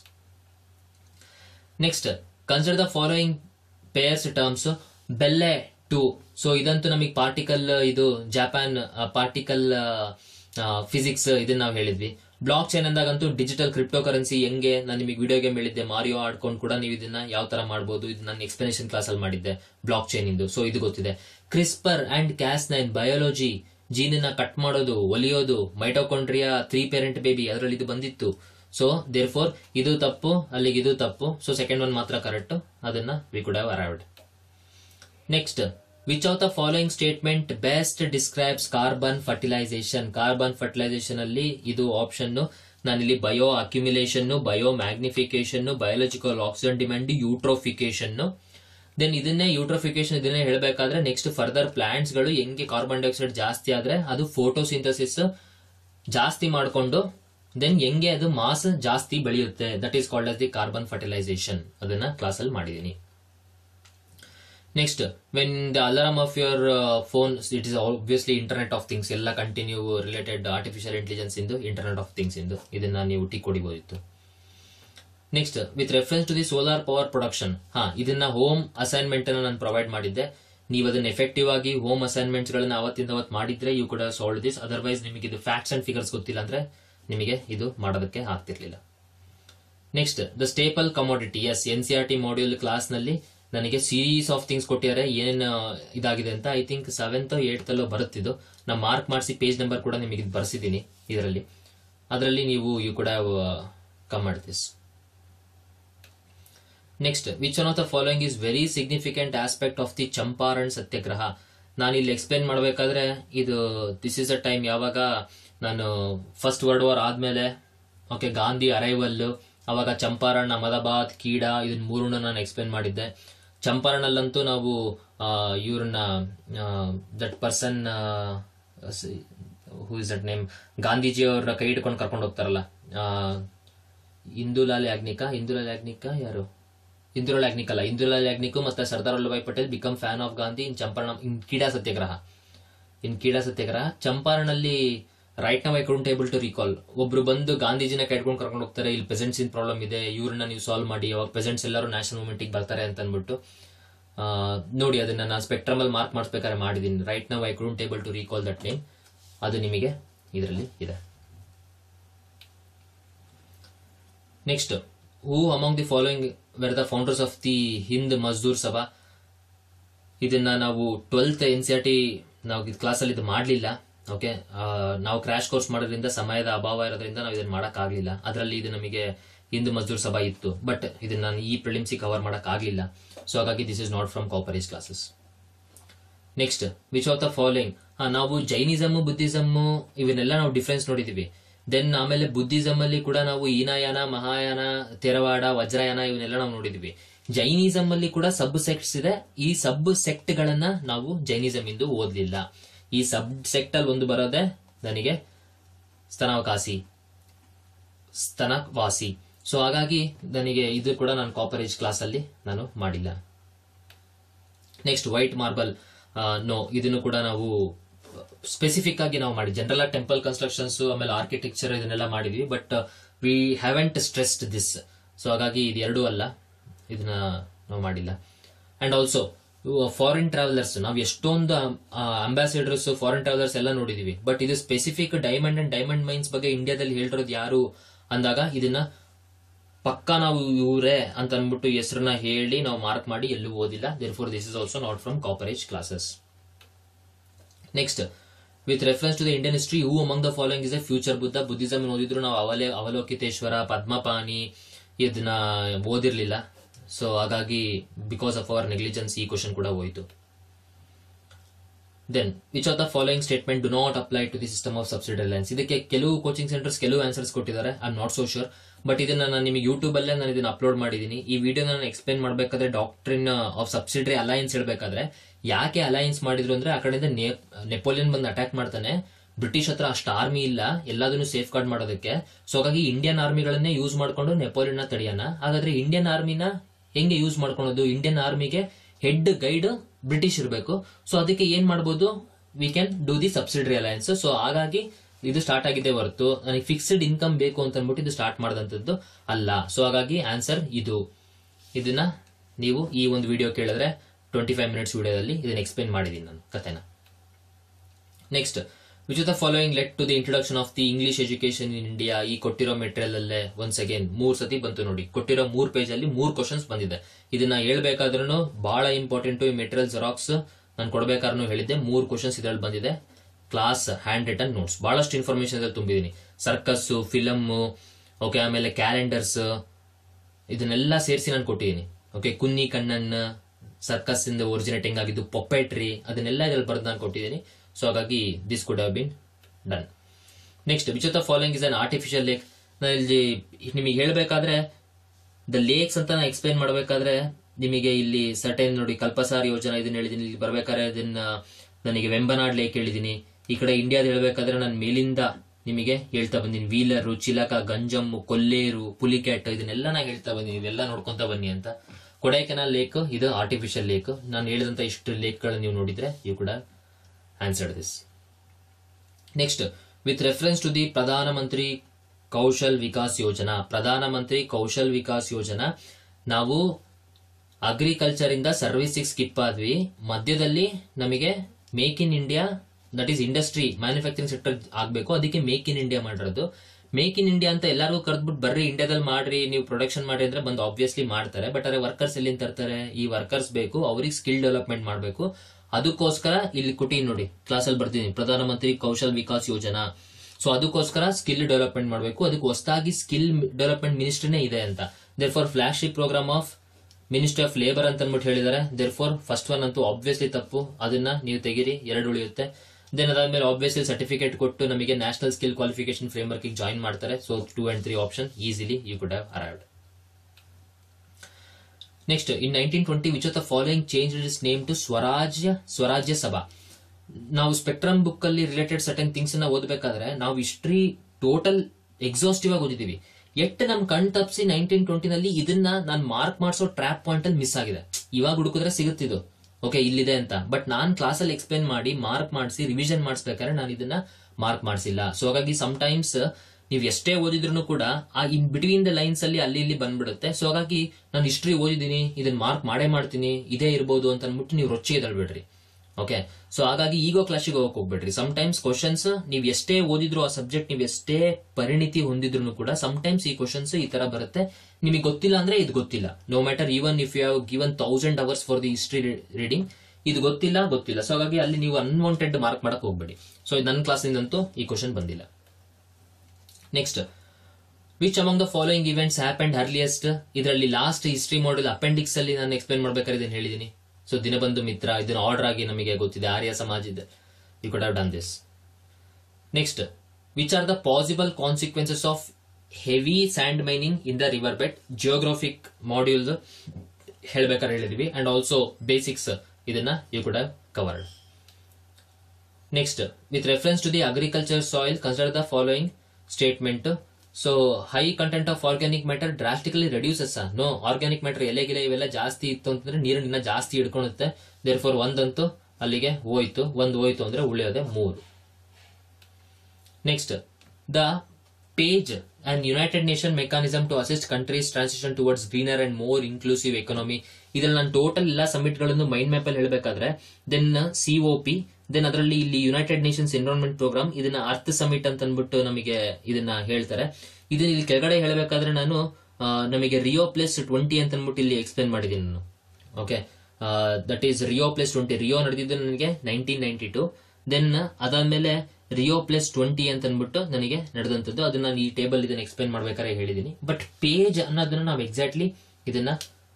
next consider the following pairs terms Belle two so ಇದಂತೂ ನಮಗೆ ಪಾರ್ಟಿಕಲ್ ಇದು ಜಪಾನ್ ಪಾರ್ಟಿಕಲ್ ಫಿಸಿಕ್ಸ್ ಇದನ್ನ ನಾವು ಹೇಳಿದ್ವಿ ಬ್ಲಾಕ್ ಚೈನ್ ಅಂದಾಗಂತೂ ಡಿಜಿಟಲ್ ಕ್ರಿಪ್ಟೋ ಕರೆನ್ಸಿ ಹೆಂಗೆ ನಾನು ನಿಮಗೆ ವಿಡಿಯೋ ಗೇಮ್ ಹೇಳಿದ್ದೆ ಮಾರಿಯೋ ಆಡ್ಕೊಂಡು ಕೂಡ ನೀವು ಇದನ್ನ ಯಾವ ತರ ಮಾಡಬಹುದು ಇದು ನಾನು ಎಕ್ಸ್ಪ್ಲನೇಷನ್ ಕ್ಲಾಸ್ ಅಲ್ಲಿ ಮಾಡಿದ್ದೆ ಬ್ಲಾಕ್ ಚೈನ್ ಇಂದು ಸೊ ಇದು ಗೊತ್ತಿದೆ CRISPR and Cas nine biology ಜೀನನ್ನ ಕಟ್ ಮಾಡೋದು ಒಲಿಯೋದು ಮೈಟೋಕಾಂಡ್ರಿಯಾ ತ್ರೀ ಪೇರೆಂಟ್ ಬೇಬಿ ಅದರಲ್ಲಿ ಇದು ಬಂದಿತ್ತು ಸೊ ದೇರ್ ಫೋರ್ ಇದು ತಪ್ಪು ಅಲ್ಲಿಗೆ ಇದು ತಪ್ಪು ಸೊ ಸೆಕೆಂಡ್ ಒನ್ ಮಾತ್ರ ಕರೆಕ್ಟ್ ಅದನ್ನ we could have arrived next which of the following statement best describes carbon fertilization carbon fertilization ಅಲ್ಲಿ ಇದು ಆಪ್ಷನ್ ನಾನಿಲ್ಲಿ bioaccumulation biomagnification biological oxygen demand eutrophication then ಇದನ್ನೇ ಯೂಟ್ರೋಫಿಕೇಶನ್ ಇದನ್ನೇ ಹೇಳಬೇಕಾದ್ರೆ ನೆಕ್ಸ್ಟ್ ಫರ್ದರ್ ಪ್ಲಾಂಟ್ಸ್ ಗಳು ಹೆಂಗೆ ಕಾರ್ಬನ್ ಡೈಆಕ್ಸೈಡ್ ಜಾಸ್ತಿ ಆದ್ರೆ ಅದು ಫೋಟೋಸಿಂಥಸಿಸ್ ಜಾಸ್ತಿ ಮಾಡಿಕೊಂಡು ದೆನ್ ಹೆಂಗೆ ಅದು ಮಾಸ್ ಜಾಸ್ತಿ ಬೆಳೆಯುತ್ತೆ that is called as the carbon fertilization ಅದನ್ನ ಕ್ಲಾಸ್ ಅಲ್ಲಿ ಮಾಡಿದೀನಿ next when the alarm of your phone it is obviously internet of things ಎಲ್ಲ ಕಂಟಿನ್ಯೂ ರಿಲೇಟೆಡ್ ಆರ್ಟಿಫಿಷಿಯಲ್ ಇಂಟೆಲಿಜೆನ್ಸ್ ಇಂದು ಇಂಟರ್ನೆಟ್ ಆಫ್ ಥಿಂಗ್ಸ್ ಇಂದು ಇದನ್ನ ನೀವು ಟಿಕ್ ಹೊಡಿಬೋದಿತ್ತು next with reference to the solar power production ಹಾ ಇದನ್ನ ಹೋಮ್ ಅಸೈನ್ಮೆಂಟ್ ಅನ್ನ ನಾನು ಪ್ರೊವೈಡ್ ಮಾಡಿದ್ದೆ ನೀವು ಅದನ್ನ ಎಫೆಕ್ಟಿವ್ ಆಗಿ ಹೋಮ್ ಅಸೈನ್ಮೆಂಟ್ಸ್ ಗಳನ್ನ ಅವತ್ತಿಂದ ಅವತ್ತು ಮಾಡಿದ್ರೆ ಯು ಕೂಡ ಸಾಲ್ವ್ ದಿಸ್ ಅದರ್ವೈಸ್ ನಿಮಗೆ ಇದು ಫ್ಯಾಕ್ಟ್ಸ್ ಅಂಡ್ ಫಿಗರ್ಸ್ ಗೊತ್ತಿಲ್ಲ ಅಂದ್ರೆ ನಿಮಗೆ ಇದು ಮಾಡೋದಕ್ಕೆ ಆಗ್ತಿರ್ಲಿಲ್ಲ next the staple commodity as N C R T module class ನಲ್ಲಿ ನನಗೆ ಸೀರೀಸ್ ಆಫ್ ಥಿಂಗ್ಸ್ ಕೊಟ್ಟಿದ್ದಾರೆ ಏನೇನು ಇದಾಗಿದೆ ಅಂತ ಐ ಥಿಂಕ್ ಸೆವೆಂತ್ ಏಟ್ ಅಲ್ಲೋ ಬರುತ್ತಿದ್ದು ನಾ ಮಾರ್ಕ್ ಮಾಡಿಸಿ ಪೇಜ್ ನಂಬರ್ ಕೂಡ ನಿಮಗೆ ಬರ್ಸಿದ್ದೀನಿ ಇದರಲ್ಲಿ ಅದರಲ್ಲಿ ನೀವು ಯು ಕೂಡ ಕಮ್ ಮಾಡಿ this next which one of the following is very significant aspect of the Champaran Satyagraha ನಾನು ಇಲ್ಲಿ ಎಕ್ಸ್ಪ್ಲೇನ್ ಮಾಡಬೇಕಾದ್ರೆ ಇದು ದಿಸ್ ಇಸ್ ಅ ಟೈಮ್ ಯಾವಾಗ ನಾನು ಫಸ್ಟ್ ವರ್ಲ್ಡ್ ವಾರ್ ಆದ್ಮೇಲೆ ಓಕೆ ಗಾಂಧಿ ಅರೈವಲ್ ಅವಾಗ ಚಂಪಾರಣ್ ಅಹಮದಾಬಾದ್ ಕೀಡಾ ಇದನ್ನ ಮೂರನ್ನ ನಾನು ಎಕ್ಸ್ಪ್ಲೇನ್ ಮಾಡಿದ್ದೆ ಚಂಪಾರಣಲ್ಲಂತೂ ನಾವು ಇವ್ರನ್ನ that person who is that name Gandhiji ಅವ್ರ ಕೈ ಹಿಡ್ಕೊಂಡು ಕರ್ಕೊಂಡು ಹೋಗ್ತಾರಲ್ಲ ಆ, ಇಂದುಲಾಲ್ ಯಾಜ್ನಿಕ ಇಂದುಲಾಲ್ ಯಾಜ್ನಿಕ ಯಾರು ಇಂದುಲಾಲ್ ಯಾಜ್ನಿಕ್ ಅಲ್ಲ ಇಂದುಲಾಲ್ ಯಾಜ್ನಿಕ್ ಮತ್ತೆ Sardar Vallabhbhai Patel become fan of Gandhi in Champaran in Kheda Satyagraha in Kheda Satyagraha ಚಂಪಾರಣಲ್ಲಿ ರೈಟ್ ನಾವು I couldn't able to recall ಒಬ್ರು ಬಂದು ಗಾಂಧೀಜಿನ ಕೈಡ್ಕೊಂಡು ಕರ್ಕೊಂಡು ಹೋಗ್ತಾರೆ ಇಲ್ಲಿ ಪೆಸೆಂಟ್ಸ್ ಇನ್ ಪ್ರಾಬ್ಲಮ್ ಇದೆ ಇವ್ರನ್ನ ನೀವು ಸಾಲ್ವ್ ಮಾಡಿ ಅವಾಗ ಪೆಸೆಂಟ್ಸ್ ಎಲ್ಲರೂ ನ್ಯಾಷನಲ್ ಮೂವ್ಮೆಂಟಿಗೆ ಬರ್ತಾರೆ ಅಂತ ಅಂದ್ಬಿಟ್ಟು ಆ, ನೋಡಿ ಅದನ್ನ ನಾನು ಸ್ಪೆಕ್ಟ್ರಮ್ ಅಲ್ಲಿ ಮಾರ್ಕ್ ಮಾಡಿಸ್ಬೇಕಾದ್ರೆ ಮಾಡಿದ್ದೀನಿ ರೈಟ್ ನಾವು I couldn't able to recall that name ಅದು ನಿಮಗೆ ಇದರಲ್ಲಿ ಇದೆ next who among the following were the founders of the Hind Mazdoor Sabha ಇದನ್ನ ನಾವು twelfth N C R T ನಾವು ಕ್ಲಾಸಲ್ಲಿ ಇದು ಮಾಡಲಿಲ್ಲ ಓಕೆ ನಾವು ಕ್ರಾಶ್ ಕೋರ್ಸ್ ಮಾಡೋದ್ರಿಂದ ಸಮಯದ ಅಭಾವ ಇರೋದ್ರಿಂದ ನಾವು ಇದನ್ನ ಮಾಡಕ್ ಆಗ್ಲಿಲ್ಲ ಅದರಲ್ಲಿ ಇದು ನಮಗೆ ಹಿಂದೂ ಮಜ್ದೂರ್ ಸಭಾ ಇತ್ತು ಬಟ್ ಇದನ್ನ ನಾನು ಈ ಪ್ರಿಲಿಮ್ಸಿ ಕವರ್ ಮಾಡಕ್ ಆಗ್ಲಿಲ್ಲ ಸೊ ಹಾಗಾಗಿ this is not from coverage classes next which of the following ನಾವು ಜೈನಿಸಮ್ ಬುದ್ಧಿಸಮ್ ಇವನ್ನೆಲ್ಲ ನಾವು ಡಿಫ್ರೆನ್ಸ್ ನೋಡಿದೀವಿ ದೆನ್ ಆಮೇಲೆ ಬುದ್ಧಿಸಮ್ ಅಲ್ಲಿ ಕೂಡ ನಾವು ಈನಾಯಾನ ಮಹಾಯಾನ ತೆರವಾಡ ವಜ್ರಯಾನ ಇವನ್ನೆಲ್ಲ ನಾವು ನೋಡಿದೀವಿ ಜೈನಿಸಮ್ ಅಲ್ಲಿ ಕೂಡ ಸಬ್ ಸೆಕ್ಟ್ಸ್ ಇದೆ ಈ ಸಬ್ ಸೆಕ್ಟ್ ಗಳನ್ನ ನಾವು ಜೈನಿಸಮ್ ಇಂದು ಓದ್ಲಿಲ್ಲ ಈ ಸಬ್ ಸೆಕ್ಟ್ ಅಲ್ಲಿ ಒಂದು ಬರೋದೆ ನನಗೆ ಸ್ತನಾವಕಾಸಿ ಸ್ತನವಾಸಿ ಸೊ ಹಾಗಾಗಿ ನನಗೆ ಇದು ಕೂಡ ನಾನು ಕಾಪರೇಜ್ ಕ್ಲಾಸ್ ಅಲ್ಲಿ ನಾನು ಮಾಡಿಲ್ಲ ನೆಕ್ಸ್ಟ್ ವೈಟ್ ಮಾರ್ಬಲ್ ನೋ ಇದನ್ನು ಕೂಡ ನಾವು ಸ್ಪೆಸಿಫಿಕ್ ಆಗಿ ನಾವು ಮಾಡಿ ಜನರಲ್ ಆಗಿ ಟೆಂಪಲ್ ಕನ್ಸ್ಟ್ರಕ್ಷನ್ಸ್ ಆಮೇಲೆ ಆರ್ಕಿಟೆಕ್ಚರ್ ಇದನ್ನೆಲ್ಲ ಮಾಡಿದ್ವಿ but we haven't stressed this so ಹಾಗಾಗಿ ಇದು ಎರಡೂ ಅಲ್ಲ ಇದನ್ನ ನಾವು ಮಾಡಿಲ್ಲ ಅಂಡ್ ಆಲ್ಸೋ ಫಾರಿನ್ ಟ್ರಾವೆಲರ್ಸ್ ನಾವು ಎಷ್ಟೊಂದು ಅಂಬಾಸಿಡರ್ಸ್ ಫಾರಿನ್ ಟ್ರಾವೆಲರ್ಸ್ ಎಲ್ಲ ನೋಡಿದೀವಿ ಬಟ್ ಇದು specific diamond and diamond mines ಬಗ್ಗೆ ಇಂಡಿಯಾದಲ್ಲಿ ಹೇಳಿರೋದು ಯಾರು ಅಂದಾಗ ಇದನ್ನ ಪಕ್ಕಾ ನಾವು ಇವರೇ ಅಂತ ಅಂದ್ಬಿಟ್ಟು ಹೆಸರನ್ನ ಹೇಳಿ ನಾವು ಮಾರ್ಕ್ ಮಾಡಿ ಎಲ್ಲೂ ಓದಿಲ್ಲ therefore this is also not from coverage classes next with reference to the Indian history who among the following is a future Buddha Buddhism ಓದಿದ್ರು ನಾವು ಅವಲೇ ಅವಲೋಕಿತೇಶ್ವರ ಪದ್ಮಪಾಣಿ ಇದನ್ನ ಓದಿರ್ಲಿಲ್ಲ ಸೊ ಹಾಗಾಗಿ ಬಿಕಾಸ್ ಆಫ್ ಅವರ್ ನೆಗ್ಲಿಜೆನ್ಸ್ ಈ ಕ್ವಶನ್ ಕೂಡ ಹೋಯ್ತು then which of the following statement do not apply to the system of subsidiary alliance ಇದಕ್ಕೆ ಕೆಲವು ಕೋಚಿಂಗ್ ಸೆಂಟರ್ಸ್ ಕೆಲವು ಆನ್ಸರ್ಸ್ ಕೊಟ್ಟಿದ್ದಾರೆ I am not so sure but ಇದನ್ನ ನಾನು ನಿಮಗೆ ಯೂಟ್ಯೂಬ್ ಅಲ್ಲೇ ನಾನು ಇದನ್ನ ಅಪ್ಲೋಡ್ ಮಾಡಿದ್ದೀನಿ ಈ ವಿಡಿಯೋ ನಾನು ಎಕ್ಸ್ಪ್ಲೇನ್ ಮಾಡಬೇಕಾದ್ರೆ ಡಾಕ್ಟ್ರಿನ್ ಆಫ್ ಸಬ್ಸಿಡರಿ ಅಲಯನ್ಸ್ ಹೇಳ್ಬೇಕಾದ್ರೆ ಯಾಕೆ ಅಲಯನ್ಸ್ ಮಾಡಿದ್ರು ಅಂದ್ರೆ ಆ ಕಡೆಯಿಂದ ನೆಪೋಲಿಯನ್ ಬಂದು ಅಟ್ಯಾಕ್ ಮಾಡ್ತಾನೆ ಬ್ರಿಟಿಷ್ ಹತ್ರ ಅಷ್ಟು ಆರ್ಮಿ ಇಲ್ಲ ಎಲ್ಲದನ್ನು ಸೇಫ್ ಗಾರ್ಡ್ ಮಾಡೋದಕ್ಕೆ ಸೊ ಹಾಗಾಗಿ ಇಂಡಿಯನ್ ಆರ್ಮಿಗಳನ್ನೇ ಯೂಸ್ ಮಾಡ್ಕೊಂಡು ನೆಪೋಲಿಯನ್ ತಡೆಯೋಣ ಹಾಗಾದ್ರೆ ಇಂಡಿಯನ್ ಆರ್ಮಿನ ಹೆಂಗೆ ಯೂಸ್ ಮಾಡ್ಕೊಳೋದು ಇಂಡಿಯನ್ ಆರ್ಮಿಗೆ ಹೆಡ್ ಗೈಡ್ ಬ್ರಿಟಿಷ್ ಇರಬೇಕು ಸೊ ಅದಕ್ಕೆ ಏನ್ ಮಾಡ್ಬೋದು we can do the subsidiary alliance so ಹಾಗಾಗಿ ಇದು ಸ್ಟಾರ್ಟ್ ಆಗಿದೆ ಹೊರತು ನನಗೆ ಫಿಕ್ಸ್ಡ್ ಇನ್ಕಮ್ ಬೇಕು ಅಂತ ಅಂದ್ಬಿಟ್ಟು ಇದು ಸ್ಟಾರ್ಟ್ ಮಾಡಿದಂಥದ್ದು ಅಲ್ಲ ಸೊ ಹಾಗಾಗಿ ಆನ್ಸರ್ ಇದು ಇದನ್ನ ನೀವು ಈ ಒಂದು ವಿಡಿಯೋ ಕೇಳಿದ್ರೆ ಟ್ವೆಂಟಿ ಫೈವ್ ಮಿನಿಟ್ಸ್ ವಿಡಿಯೋದಲ್ಲಿ ಇದನ್ನ ಎಕ್ಸ್ಪ್ಲೇನ್ ಮಾಡಿದ್ದೀನಿ ನಾನು ಕಥೆನ next which of the following led to the introduction of the English education in India ಈ ಕೊಟ್ಟಿರೋ ಮೆಟೀರಿಯಲ್ ಅಲ್ಲೇ ಒನ್ಸ್ ಅಗೇನ್ ಮೂರ್ ಸತಿ ಬಂತು ನೋಡಿ ಕೊಟ್ಟಿರೋ ಮೂರ್ ಪೇಜ್ ಅಲ್ಲಿ ಮೂರ್ ಕ್ವಶನ್ಸ್ ಬಂದಿದೆ ಇದನ್ನ ಹೇಳ್ಬೇಕಾದ್ರೂ ಬಹಳ ಇಂಪಾರ್ಟೆಂಟ್ ಈ ಮೆಟೀರಿಯಲ್ ಜೆರಾಕ್ಸ್ ನಾನು ಕೊಡ್ಬೇಕಾದ್ರೂ ಹೇಳಿದ್ದೆ ಮೂರ್ ಕ್ವಶನ್ಸ್ ಇದ್ರಲ್ಲಿ ಬಂದಿದೆ ಕ್ಲಾಸ್ ಹ್ಯಾಂಡ್ ರಿಟನ್ ನೋಟ್ಸ್ ಬಹಳಷ್ಟು ಇನ್ಫಾರ್ಮೇಶನ್ ಇದ್ರಲ್ಲಿ ತುಂಬಿದ್ದೀನಿ ಸರ್ಕಸ್ ಫಿಲಮ್ ಓಕೆ ಆಮೇಲೆ ಕ್ಯಾಲೆಂಡರ್ಸ್ ಇದನ್ನೆಲ್ಲ ಸೇರಿಸಿ ನಾನು ಕೊಟ್ಟಿದ್ದೀನಿ ಓಕೆ ಕುನ್ನಿ ಕಣ್ಣನ್ ಸರ್ಕಸ್ ಇಂದ ಒರಿಜಿನೇಟಿಂಗ್ ಆಗಿದ್ದು ಪೊಪೆಟ್ರಿ ಅದನ್ನೆಲ್ಲ ಇದ್ರಲ್ಲಿ ಬರೆದು ನಾನು ಕೊಟ್ಟಿದ್ದೀನಿ ಸೊ ಹಾಗಾಗಿ this could have been done next which of the following is an artificial lake ನಾನು ಇಲ್ಲಿ ನಿಮಗೆ ಹೇಳಬೇಕಾದ್ರೆ ದ ಲೇಕ್ಸ್ ಅಂತ ನಾನು ಎಕ್ಸ್ಪ್ಲೈನ್ ಮಾಡಬೇಕಾದ್ರೆ ನಿಮಗೆ ಇಲ್ಲಿ ಸರ್ಟೈನ್ ನೋಡಿ ಕಲ್ಪಸಾರ್ ಯೋಜನಾ ಇದನ್ನ ಹೇಳಿದೀನಿ ಇಲ್ಲಿ ಬರ್ಬೇಕಾದ್ರೆ ಇದನ್ನ ನನಗೆ ವೆಂಬನಾಡ್ ಲೇಕ್ ಹೇಳಿದೀನಿ ಈ ಕಡೆ ಇಂಡಿಯಾದ ಹೇಳ್ಬೇಕಾದ್ರೆ ನಾನು ಮೇಲಿಂದ ನಿಮಗೆ ಹೇಳ್ತಾ ಬಂದೀನಿ ವೀಲರು ಚಿಲಕ ಗಂಜಮ್ಮು ಕೊಲ್ಲೇರು ಪುಲಿಕ್ಯಾಟ್ ಇದನ್ನೆಲ್ಲ ನಾ ಹೇಳ್ತಾ ಬಂದೀನಿ ಇದೆಲ್ಲ ನೋಡ್ಕೊಂತ ಬನ್ನಿ ಅಂತ ಕೊಡೈಕೆನಾಲ್ ಲೇಕ್ ಇದು ಆರ್ಟಿಫಿಷಿಯಲ್ ಲೇಕ್ ನಾನು ಹೇಳಿದಂತ ಇಷ್ಟು ಲೇಕ್ಗಳನ್ನ ನೀವು ನೋಡಿದ್ರೆ ಇವು ಕೂಡ answered this next with reference to the Pradhan Mantri Kaushal Vikas ಯೋಜನಾ ಪ್ರಧಾನಮಂತ್ರಿ ಕೌಶಲ್ ವಿಕಾಸ್ ಯೋಜನಾ ನಾವು ಅಗ್ರಿಕಲ್ಚರ್ ಇಂದ ಸರ್ವಿಸಿಗೆ ಸ್ಕಿಪ್ ಆದ್ವಿ ಮಧ್ಯದಲ್ಲಿ ನಮಗೆ make in India that is industry manufacturing sector ಆಗ್ಬೇಕು ಅದಕ್ಕೆ ಮೇಕ್ ಇನ್ ಇಂಡಿಯಾ ಮಾಡಿರೋದು ಮೇಕ್ ಇನ್ ಇಂಡಿಯಾ ಅಂತ ಎಲ್ಲರಿಗೂ ಕರೆದ್ಬಿಟ್ಟು ಬರ್ರಿ ಇಂಡಿಯಾದಲ್ಲಿ ಮಾಡ್ರಿ ನೀವು ಪ್ರೊಡಕ್ಷನ್ ಮಾಡಿ ಅಂದ್ರೆ ಬಂದು ಆಬ್ವಿಯಸ್ಲಿ ಮಾಡ್ತಾರೆ ಬಟ್ ಅದೇ ವರ್ಕರ್ಸ್ ಎಲ್ಲಿಂದ ತರ್ತಾರೆ ಈ ವರ್ಕರ್ಸ್ ಬೇಕು ಅವ್ರಿಗೆ ಸ್ಕಿಲ್ ಡೆವಲಪ್ಮೆಂಟ್ ಮಾಡಬೇಕು ಅದಕ್ಕೋಸ್ಕರ ಇಲ್ಲಿ ಕೊಟ್ಟಿನಿ ನೋಡಿ ಕ್ಲಾಸಲ್ಲಿ ಬರ್ತೀನಿ ಪ್ರಧಾನಮಂತ್ರಿ ಕೌಶಲ್ ವಿಕಾಸ್ ಯೋಜನಾ ಸೊ ಅದಕ್ಕೋಸ್ಕರ ಸ್ಕಿಲ್ ಡೆವಲಪ್ಮೆಂಟ್ ಮಾಡಬೇಕು ಅದಕ್ಕೆ ಹೊಸದಾಗಿ ಸ್ಕಿಲ್ ಡೆವಲಪ್ಮೆಂಟ್ ಮಿನಿಸ್ಟ್ರಿನೇ ಇದೆ ಅಂತ therefore flagship program of ministry of labour ಅಂತ ಅಂದ್ಬಿಟ್ಟು ಹೇಳಿದ್ದಾರೆ ದೇರ್ ಫಾರ್ ಫಸ್ಟ್ ಒನ್ ಅಂತೂ ಆಬ್ವಿಯಸ್ಲಿ ತಪ್ಪು ಅದನ್ನ ನೀವು ತೆಗೀರಿ ಎರಡು ಉಳಿಯುತ್ತೆ ದೆನ್ ಅದಾದ್ಮೇಲೆ ಆಬ್ವಿಯಸ್ಲಿ ಸರ್ಟಿಫಿಕೇಟ್ ಕೊಟ್ಟು ನಮಗೆ national skill qualification framework join ಮಾಡ್ತಾರೆ so two and three option easily you could have arrived next in nineteen twenty which of the following change is name to Swarajya Swarajya Sabha ನಾವು ಸ್ಪೆಕ್ಟ್ರಮ್ ಬುಕ್ ಅಲ್ಲಿ ರಿಲೇಟೆಡ್ ಸರ್ಟನ್ ಥಿಂಗ್ಸ್ ನ ಓದಬೇಕಾದ್ರೆ ನಾವು ಹಿಸ್ಟ್ರಿ ಟೋಟಲ್ ಎಕ್ಸಾಸ್ಟಿವ್ ಆಗಿ ಓದಿದೀವಿ ಎಟ್ ನಮ್ ಕಣ್ ತಪ್ಸಿ ನೈನ್ಟೀನ್ ಟ್ವೆಂಟಿನಲ್ಲಿ ಇದನ್ನ ನಾನು ಮಾರ್ಕ್ ಮಾಡಿಸೋ ಟ್ರ್ಯಾಪ್ ಪಾಯಿಂಟ್ ಅಲ್ಲಿ ಮಿಸ್ ಆಗಿದೆ ಇವಾಗ ಹುಡುಕಿದ್ರೆ ಸಿಗುತ್ತಿದ್ದು ಓಕೆ ಇಲ್ಲಿದೆ ಅಂತ ಬಟ್ ನಾನ್ ಕ್ಲಾಸಲ್ಲಿ ಎಕ್ಸ್ಪ್ಲೇನ್ ಮಾಡಿ ಮಾರ್ಕ್ ಮಾಡಿಸಿ ರಿವಿಷನ್ ಮಾಡಿಸ್ಬೇಕಾದ್ರೆ ನಾನು ಇದನ್ನ ಮಾರ್ಕ್ ಮಾಡಿಸಿಲ್ಲ ಸೊ ಹಾಗಾಗಿ ಸಮ್ ಟೈಮ್ಸ್ ನೀವು ಎಷ್ಟೇ ಓದಿದ್ರು ಕೂಡ ಆ ಇನ್ ಬಿಟ್ವೀನ್ ದ ಲೈನ್ಸ್ ಅಲ್ಲಿ ಅಲ್ಲಿ ಇಲ್ಲಿ ಬಂದ್ಬಿಡುತ್ತೆ ಸೊ ಹಾಗಾಗಿ ನಾನು ಹಿಸ್ಟ್ರಿ ಓದಿದ್ದೀನಿ ಇದನ್ನ ಮಾರ್ಕ್ ಮಾಡೇ ಮಾಡ್ತೀನಿ ಇದೇ ಇರ್ಬೋದು ಅಂತ ಅಂದ್ಬಿಟ್ಟು ನೀವು ರೊಚ್ಚಿ ಎದಳ್ಬೇಡ್ರಿ ಓಕೆ ಸೊ ಹಾಗಾಗಿ ಈಗೋ ಕ್ಲಾಸಿಗೆ ಹೋಗಕ್ ಹೋಗ್ಬೇಡ್ರಿ ಸಮ್ ಟೈಮ್ಸ್ ಕ್ವಶನ್ಸ್ ನೀವು ಎಷ್ಟೇ ಓದಿದ್ರು ಆ ಸಬ್ಜೆಕ್ಟ್ ನೀವು ಎಷ್ಟೇ ಪರಿಣಿತಿ ಹೊಂದಿದ್ರು ಕೂಡ ಸಮ್ ಟೈಮ್ಸ್ ಈ ಕ್ವಶನ್ಸ್ ಈ ತರ ಬರುತ್ತೆ ನಿಮಗೆ ಗೊತ್ತಿಲ್ಲ ಅಂದ್ರೆ ಇದು ಗೊತ್ತಿಲ್ಲ no matter even if you have given thousand hours for the history reading ಇದು ಗೊತ್ತಿಲ್ಲ ಗೊತ್ತಿಲ್ಲ ಸೊ ಹಾಗಾಗಿ ಅಲ್ಲಿ ನೀವು ಅನ್ವಾಂಟೆಡ್ ಮಾರ್ಕ್ ಮಾಡಕ್ ಹೋಗ್ಬೇಡಿ ಸೊ ಇದು ನನ್ನ ಕ್ಲಾಸಿಂದಂತೂ ಈ ಕ್ವಶನ್ ಬಂದಿಲ್ಲ next which among the following events happened earliest ಇದರಲ್ಲಿ ಲಾಸ್ಟ್ ಹಿಸ್ಟ್ರಿ ಮಾಡಲ್ ಅಪೆಂಡಿಕ್ಸ್ ಅಲ್ಲಿ ನಾನು ಎಕ್ಸ್ಪ್ಲೇನ್ ಮಾಡ್ಬೇಕಾದ್ರೆ ಇದನ್ನ ಹೇಳಿದೀನಿ ಸೊ ದಿನಬಂಧು ಮಿತ್ರ ಇದನ್ನ ಆರ್ಡರ್ ಆಗಿ ನಮಗೆ ಗೊತ್ತಿದೆ ಆರ್ಯ ಸಮಾಜದ you could have done this next which are the possible consequences of heavy sand mining in the river bed geographic modules ಹೇಳ್ಬೇಕಾದ್ರೆ ಹೇಳಿದೀವಿ ಅಂಡ್ ಆಲ್ಸೋ ಬೇಸಿಕ್ಸ್ ಇದನ್ನ you could have covered next with reference to the agriculture soil consider the following statement so high content of organic matter drastically reduces no organic matter ಎಲೆಗಿಲೆ ಇವೆಲ್ಲ ಜಾಸ್ತಿ ಇತ್ತು ಅಂತಂದ್ರೆ ನೀರನ್ನ ಇನ್ನ ಜಾಸ್ತಿ ಹಿಡ್ಕೊಳುತ್ತೆ ದೇರ್ ಫಾರ್ ಒಂದಂತೂ ಅಲ್ಲಿಗೆ ಹೋಯ್ತು ಒಂದು ಹೋಯ್ತು ಅಂದ್ರೆ ಉಳಿಯೋದೆ ಮೂರು next the page and United Nation mechanism to assist countries transition towards greener and more inclusive economy ಇದ್ರಲ್ಲಿ ನಾನು ಟೋಟಲ್ ಎಲ್ಲ ಸಮಿಟ್ ಗಳನ್ನು ಮೈಂಡ್ ಮ್ಯಾಪ್ ಅಲ್ಲಿ ಹೇಳಬೇಕಾದ್ರೆ ದೆನ್ ಸಿಒಪಿ ದೆನ್ ಅದರಲ್ಲಿ ಇಲ್ಲಿ ಯುನೈಟೆಡ್ ನೇಷನ್ಸ್ ಎನ್ವಿರಾನ್ಮೆಂಟ್ ಪ್ರೋಗ್ರಾಮ್ ಇದನ್ನ ಅರ್ತ್ ಸಮಿಟ್ ಅಂತ ಅಂದ್ಬಿಟ್ಟು ನಮಗೆ ಇದನ್ನ ಹೇಳ್ತಾರೆ ಇದನ್ನ ಇಲ್ಲಿ ಕೆಳಗಡೆ ಹೇಳಬೇಕಾದ್ರೆ ನಾನು ಆ, ನಮಗೆ ರಿಯೋ ಪ್ಲಸ್ ಟ್ವೆಂಟಿ ಅಂತ ಅಂದ್ಬಿಟ್ಟು ಇಲ್ಲಿ ಎಕ್ಸ್ಪ್ಲೇನ್ ಮಾಡಿದ್ದೀನಿ ನಾನು okay that is Rio plus twenty Rio ನಡೆದಿದ್ದು ನನಗೆ ನೈನ್ಟೀನ್ ನೈನ್ಟಿ ಟು ದೆನ್ ಅದಾದ್ಮೇಲೆ ರಿಯೋ ಪ್ಲಸ್ ಟ್ವೆಂಟಿ ಅಂತ ಅಂದ್ಬಿಟ್ಟು ನನಗೆ ನಡೆದಂತದ್ದು ಅದನ್ನ ನಾನು ಈ ಟೇಬಲ್ ಇದನ್ನ ಎಕ್ಸ್ಪ್ಲೇನ್ ಮಾಡ್ಬೇಕಾದ್ರೆ ಹೇಳಿದೀನಿ ಬಟ್ ಪೇಜ್ ಅನ್ನೋದನ್ನ ನಾವು ಎಕ್ಸಾಕ್ಟ್ಲಿ ಇದನ್ನ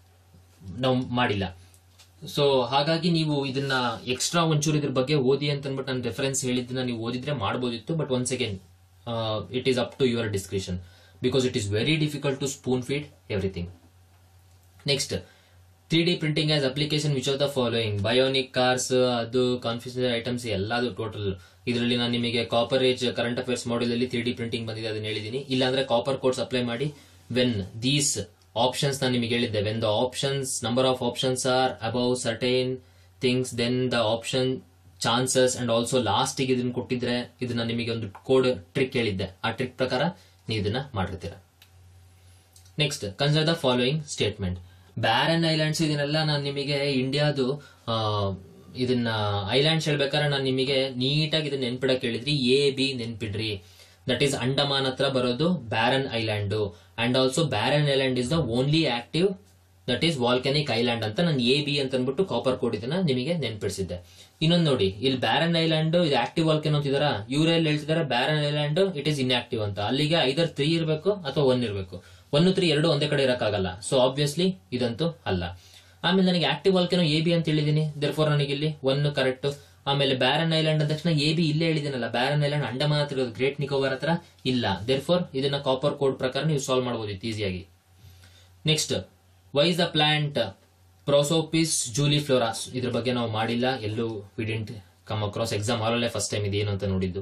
ನಾವು ಮಾಡಿಲ್ಲ ಸೊ ಹಾಗಾಗಿ ನೀವು ಇದನ್ನ ಎಕ್ಸ್ಟ್ರಾ ಒಂಚೂರು ಇದ್ರ ಬಗ್ಗೆ ಓದಿ ಅಂತ ಅಂದ್ಬಿಟ್ಟು ನಾನು ರೆಫರೆನ್ಸ್ ಹೇಳಿದ್ದನ್ನ ನೀವು ಓದಿದ್ರೆ ಮಾಡ್ಬೋದಿತ್ತು but once again it is up to your discretion because it is very difficult to spoon feed everything next three D printing as application which of the following bionic cars ಅದು ಕಾನ್ಫಿಷನ್ ಐಟಮ್ಸ್ ಎಲ್ಲದು ಟೋಟಲ್ ಇದರಲ್ಲಿ ನಾನು ನಿಮಗೆ Copperage current affairs model ಅಲ್ಲಿ ತ್ರೀ ಡಿ ಪ್ರಿಂಟಿಂಗ್ ಬಂದಿದೆ ಅದನ್ನ ಹೇಳಿದೀನಿ ಇಲ್ಲಾಂದ್ರೆ ಕಾಪರ್ ಕೋಡ್ಸ್ ಅಪ್ಲೈ ಮಾಡಿ ವೆನ್ ದೀಸ್ ಆಪ್ಷನ್ಸ್ ನಾನು ನಿಮಗೆ ಹೇಳಿದ್ದೆ when the options number of options are above certain things then the option chances and also last ಇದನ್ನ ಕೊಟ್ಟಿದ್ರೆ ಇದನ್ನ ನಿಮಗೆ ಒಂದು ಕೋಡ್ ಟ್ರಿಕ್ ಹೇಳಿದ್ದೆ ಆ ಟ್ರಿಕ್ ಪ್ರಕಾರ ನೀವು ಇದನ್ನ ಮಾಡಿರ್ತೀರಾ next consider the following statement Barren Islands ಇದನ್ನೆಲ್ಲ ನಾನು ನಿಮಗೆ ಇಂಡಿಯಾದು ಆ, ಇದನ್ನ ಐಲ್ಯಾಂಡ್ಸ್ ಹೇಳ್ಬೇಕಾದ್ರೆ ನಾನು ನಿಮಗೆ ನೀಟಾಗಿ ಇದನ್ನ ನೆನ್ಪಿಡಕ್ ಹೇಳಿದ್ರಿ ಎ ಬಿ ನೆನ್ಪಿಡ್ರಿ ದಟ್ ಈಸ್ ಅಂಡಮಾನ್ ಹತ್ರ ಬರೋದು Barren Island and also Barren Island is the only active that is volcanic island ಅಂತ ನಾನು ಎ ಬಿ ಅಂತ ಅಂದ್ಬಿಟ್ಟು ಕಾಪರ್ ಕೋಡ್ ಇದನ್ನ ನಿಮಗೆ ನೆನ್ಪಿಡಿಸಿದ್ದೆ ಇನ್ನೊಂದು ನೋಡಿ ಇಲ್ಲಿ ಬ್ಯಾರನ್ ಐಲ್ಯಾಂಡ್ ಇದು ಆಕ್ಟಿವ್ ವಾಲ್ಕೆನ್ ಅಂತಿದಾರ ಇವರೆಲ್ಲ ಹೇಳ್ತಿದಾರೆ Barren Island it is inactive ಅಂತ ಅಲ್ಲಿಗೆ ಐದರ್ ತ್ರೀ ಇರಬೇಕು ಅಥವಾ ಒನ್ ಇರಬೇಕು ಒನ್ ತ್ರೀ ಎರಡು ಒಂದೇ ಕಡೆ ಇರಕ್ಕಾಗಲ್ಲ ಸೊ ಆಬ್ವಿಯಸ್ಲಿ ಇದಂತೂ ಅಲ್ಲ ಆಮೇಲೆ ನನಗೆ ಆಕ್ಟಿವ್ ವಾಲ್ಕೆನೋ ಎ ಬಿ ಅಂತ ಹೇಳಿದೀನಿ ಫೋರ್ ನನಗೆ ಇಲ್ಲಿ ಒನ್ ಕರೆಕ್ಟ್ ಆಮೇಲೆ ಬ್ಯಾರನ್ ಐಲ್ಯಾಂಡ್ ಅಂದ ತಕ್ಷಣ ಎ ಬಿ ಇಲ್ಲೇ ಹೇಳಿದಿನಲ್ಲ ಬ್ಯಾರನ್ ಐಲ್ಯಾಂಡ್ ಅಂಡಮಾನ್ ಹತ್ರ ಇರೋದು ಗ್ರೇಟ್ ನಿಕೋಬಾರ್ ಹತ್ರ ಇಲ್ಲ ಫೋರ್ ಇದನ್ನ ಕಾಪರ್ ಕೋಡ್ ಪ್ರಕಾರ ನೀವು ಸಾಲ್ವ್ ಮಾಡಬಹುದಿತ್ತು ಈಸಿಯಾಗಿ next wise the plant Prosopis juliflora ಇದ್ರ ಬಗ್ಗೆ ನಾವು ಮಾಡಿಲ್ಲ ಎಲ್ಲೂ ವಿಡಿಂಟ್ ಕಮ್ ಅಕ್ರಾಸ್ ಎಕ್ಸಾಮ್ ಹಾಲಲ್ಲೇ ಫಸ್ಟ್ ಟೈಮ್ ಇದೇನು ಅಂತ ನೋಡಿದ್ದು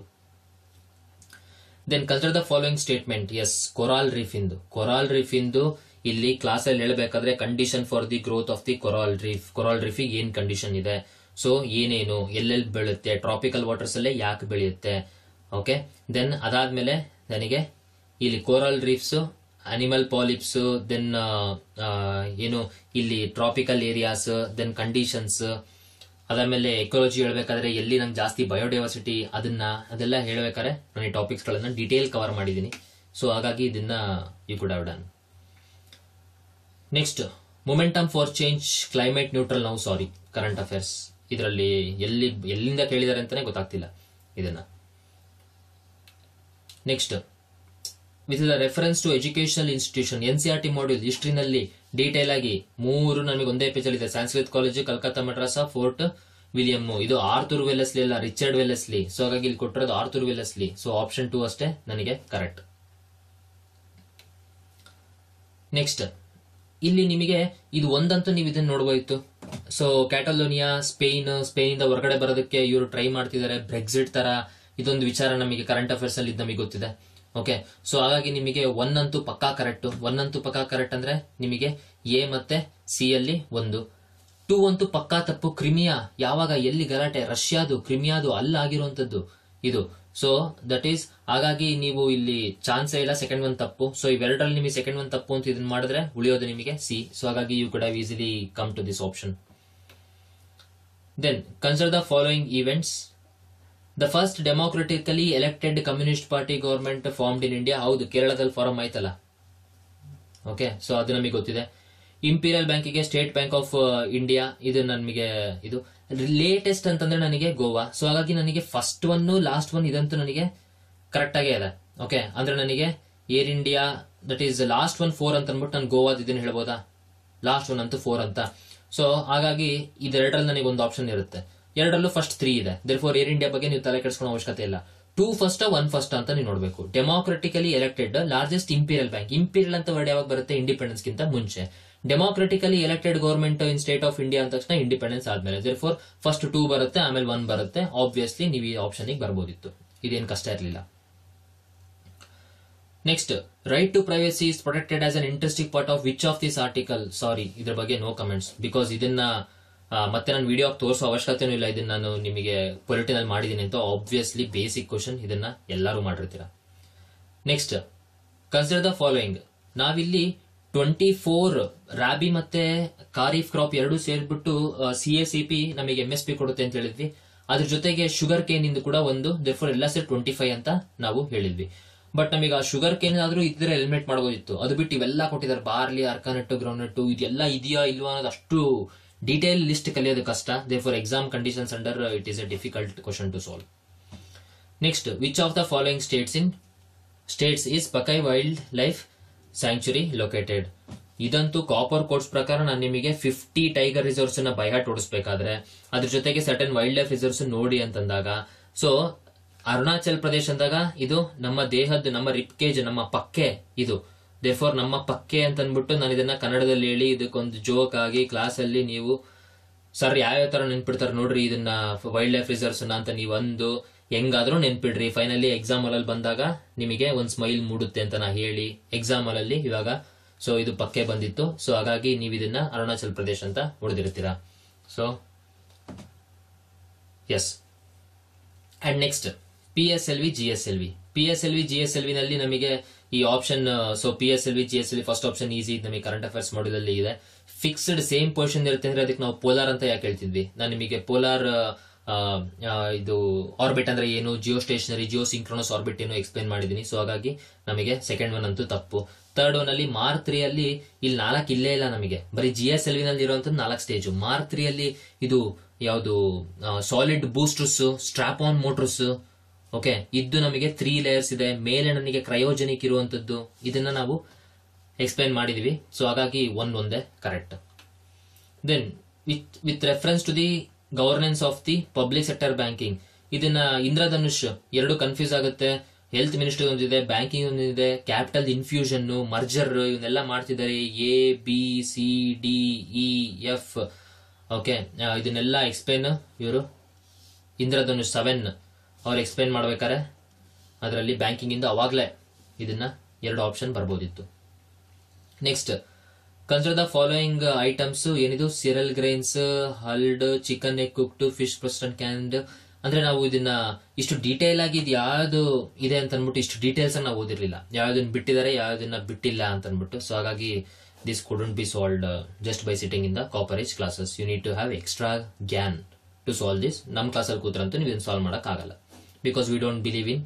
then consider the following statements coral reef ಇಂದು ಕೊರಾಲ್ ರೀಫ್ ಇಂದು ಇಲ್ಲಿ ಕ್ಲಾಸ್ ಅಲ್ಲಿ ಹೇಳ್ಬೇಕಾದ್ರೆ condition for the growth of the coral reef coral ರೀಫಿಗೆ ಏನ್ ಕಂಡೀಷನ್ ಇದೆ ಸೊ ಏನೇನು ಎಲ್ಲೆಲ್ಲಿ ಬೆಳೆಯುತ್ತೆ ಟ್ರಾಪಿಕಲ್ ವಾಟರ್ಸ್ ಅಲ್ಲೇ ಯಾಕೆ ಬೆಳೆಯುತ್ತೆ ಓಕೆ ದೆನ್ ಅದಾದ್ಮೇಲೆ ನನಗೆ ಇಲ್ಲಿ coral reefs animal polyps then ಏನು ಇಲ್ಲಿ ಟ್ರಾಪಿಕಲ್ ಏರಿಯಾಸ್ ದೆನ್ ಕಂಡೀಷನ್ಸ್ ಅದಾದ್ಮೇಲೆ ಎಕಾಲಜಿ ಹೇಳ್ಬೇಕಾದ್ರೆ ಎಲ್ಲಿ ನಂಗೆ ಜಾಸ್ತಿ ಬಯೋಡೈವರ್ಸಿಟಿ ಅದನ್ನ ಅದೆಲ್ಲ ಹೇಳ್ಬೇಕಾದ್ರೆ ನಾನು ಈ ಟಾಪಿಕ್ಸ್ ಗಳನ್ನ ಡೀಟೇಲ್ ಕವರ್ ಮಾಡಿದ್ದೀನಿ ಸೊ ಹಾಗಾಗಿ ಇದನ್ನ you could have done next momentum for change climate neutral ನಾವು ಸಾರಿ ಕರೆಂಟ್ ಅಫೇರ್ಸ್ ಇದರಲ್ಲಿ ಎಲ್ಲಿ ಎಲ್ಲಿಂದ ಕೇಳಿದ್ದಾರೆ ಅಂತಾನೆ ಗೊತ್ತಾಗ್ತಿಲ್ಲ ಇದನ್ನ next with the reference to educational institution N C R T module ಹಿಸ್ಟ್ರಿನಲ್ಲಿ ಡೀಟೇಲ್ ಆಗಿ ಮೂರು ನಮಗೆ ಒಂದೇ ಪೇಜ್ ಅಲ್ಲಿ ಇದೆ Sanskrit college Calcutta Madras Fort William ಇದು ಆರ್ಥೂರ್ ವೆಲೆಸ್ಲಿ ಅಲ್ಲ ರಿಚರ್ಡ್ ವೆಲೆಸ್ಲಿ ಸೊ ಹಾಗಾಗಿ ಇಲ್ಲಿ ಕೊಟ್ಟಿರೋದು Arthur Wellesley so option two ಅಷ್ಟೇ ನನಗೆ ಕರೆಕ್ಟ್ ನೆಕ್ಸ್ಟ್ ಇಲ್ಲಿ ನಿಮಗೆ ಇದು ಒಂದಂತೂ ನೀವು ಇದನ್ನ ನೋಡಬಹುದಿತ್ತು ಸೊ ಕ್ಯಾಟಲೋನಿಯಾ ಸ್ಪೇನ್ ಸ್ಪೇನ್ ಇಂದ ಹೊರಗಡೆ ಬರೋದಕ್ಕೆ ಇವರು ಟ್ರೈ ಮಾಡ್ತಿದ್ದಾರೆ ಬ್ರೆಕ್ಸಿಟ್ ತರ ಇದೊಂದು ವಿಚಾರ ನಮಗೆ ಕರೆಂಟ್ ಅಫೇರ್ಸ್ ಅಲ್ಲಿ ನಮಗೆ ಗೊತ್ತಿದೆ ಓಕೆ ಸೊ ಹಾಗಾಗಿ ನಿಮಗೆ ಒನ್ ಅಂತೂ ಪಕ್ಕಾ ಕರೆಕ್ಟ್ ಒನ್ ಅಂತೂ ಪಕ್ಕಾ ಕರೆಕ್ಟ್ ಅಂದ್ರೆ ನಿಮಗೆ ಎ ಮತ್ತೆ ಸಿ ಅಲ್ಲಿ ಒಂದು ಟೂ ಅಂತೂ ಪಕ್ಕಾ ತಪ್ಪು ಕ್ರಿಮಿಯಾ ಯಾವಾಗ ಎಲ್ಲಿ ಗಲಾಟೆ ರಷ್ಯಾದು ಕ್ರಿಮಿಯಾದು ಅಲ್ಲಾಗಿರುವಂತದ್ದು ಇದು ಸೊ ದಟ್ ಈಸ್ ಹಾಗಾಗಿ ನೀವು ಇಲ್ಲಿ ಚಾನ್ಸೇ ಇಲ್ಲ ಸೆಕೆಂಡ್ ಒನ್ ತಪ್ಪು ಸೊ ಇವೆರಡರಲ್ಲಿ ನಿಮಗೆ ಸೆಕೆಂಡ್ ಒನ್ ತಪ್ಪು ಅಂತ ಇದನ್ನ ಮಾಡಿದ್ರೆ ಉಳಿಯೋದು ನಿಮಗೆ ಸಿ ಸೊ ಹಾಗಾಗಿ you could have easily come to this option then consider the following events the first democratically elected communist party government formed in India ಹೌದು ಕೇರಳದಲ್ಲಿ ಫಾರಂ ಆಯ್ತಲ್ಲ ಓಕೆ ಸೊ ಅದು ನಮಗೆ ಗೊತ್ತಿದೆ ಇಂಪೀರಿಯಲ್ ಬ್ಯಾಂಕಿಗೆ ಸ್ಟೇಟ್ ಬ್ಯಾಂಕ್ ಆಫ್ ಇಂಡಿಯಾ ಇದು ನಮಗೆ ಇದು ಲೇಟೆಸ್ಟ್ ಅಂತಂದ್ರೆ ನನಗೆ ಗೋವಾ ಸೊ ಹಾಗಾಗಿ ನನಗೆ ಫಸ್ಟ್ ಒನ್ ಲಾಸ್ಟ್ ಒನ್ ಇದಂತೂ ನನಗೆ ಕರೆಕ್ಟ್ ಆಗೇ ಇದೆ ಓಕೆ ಅಂದ್ರೆ ನನಗೆ Air India that is last one four ಅಂತ ಅಂದ್ಬಿಟ್ಟು ನಾನು ಗೋವಾದ ಇದನ್ನ ಹೇಳ್ಬೋದಾ ಲಾಸ್ಟ್ ಒನ್ ಅಂತೂ ಫೋರ್ ಅಂತ ಸೊ ಹಾಗಾಗಿ ಇದೆರಡರಲ್ಲಿ ನನಗೆ ಒಂದು ಆಪ್ಷನ್ ಇರುತ್ತೆ ಎರಡರಲ್ಲೂ ಫಸ್ಟ್ ತ್ರೀ ಇದೆ ದೇರ್ ಫೋರ್ ಏರ್ ಇಂಡಿಯಾ ಬಗ್ಗೆ ನೀವು ತಲೆ ಕೆಡಿಸ್ಕೊಳ್ಳೋ ಅವಶ್ಯಕತೆ ಇಲ್ಲ ಟೂ ಫಸ್ಟ್ ಒನ್ ಫಸ್ಟ್ ಅಂತ ನೀವು ನೋಡಬೇಕು democratically elected largest imperial bank imperial ಅಂತ ವರ್ಡ್ ಯಾವಾಗ ಬರುತ್ತೆ ಇಂಡಿಪೆಂಡೆನ್ಸ್ ಗಿಂತ ಮುಂಚೆ democratically elected government in state of India ಅಂದ ತಕ್ಷಣ ಇಂಡಿಪೆಂಡೆನ್ಸ್ ಆದ್ಮೇಲೆ ದೇರ್ ಫೋರ್ ಫಸ್ಟ್ ಟೂ ಬರುತ್ತೆ ಆಮೇಲೆ ಒನ್ ಬರುತ್ತೆ ಆಬ್ವಿಯಸ್ಲಿ ನೀವು ಈ ಆಪ್ಷನ್ ಬರ್ಬೋದಿತ್ತು ಇದೇನು ಕಷ್ಟ ಇರಲಿಲ್ಲ next right to privacy is protected as an interesting part of which of this article sorry ಇದ್ರ ಬಗ್ಗೆ ನೋ ಕಮೆಂಟ್ಸ್ ಬಿಕಾಸ್ ಇದನ್ನ ಆ, ಮತ್ತೆ ನಾನು ವಿಡಿಯೋ ತೋರಿಸೋ ಅವಶ್ಯಕತೆನೂ ಇಲ್ಲ ಇದನ್ನ ನಾನು ನಿಮಗೆ ಪೊಲಿಟಿನಲ್ಲಿ ಮಾಡಿದ್ದೀನಿ ಅಂತ ಆಬ್ವಿಯಸ್ಲಿ ಬೇಸಿಕ್ ಕ್ವಶನ್ ಇದನ್ನ ಎಲ್ಲರೂ ಮಾಡಿರ್ತೀರಾ ನೆಕ್ಸ್ಟ್ ಕನ್ಸಿಡರ್ ದ ಫಾಲೋಯಿಂಗ್ ನಾವಿಲ್ಲಿ ಟ್ವೆಂಟಿ ಫೋರ್ ರಾಬಿ ಮತ್ತೆ ಖಾರೀಫ್ ಕ್ರಾಪ್ ಎರಡು ಸೇರ್ಬಿಟ್ಟು ಸಿ ಎ ಸಿ ಪಿ ನಮಗೆ ಎಂ ಎಸ್ ಪಿ ಕೊಡುತ್ತೆ ಅಂತ ಹೇಳಿದ್ವಿ ಅದ್ರ ಜೊತೆಗೆ ಶುಗರ್ ಕೇನ್ ಇಂದು ಕೂಡ ಒಂದು ಫೋರ್ ಎಲ್ಲ ಸೇರಿ ಟ್ವೆಂಟಿ ಫೈವ್ ಅಂತ ನಾವು ಹೇಳಿದ್ವಿ ಬಟ್ ನಮಗೆ ಆ ಶುಗರ್ ಕೇನ್ ಆದ್ರೂ ಇದ್ರೆ ಎಲಿಮಿನೇಟ್ ಮಾಡಬಹುದಿತ್ತು ಅದು ಬಿಟ್ಟು ಇವೆಲ್ಲ ಕೊಟ್ಟಿದ್ದಾರೆ ಬಾರ್ಲಿ ಅರ್ಕಾನಟ್ ಗ್ರೌಂಡ್ನಟ್ ಇದೆಲ್ಲ ಇದೆಯಾ ಇಲ್ವಾ ಅನ್ನೋದು ಅಷ್ಟು ಡೀಟೇಲ್ ಲಿಸ್ಟ್ ಕಲಿಯೋದು ಕಷ್ಟ they for exam conditions under it is a difficult question to solve next which of the following states in states is Pakhui wildlife sanctuary located ಇದಂತೂ ಕಾಪರ್ ಕೋರ್ಸ್ ಪ್ರಕಾರ ನಾನು ನಿಮಗೆ ಫಿಫ್ಟಿ ಟೈಗರ್ ರಿಸರ್ವ್ಸ್ ನ ಬೈಹಾಟ್ ಓಡಿಸ್ಬೇಕಾದ್ರೆ ಅದ್ರ ಜೊತೆಗೆ ಸರ್ಟನ್ ವೈಲ್ಡ್ ಲೈಫ್ ರಿಸರ್ವ್ಸ್ ನೋಡಿ ಅಂತಂದಾಗ ಸೊ ಅರುಣಾಚಲ್ ಪ್ರದೇಶ ಅಂದಾಗ ಇದು ನಮ್ಮ ದೇಹದ ನಮ್ಮ ರಿಪ್ಕೇಜ್ ನಮ್ಮ ಪಕ್ಕೆ ಇದು ದೇಫೋರ್ ನಮ್ಮ ಪಕ್ಕೆ ಅಂತ ಅಂದ್ಬಿಟ್ಟು ನಾನು ಇದನ್ನ ಕನ್ನಡದಲ್ಲಿ ಹೇಳಿ ಇದಕ್ಕೊಂದು ಜೋಕ್ ಆಗಿ ಕ್ಲಾಸ್ ಅಲ್ಲಿ ನೀವು ಸರ್ ಯಾವ್ಯಾವ ತರ ನೆನ್ಪಿಡ್ತಾರೆ ನೋಡ್ರಿ ಇದನ್ನ ವೈಲ್ಡ್ ಲೈಫ್ ರಿಸರ್ವ್ಸ್ ಅಂತ ನೀವು ಒಂದು ಹೆಂಗಾದ್ರೂ ನೆನ್ಪಿಡ್ರಿ ಫೈನಲಿ ಎಕ್ಸಾಮ್ ಅಲ್ಲಿ ಬಂದಾಗ ನಿಮಗೆ ಒಂದ್ ಸ್ಮೈಲ್ ಮೂಡುತ್ತೆ ಅಂತ ನಾ ಹೇಳಿ ಎಕ್ಸಾಮ್ ಅಲ್ಲಿ ಇವಾಗ ಸೊ ಇದು ಪಕ್ಕೆ ಬಂದಿತ್ತು ಸೊ ಹಾಗಾಗಿ ನೀವು ಇದನ್ನ ಅರುಣಾಚಲ್ ಪ್ರದೇಶ ಅಂತ ಹೊಡೆದಿರ್ತೀರಾ so S and next P S L V G S L V P S L V G S L V ನಲ್ಲಿ ನಮಗೆ ಈ option so P S L V G S L V first option easy ನಮಗೆ ಕರೆಂಟ್ ಅಫೇರ್ಸ್ ಮಾಡ್ಯೂಲ್ ಅಲ್ಲಿ ಇದೆ ಫಿಕ್ಸ್ಡ್ ಸೇಮ್ ಪೊಸಿಷನ್ ಇರುತ್ತೆ ಅಂದ್ರೆ ಅದಕ್ಕೆ ನಾವು ಪೋಲಾರ್ ಅಂತ ಯಾಕೆ ಹೇಳ್ತಿದ್ವಿ ನಾನು ನಿಮಗೆ ಪೋಲಾರ್ ಇದು ಆರ್ಬಿಟ್ ಅಂದ್ರೆ ಏನು geostationary geosynchronous orbit ಏನು ಎಕ್ಸ್ಪ್ಲೈನ್ ಮಾಡಿದೀನಿ ಸೊ ಹಾಗಾಗಿ ನಮಗೆ ಸೆಕೆಂಡ್ ಒನ್ ಅಂತೂ ತಪ್ಪು ಥರ್ಡ್ ಒನ್ ಅಲ್ಲಿ ಮಾರ್ ತ್ರೀ ಅಲ್ಲಿ ಇಲ್ಲಿ ನಾಲ್ಕು ಇಲ್ಲೇ ಇಲ್ಲ ನಮಗೆ ಬರೀ ಜಿ ಎಸ್ ಎಲ್ ವಿ ನಲ್ಲಿ ಇರುವಂತದ್ದು ನಾಲ್ಕು ಸ್ಟೇಜ್ ಮಾರ್ ತ್ರೀ ಅಲ್ಲಿ ಇದು ಯಾವುದು solid boosters strap on motors okay ಇದ್ದು ನಮಗೆ ತ್ರೀ ಲೇಯರ್ಸ್ ಇದೆ ಮೇಲೆ ನನಗೆ ಕ್ರಯೋಜನಿಕ್ ಇರುವಂತದ್ದು ಇದನ್ನ ನಾವು ಎಕ್ಸ್ಪ್ಲೈನ್ ಮಾಡಿದೀವಿ ಸೊ ಹಾಗಾಗಿ ಒನ್ ಒಂದೇ correct then with with reference to the governance of the public sector banking ಇದನ್ನ ಇಂದ್ರಧನುಷ್ ಎರಡು ಕನ್ಫ್ಯೂಸ್ ಆಗುತ್ತೆ ಹೆಲ್ತ್ ಮಿನಿಸ್ಟ್ರಿ ಒಂದಿದೆ ಬ್ಯಾಂಕಿಂಗ್ ಒಂದಿದೆ ಕ್ಯಾಪಿಟಲ್ ಇನ್ಫ್ಯೂಷನ್ ಮರ್ಜರ್ ಇವನ್ನೆಲ್ಲ ಮಾಡ್ತಿದ್ದಾರೆ A B C D E F okay ಇದನ್ನೆಲ್ಲ ಎಕ್ಸ್ಪ್ಲೈನ್ ಇವರು ಇಂದ್ರಧನುಷ್ ಸೆವೆನ್ ಅವ್ರು ಎಕ್ಸ್ಪ್ಲೈನ್ ಮಾಡ್ಬೇಕಾರೆ ಅದರಲ್ಲಿ ಬ್ಯಾಂಕಿಂಗ್ ಇಂದ ಅವಾಗ್ಲೇ ಇದನ್ನ ಎರಡು ಆಪ್ಷನ್ ಬರ್ಬೋದಿತ್ತು next consider the following items ಏನಿದು cereal grains hulled chicken egg cooked fish processed and canned ಅಂದ್ರೆ ನಾವು ಇದನ್ನ ಇಷ್ಟು ಡೀಟೇಲ್ ಆಗಿ ಇದು ಯಾವ್ದು ಇದೆ ಅಂತ ಅನ್ಬಿಟ್ಟು ಇಷ್ಟು ಡೀಟೇಲ್ಸ್ ನಾವು ಓದಿರ್ಲಿಲ್ಲ ಯಾವ್ದನ್ನ ಬಿಟ್ಟಿದ್ದಾರೆ ಯಾವ್ದನ್ನ ಬಿಟ್ಟಿಲ್ಲ ಅಂತ ಅನ್ಬಿಟ್ಟು ಸೊ ಹಾಗಾಗಿ this couldn't be solved just by sitting in the Copperage classes you need to have extra gyan to solve this ನಮ್ಮ ಕ್ಲಾಸಲ್ಲಿ ಕೂತ್ರಂತೂ ನೀವು ಸಾಲ್ವ್ ಮಾಡಕ್ ಆಗಲ್ಲ because we don't believe in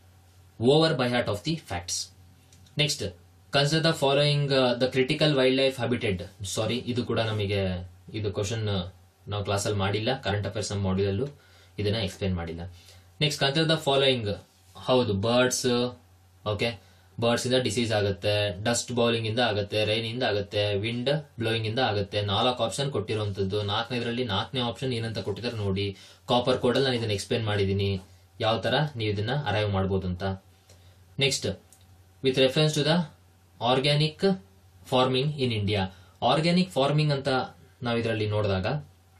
over by heart of the facts next consider the following the critical wildlife habitat sorry ಇದು ಕೂಡ ನಮಗೆ ಇದು ಕ್ವಶನ್ ನಾವು ಕ್ಲಾಸಲ್ಲಿ ಮಾಡಿಲ್ಲ ಕರೆಂಟ್ ಅಫೇರ್ಸ್ ನಮ್ಮ ಮಾಡ್ಯೂಲಲ್ಲೂ ಇದನ್ನ ಎಕ್ಸ್ಪ್ಲೇನ್ ಮಾಡಿಲ್ಲ ನೆಕ್ಸ್ಟ್ ಕನ್ಸಿಡರ್ ದ ಫಾಲೋಯಿಂಗ್ ಹೌದು ಬರ್ಡ್ಸ್ ಓಕೆ ಬರ್ಡ್ಸ್ ಇಂದ ಡಿಸೀಸ್ ಆಗುತ್ತೆ ಡಸ್ಟ್ ಬೌಲಿಂಗ್ ಇಂದ ಆಗುತ್ತೆ ರೈನ್ ಇಂದ ಆಗುತ್ತೆ ವಿಂಡ್ ಬ್ಲೋಯಿಂಗ್ ಇಂದ ಆಗುತ್ತೆ ನಾಲ್ಕು ಆಪ್ಷನ್ ಕೊಟ್ಟಿರುವಂತದ್ದು ನಾಲ್ಕನೇದ್ರಲ್ಲಿ ನಾಲ್ಕನೇ ಆಪ್ಷನ್ ಏನಂತ ಕೊಟ್ಟಿದ್ದಾರೆ ನೋಡಿ ಕಾಪರ್ ಕೋಡ್ ಅಲ್ಲಿ ನಾನು ಇದನ್ನ ಎಕ್ಸ್ಪ್ಲೇನ್ ಮಾಡಿದ್ದೀನಿ ಯಾವ ತರ ನೀವು ಇದನ್ನ ಅರೈವ್ ಮಾಡ್ಬೋದು ಅಂತ next with reference to the organic farming in India organic farming ಅಂತ ನಾವು ಇದರಲ್ಲಿ ನೋಡಿದಾಗ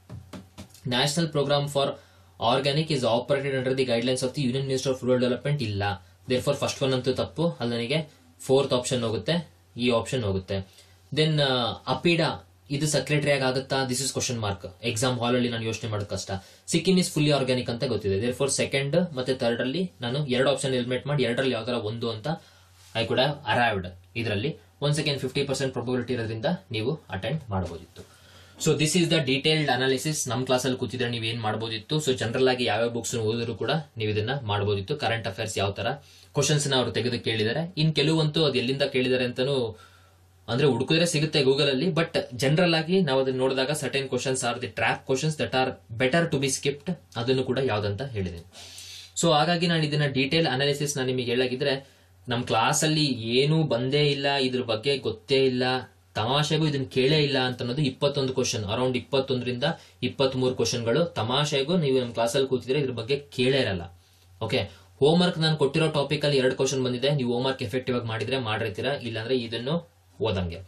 national programme for organic is operated under the guidelines of the union minister of rural development ಇಲ್ಲ ದೇರ್ ಫಾರ್ ಫಸ್ಟ್ ಒನ್ ಅಂತೂ ತಪ್ಪು ಅಲ್ಲಿ ನನಗೆ ಫೋರ್ತ್ ಆಪ್ಷನ್ ಹೋಗುತ್ತೆ ಈ ಆಪ್ಷನ್ ಹೋಗುತ್ತೆ ದೆನ್ ಅಪಿಡಾ ಇದು ಸೆಕ್ರೆಟರಿ ಆಗಿ ಆಗುತ್ತಾ this is question mark exam hall ಅಲ್ಲಿ ನಾನು ಯೋಚನೆ ಮಾಡೋದು ಕಷ್ಟ ಸಿಕ್ಕಿಂ ಇಸ್ ಫುಲ್ಲಿ ಆರ್ಗ್ಯಾನಿಕ್ ಅಂತ ಗೊತ್ತಿದೆ ದೇರ್ ಫಾರ್ ಸೆಕೆಂಡ್ ಮತ್ತೆ ಥರ್ಡ್ ಅಲ್ಲಿ ನಾನು ಎರಡು ಆಪ್ಷನ್ ಎಲಿಮಿನೇಟ್ ಮಾಡಿ ಎರಡರಲ್ಲಿ ಯಾವ ತರ ಒಂದು ಅಂತ ಐ ಕುಡ್ ಹ್ಯಾವ್ ಅರೈವ್ಡ್ ಇದರಲ್ಲಿ ಒಂದ್ ಸೆಕೆಂಡ್ ಫಿಫ್ಟಿ ಪರ್ಸೆಂಟ್ ಪ್ರೊಬಬಿಲಿಟಿ ಇರೋದ್ರಿಂದ ನೀವು ಅಟೆಂಡ್ ಮಾಡಬಹುದಿತ್ತು so this is the detailed analysis ನಮ್ಮ ಕ್ಲಾಸಲ್ಲಿ ಕೂತಿದ್ರೆ ನೀವು ಏನ್ ಮಾಡಬಹುದಿತ್ತು ಸೊ ಜನರಲ್ ಆಗಿ ಯಾವ್ಯಾವ ಬುಕ್ಸ್ ಓದಿದ್ರು ಕೂಡ ನೀವು ಇದನ್ನ ಮಾಡಬಹುದಿತ್ತು ಕರೆಂಟ್ ಅಫೇರ್ಸ್ ಯಾವ ತರ ಕ್ವಶನ್ಸ್ ನ ಅವರು ತೆಗೆದು ಕೇಳಿದ್ದಾರೆ ಇನ್ ಕೆಲವಂತೂ ಅದು ಎಲ್ಲಿಂದ ಕೇಳಿದ್ದಾರೆ ಅಂತಾನು ಅಂದ್ರೆ ಹುಡುಕಿದ್ರೆ ಸಿಗುತ್ತೆ ಗೂಗಲ್ ಅಲ್ಲಿ ಬಟ್ ಜನರಲ್ ಆಗಿ ನಾವು ಅದನ್ನ ನೋಡಿದಾಗ certain questions are the trap questions that are better to be skipped ಅದನ್ನು ಕೂಡ ಯಾವ್ದಂತ ಹೇಳಿದೆ ಸೊ ಹಾಗಾಗಿ ನಾನು ಇದನ್ನ ಡೀಟೇಲ್ ಅನಾಲಿಸಿಸ್ ನಾನು ನಿಮಗೆ ಹೇಳಾಗಿದ್ರೆ ನಮ್ಮ ಕ್ಲಾಸ್ ಅಲ್ಲಿ ಏನೂ ಬಂದೇ ಇಲ್ಲ ಇದ್ರ ಬಗ್ಗೆ ಗೊತ್ತೇ ಇಲ್ಲ ತಮಾಷೆಗೂ ಇದನ್ನ ಕೇಳೇ ಇಲ್ಲ ಅಂತ ಅನ್ನೋದು ಇಪ್ಪತ್ತೊಂದು ಕ್ವಶನ್ ಅರೌಂಡ್ ಇಪ್ಪತ್ತೊಂದರಿಂದ ಇಪ್ಪತ್ತ್ ಮೂರು ಕ್ವಶನ್ಗಳು ತಮಾಷೆಗೂ ನೀವು ನಮ್ಮ ಕ್ಲಾಸಲ್ಲಿ ಕೂತಿದ್ರೆ ಇದ್ರ ಬಗ್ಗೆ ಕೇಳೇ ಇರಲ್ಲ ಓಕೆ ಹೋಮ್ ವರ್ಕ್ ನಾನು ಕೊಟ್ಟಿರೋ ಟಾಪಿಕ್ ಅಲ್ಲಿ ಎರಡು ಕ್ವಶನ್ ಬಂದಿದೆ ನೀವು ಹೋಮ್ ವರ್ಕ್ ಎಫೆಕ್ಟಿವ್ ಆಗಿ ಮಾಡಿದ್ರೆ ಮಾಡಿರ್ತೀರಾ ಇಲ್ಲಾಂದ್ರೆ ಇದನ್ನು ಓದಂಗೆ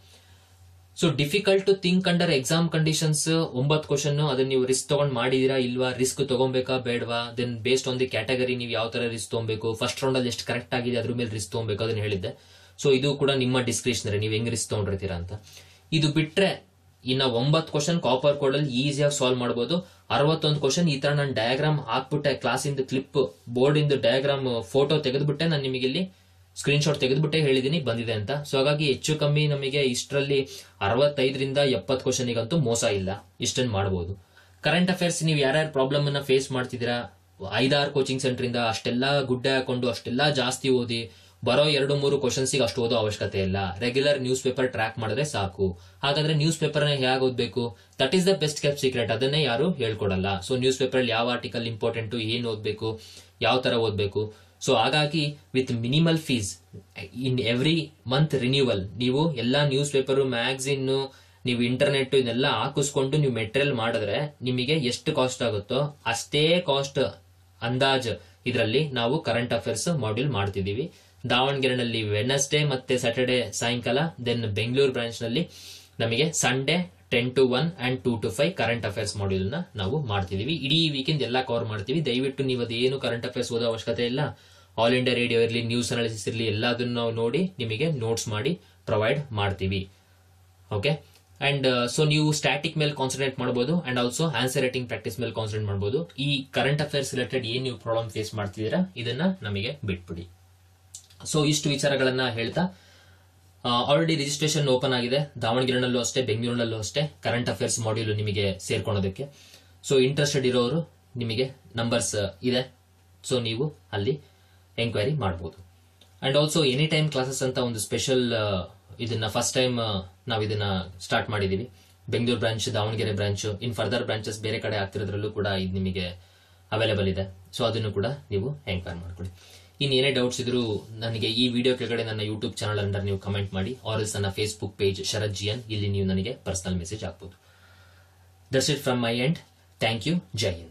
so difficult to think under exam conditions ಒಂಬತ್ತು ಕ್ವಶನ್ ಅದನ್ನ ನೀವು ರಿಸ್ಕ್ ತಗೊಂಡ್ ಮಾಡಿದೀರಾ ಇಲ್ವಾ ರಿಸ್ಕ್ ತಗೊಬೇಕಾ ಬೇಡವಾ then based on the category ನೀವು ಯಾವ ತರ ರಿಸ್ಕ್ ತಗೊಬೇಕು ಫಸ್ಟ್ ರೌಂಡ್ ಅಲ್ಲಿ ಎಷ್ಟು ಕರೆಕ್ಟ್ ಆಗಿದೆ ಅದ್ರ ಮೇಲೆ ರಿಸ್ಕ್ ತಗೊಬೇಕು ಅದನ್ನ ಹೇಳಿದ್ದೆ ಸೊ ಇದು ಕೂಡ ನಿಮ್ಮ ಡಿಸ್ಕ್ರಿಪ್ಷನರಿ ನೀವು ಹೆಂಗ್ ರಿಸ್ಕ್ ತಗೊಂಡಿರ್ತೀರಾ ಅಂತ ಇದು ಬಿಟ್ರೆ ಇನ್ನ ಒಂಬತ್ತು ಕ್ವಶನ್ ಕಾಪರ್ ಕೋಡ್ ಅಲ್ಲಿ ಈಸಿಯಾಗಿ ಸಾಲ್ವ್ ಮಾಡಬಹುದು ಅರವತ್ತೊಂದು ಕ್ವಶನ್ ಈ ತರ ನಾನು ಡಯಾಗ್ರಾಮ್ ಹಾಕ್ಬಿಟ್ಟೆ ಕ್ಲಾಸ್ ಇಂದ ಕ್ಲಿಪ್ ಬೋರ್ಡ್ ಇಂದ ಡಯಾಗ್ರಾಮ್ ಫೋಟೋ ತೆಗೆದ್ಬಿಟ್ಟೆ ನಾನು ನಿಮಗೆ ಇಲ್ಲಿ ಸ್ಕ್ರೀನ್ ಶಾಟ್ ತೆಗೆದ್ಬಿಟ್ಟೆ ಹೇಳಿದೀನಿ ಬಂದಿದೆ ಅಂತ ಸೊ ಹಾಗಾಗಿ ಹೆಚ್ಚು ಕಮ್ಮಿ ನಮಗೆ ಇಷ್ಟರಲ್ಲಿ ಅರವತ್ತೈದರಿಂದ ಎಪ್ಪತ್ತು ಕ್ವಶನಿಗಂತೂ ಮೋಸ ಇಲ್ಲ ಇಷ್ಟನ್ನು ಮಾಡಬಹುದು ಕರೆಂಟ್ ಅಫೇರ್ಸ್ ನೀವು ಯಾರ್ಯಾರು ಪ್ರಾಬ್ಲಮ್ ಅನ್ನ ಫೇಸ್ ಮಾಡ್ತಿದ್ದೀರಾ ಐದಾರು ಕೋಚಿಂಗ್ ಸೆಂಟರ್ ಇಂದ ಅಷ್ಟೆಲ್ಲ ಗುಡ್ಡೆ ಹಾಕೊಂಡು ಅಷ್ಟೆಲ್ಲ ಜಾಸ್ತಿ ಓದಿ ಬರೋ ಎರಡು ಮೂರು ಕ್ವಶನ್ಸಿಗೆ ಅಷ್ಟು ಓದೋ ಅವಶ್ಯಕತೆ ಇಲ್ಲ ರೆಗ್ಯುಲರ್ ನ್ಯೂಸ್ ಪೇಪರ್ ಟ್ರ್ಯಾಕ್ ಮಾಡಿದ್ರೆ ಸಾಕು ಹಾಗಾದ್ರೆ ನ್ಯೂಸ್ ಪೇಪರ್ ನ ಹೇಗೆ ಓದ್ಬೇಕು that is the best kept secret ಅದನ್ನೇ ಯಾರು ಹೇಳ್ಕೊಡಲ್ಲ ಸೊ ನ್ಯೂಸ್ ಪೇಪರ್ ಅಲ್ಲಿ ಯಾವ ಆರ್ಟಿಕಲ್ ಇಂಪಾರ್ಟೆಂಟ್ ಏನ್ ಓದ್ಬೇಕು ಯಾವ ತರ ಓದ್ಬೇಕು ಸೊ ಹಾಗಾಗಿ with minimal fees in every month renewal ನೀವು ಎಲ್ಲಾ ನ್ಯೂಸ್ ಪೇಪರ್ ಮ್ಯಾಗಝಿನ್ ನೀವು ಇಂಟರ್ನೆಟ್ ಇದೆಲ್ಲ ಹಾಕಿಸ್ಕೊಂಡು ನೀವು ಮೆಟೀರಿಯಲ್ ಮಾಡಿದ್ರೆ ನಿಮಗೆ ಎಷ್ಟು ಕಾಸ್ಟ್ ಆಗುತ್ತೋ ಅಷ್ಟೇ ಕಾಸ್ಟ್ ಅಂದಾಜ್ ಇದರಲ್ಲಿ ನಾವು ಕರೆಂಟ್ ಅಫೇರ್ಸ್ ಮಾಡ್ಯೂಲ್ ಮಾಡ್ತಿದೀವಿ ದಾವಣಗೆರೆನಲ್ಲಿ ವೆನಸ್ಡೇ ಮತ್ತೆ ಸ್ಯಾಟರ್ಡೆ ಸಾಯಂಕಾಲ ದೆನ್ ಬೆಂಗಳೂರು ಬ್ರಾಂಚ್ ನಲ್ಲಿ ನಮಗೆ Sunday ten to one and two to five current affairs module ನ ನಾವು ಮಾಡ್ತಿದೀವಿ ಇಡೀ ವೀಕೆಂಡ್ ಎಲ್ಲ ಕವರ್ ಮಾಡ್ತೀವಿ ದಯವಿಟ್ಟು ನೀವು ಅದೇನು ಕರೆಂಟ್ ಅಫೇರ್ಸ್ ಓದೋ ಅವಶ್ಯಕತೆ ಇಲ್ಲ ಆಲ್ ಇಂಡಿಯಾ ರೇಡಿಯೋ ಇರಲಿ ನ್ಯೂಸ್ ಅನಾಲಿಸಿಸ್ ಇರಲಿ ಎಲ್ಲದನ್ನು ನಾವು ನೋಡಿ ನಿಮಗೆ ನೋಟ್ಸ್ ಮಾಡಿ ಪ್ರೊವೈಡ್ ಮಾಡ್ತೀವಿ ಓಕೆ ಅಂಡ್ ಸೊ ನೀವು ಸ್ಟ್ಯಾಟಿಕ್ ಮೇಲೆ ಕಾನ್ಸಂಟ್ರೇಟ್ ಮಾಡಬಹುದು and also answer writing practice ಮೇಲೆ ಕಾನ್ಸಂಟ್ರೇಟ್ ಮಾಡಬಹುದು ಈ ಕರೆಂಟ್ ಅಫೇರ್ಸ್ ರಿಲೇಟೆಡ್ ಏನ್ ನೀವು ಪ್ರಾಬ್ಲಮ್ ಫೇಸ್ ಮಾಡ್ತಿದ್ದೀರಾ ಇದನ್ನ ನಮಗೆ ಬಿಟ್ಬಿಡಿ ಸೊ ಇಷ್ಟು ವಿಚಾರಗಳನ್ನ ಹೇಳ್ತಾ ಆಲ್ರೆಡಿ ರಿಜಿಸ್ಟ್ರೇಷನ್ ಓಪನ್ ಆಗಿದೆ ದಾವಣಗೆರೆನಲ್ಲೂ ಅಷ್ಟೇ ಬೆಂಗಳೂರಿನಲ್ಲೂ ಅಷ್ಟೇ ಕರೆಂಟ್ ಅಫೇರ್ಸ್ ಮಾಡ್ಯೂಲ್ ನಿಮಗೆ ಸೇರ್ಕೊಳ್ಳೋದಕ್ಕೆ ಸೊ ಇಂಟ್ರೆಸ್ಟೆಡ್ ಇರೋರು ನಿಮಗೆ ನಂಬರ್ಸ್ ಇದೆ ಸೊ ನೀವು ಅಲ್ಲಿ ಎಂಕ್ವೈರಿ ಮಾಡಬಹುದು and also any time classes ಅಂತ ಒಂದು ಸ್ಪೆಷಲ್ ಇದನ್ನ ಫಸ್ಟ್ ಟೈಮ್ ನಾವು ಇದನ್ನ ಸ್ಟಾರ್ಟ್ ಮಾಡಿದೀವಿ Bengaluru branch Davanagere branch in further branches ಬೇರೆ ಕಡೆ ಆಗ್ತಿರೋದ್ರಲ್ಲೂ ಕೂಡ ಇದು ನಿಮಗೆ ಅವೈಲೇಬಲ್ ಇದೆ ಸೊ ಅದನ್ನು ಕೂಡ ನೀವು ಎಂಕ್ವೈರ್ ಮಾಡ್ಕೊಳ್ಳಿ ಇನ್ ಏನೇ ಡೌಟ್ಸ್ ಇದ್ರು ನನಗೆ ಈ ವಿಡಿಯೋ ಕೆಳಗಡೆ ನನ್ನ ಯೂಟ್ಯೂಬ್ ಚಾನಲ್ ಅಂಡರ್ ನೀವು ಕಮೆಂಟ್ ಮಾಡಿ ಆರ್ ಎಲ್ಸ್ ನನ್ನ ಫೇಸ್ಬುಕ್ ಪೇಜ್ ಶರತ್ ಜಿಯನ್ ಇಲ್ಲಿ ನೀವು ನನಗೆ ಪರ್ಸನಲ್ ಮೆಸೇಜ್ ಹಾಕ್ಬೋದು that's it from my end thank you Jai Hind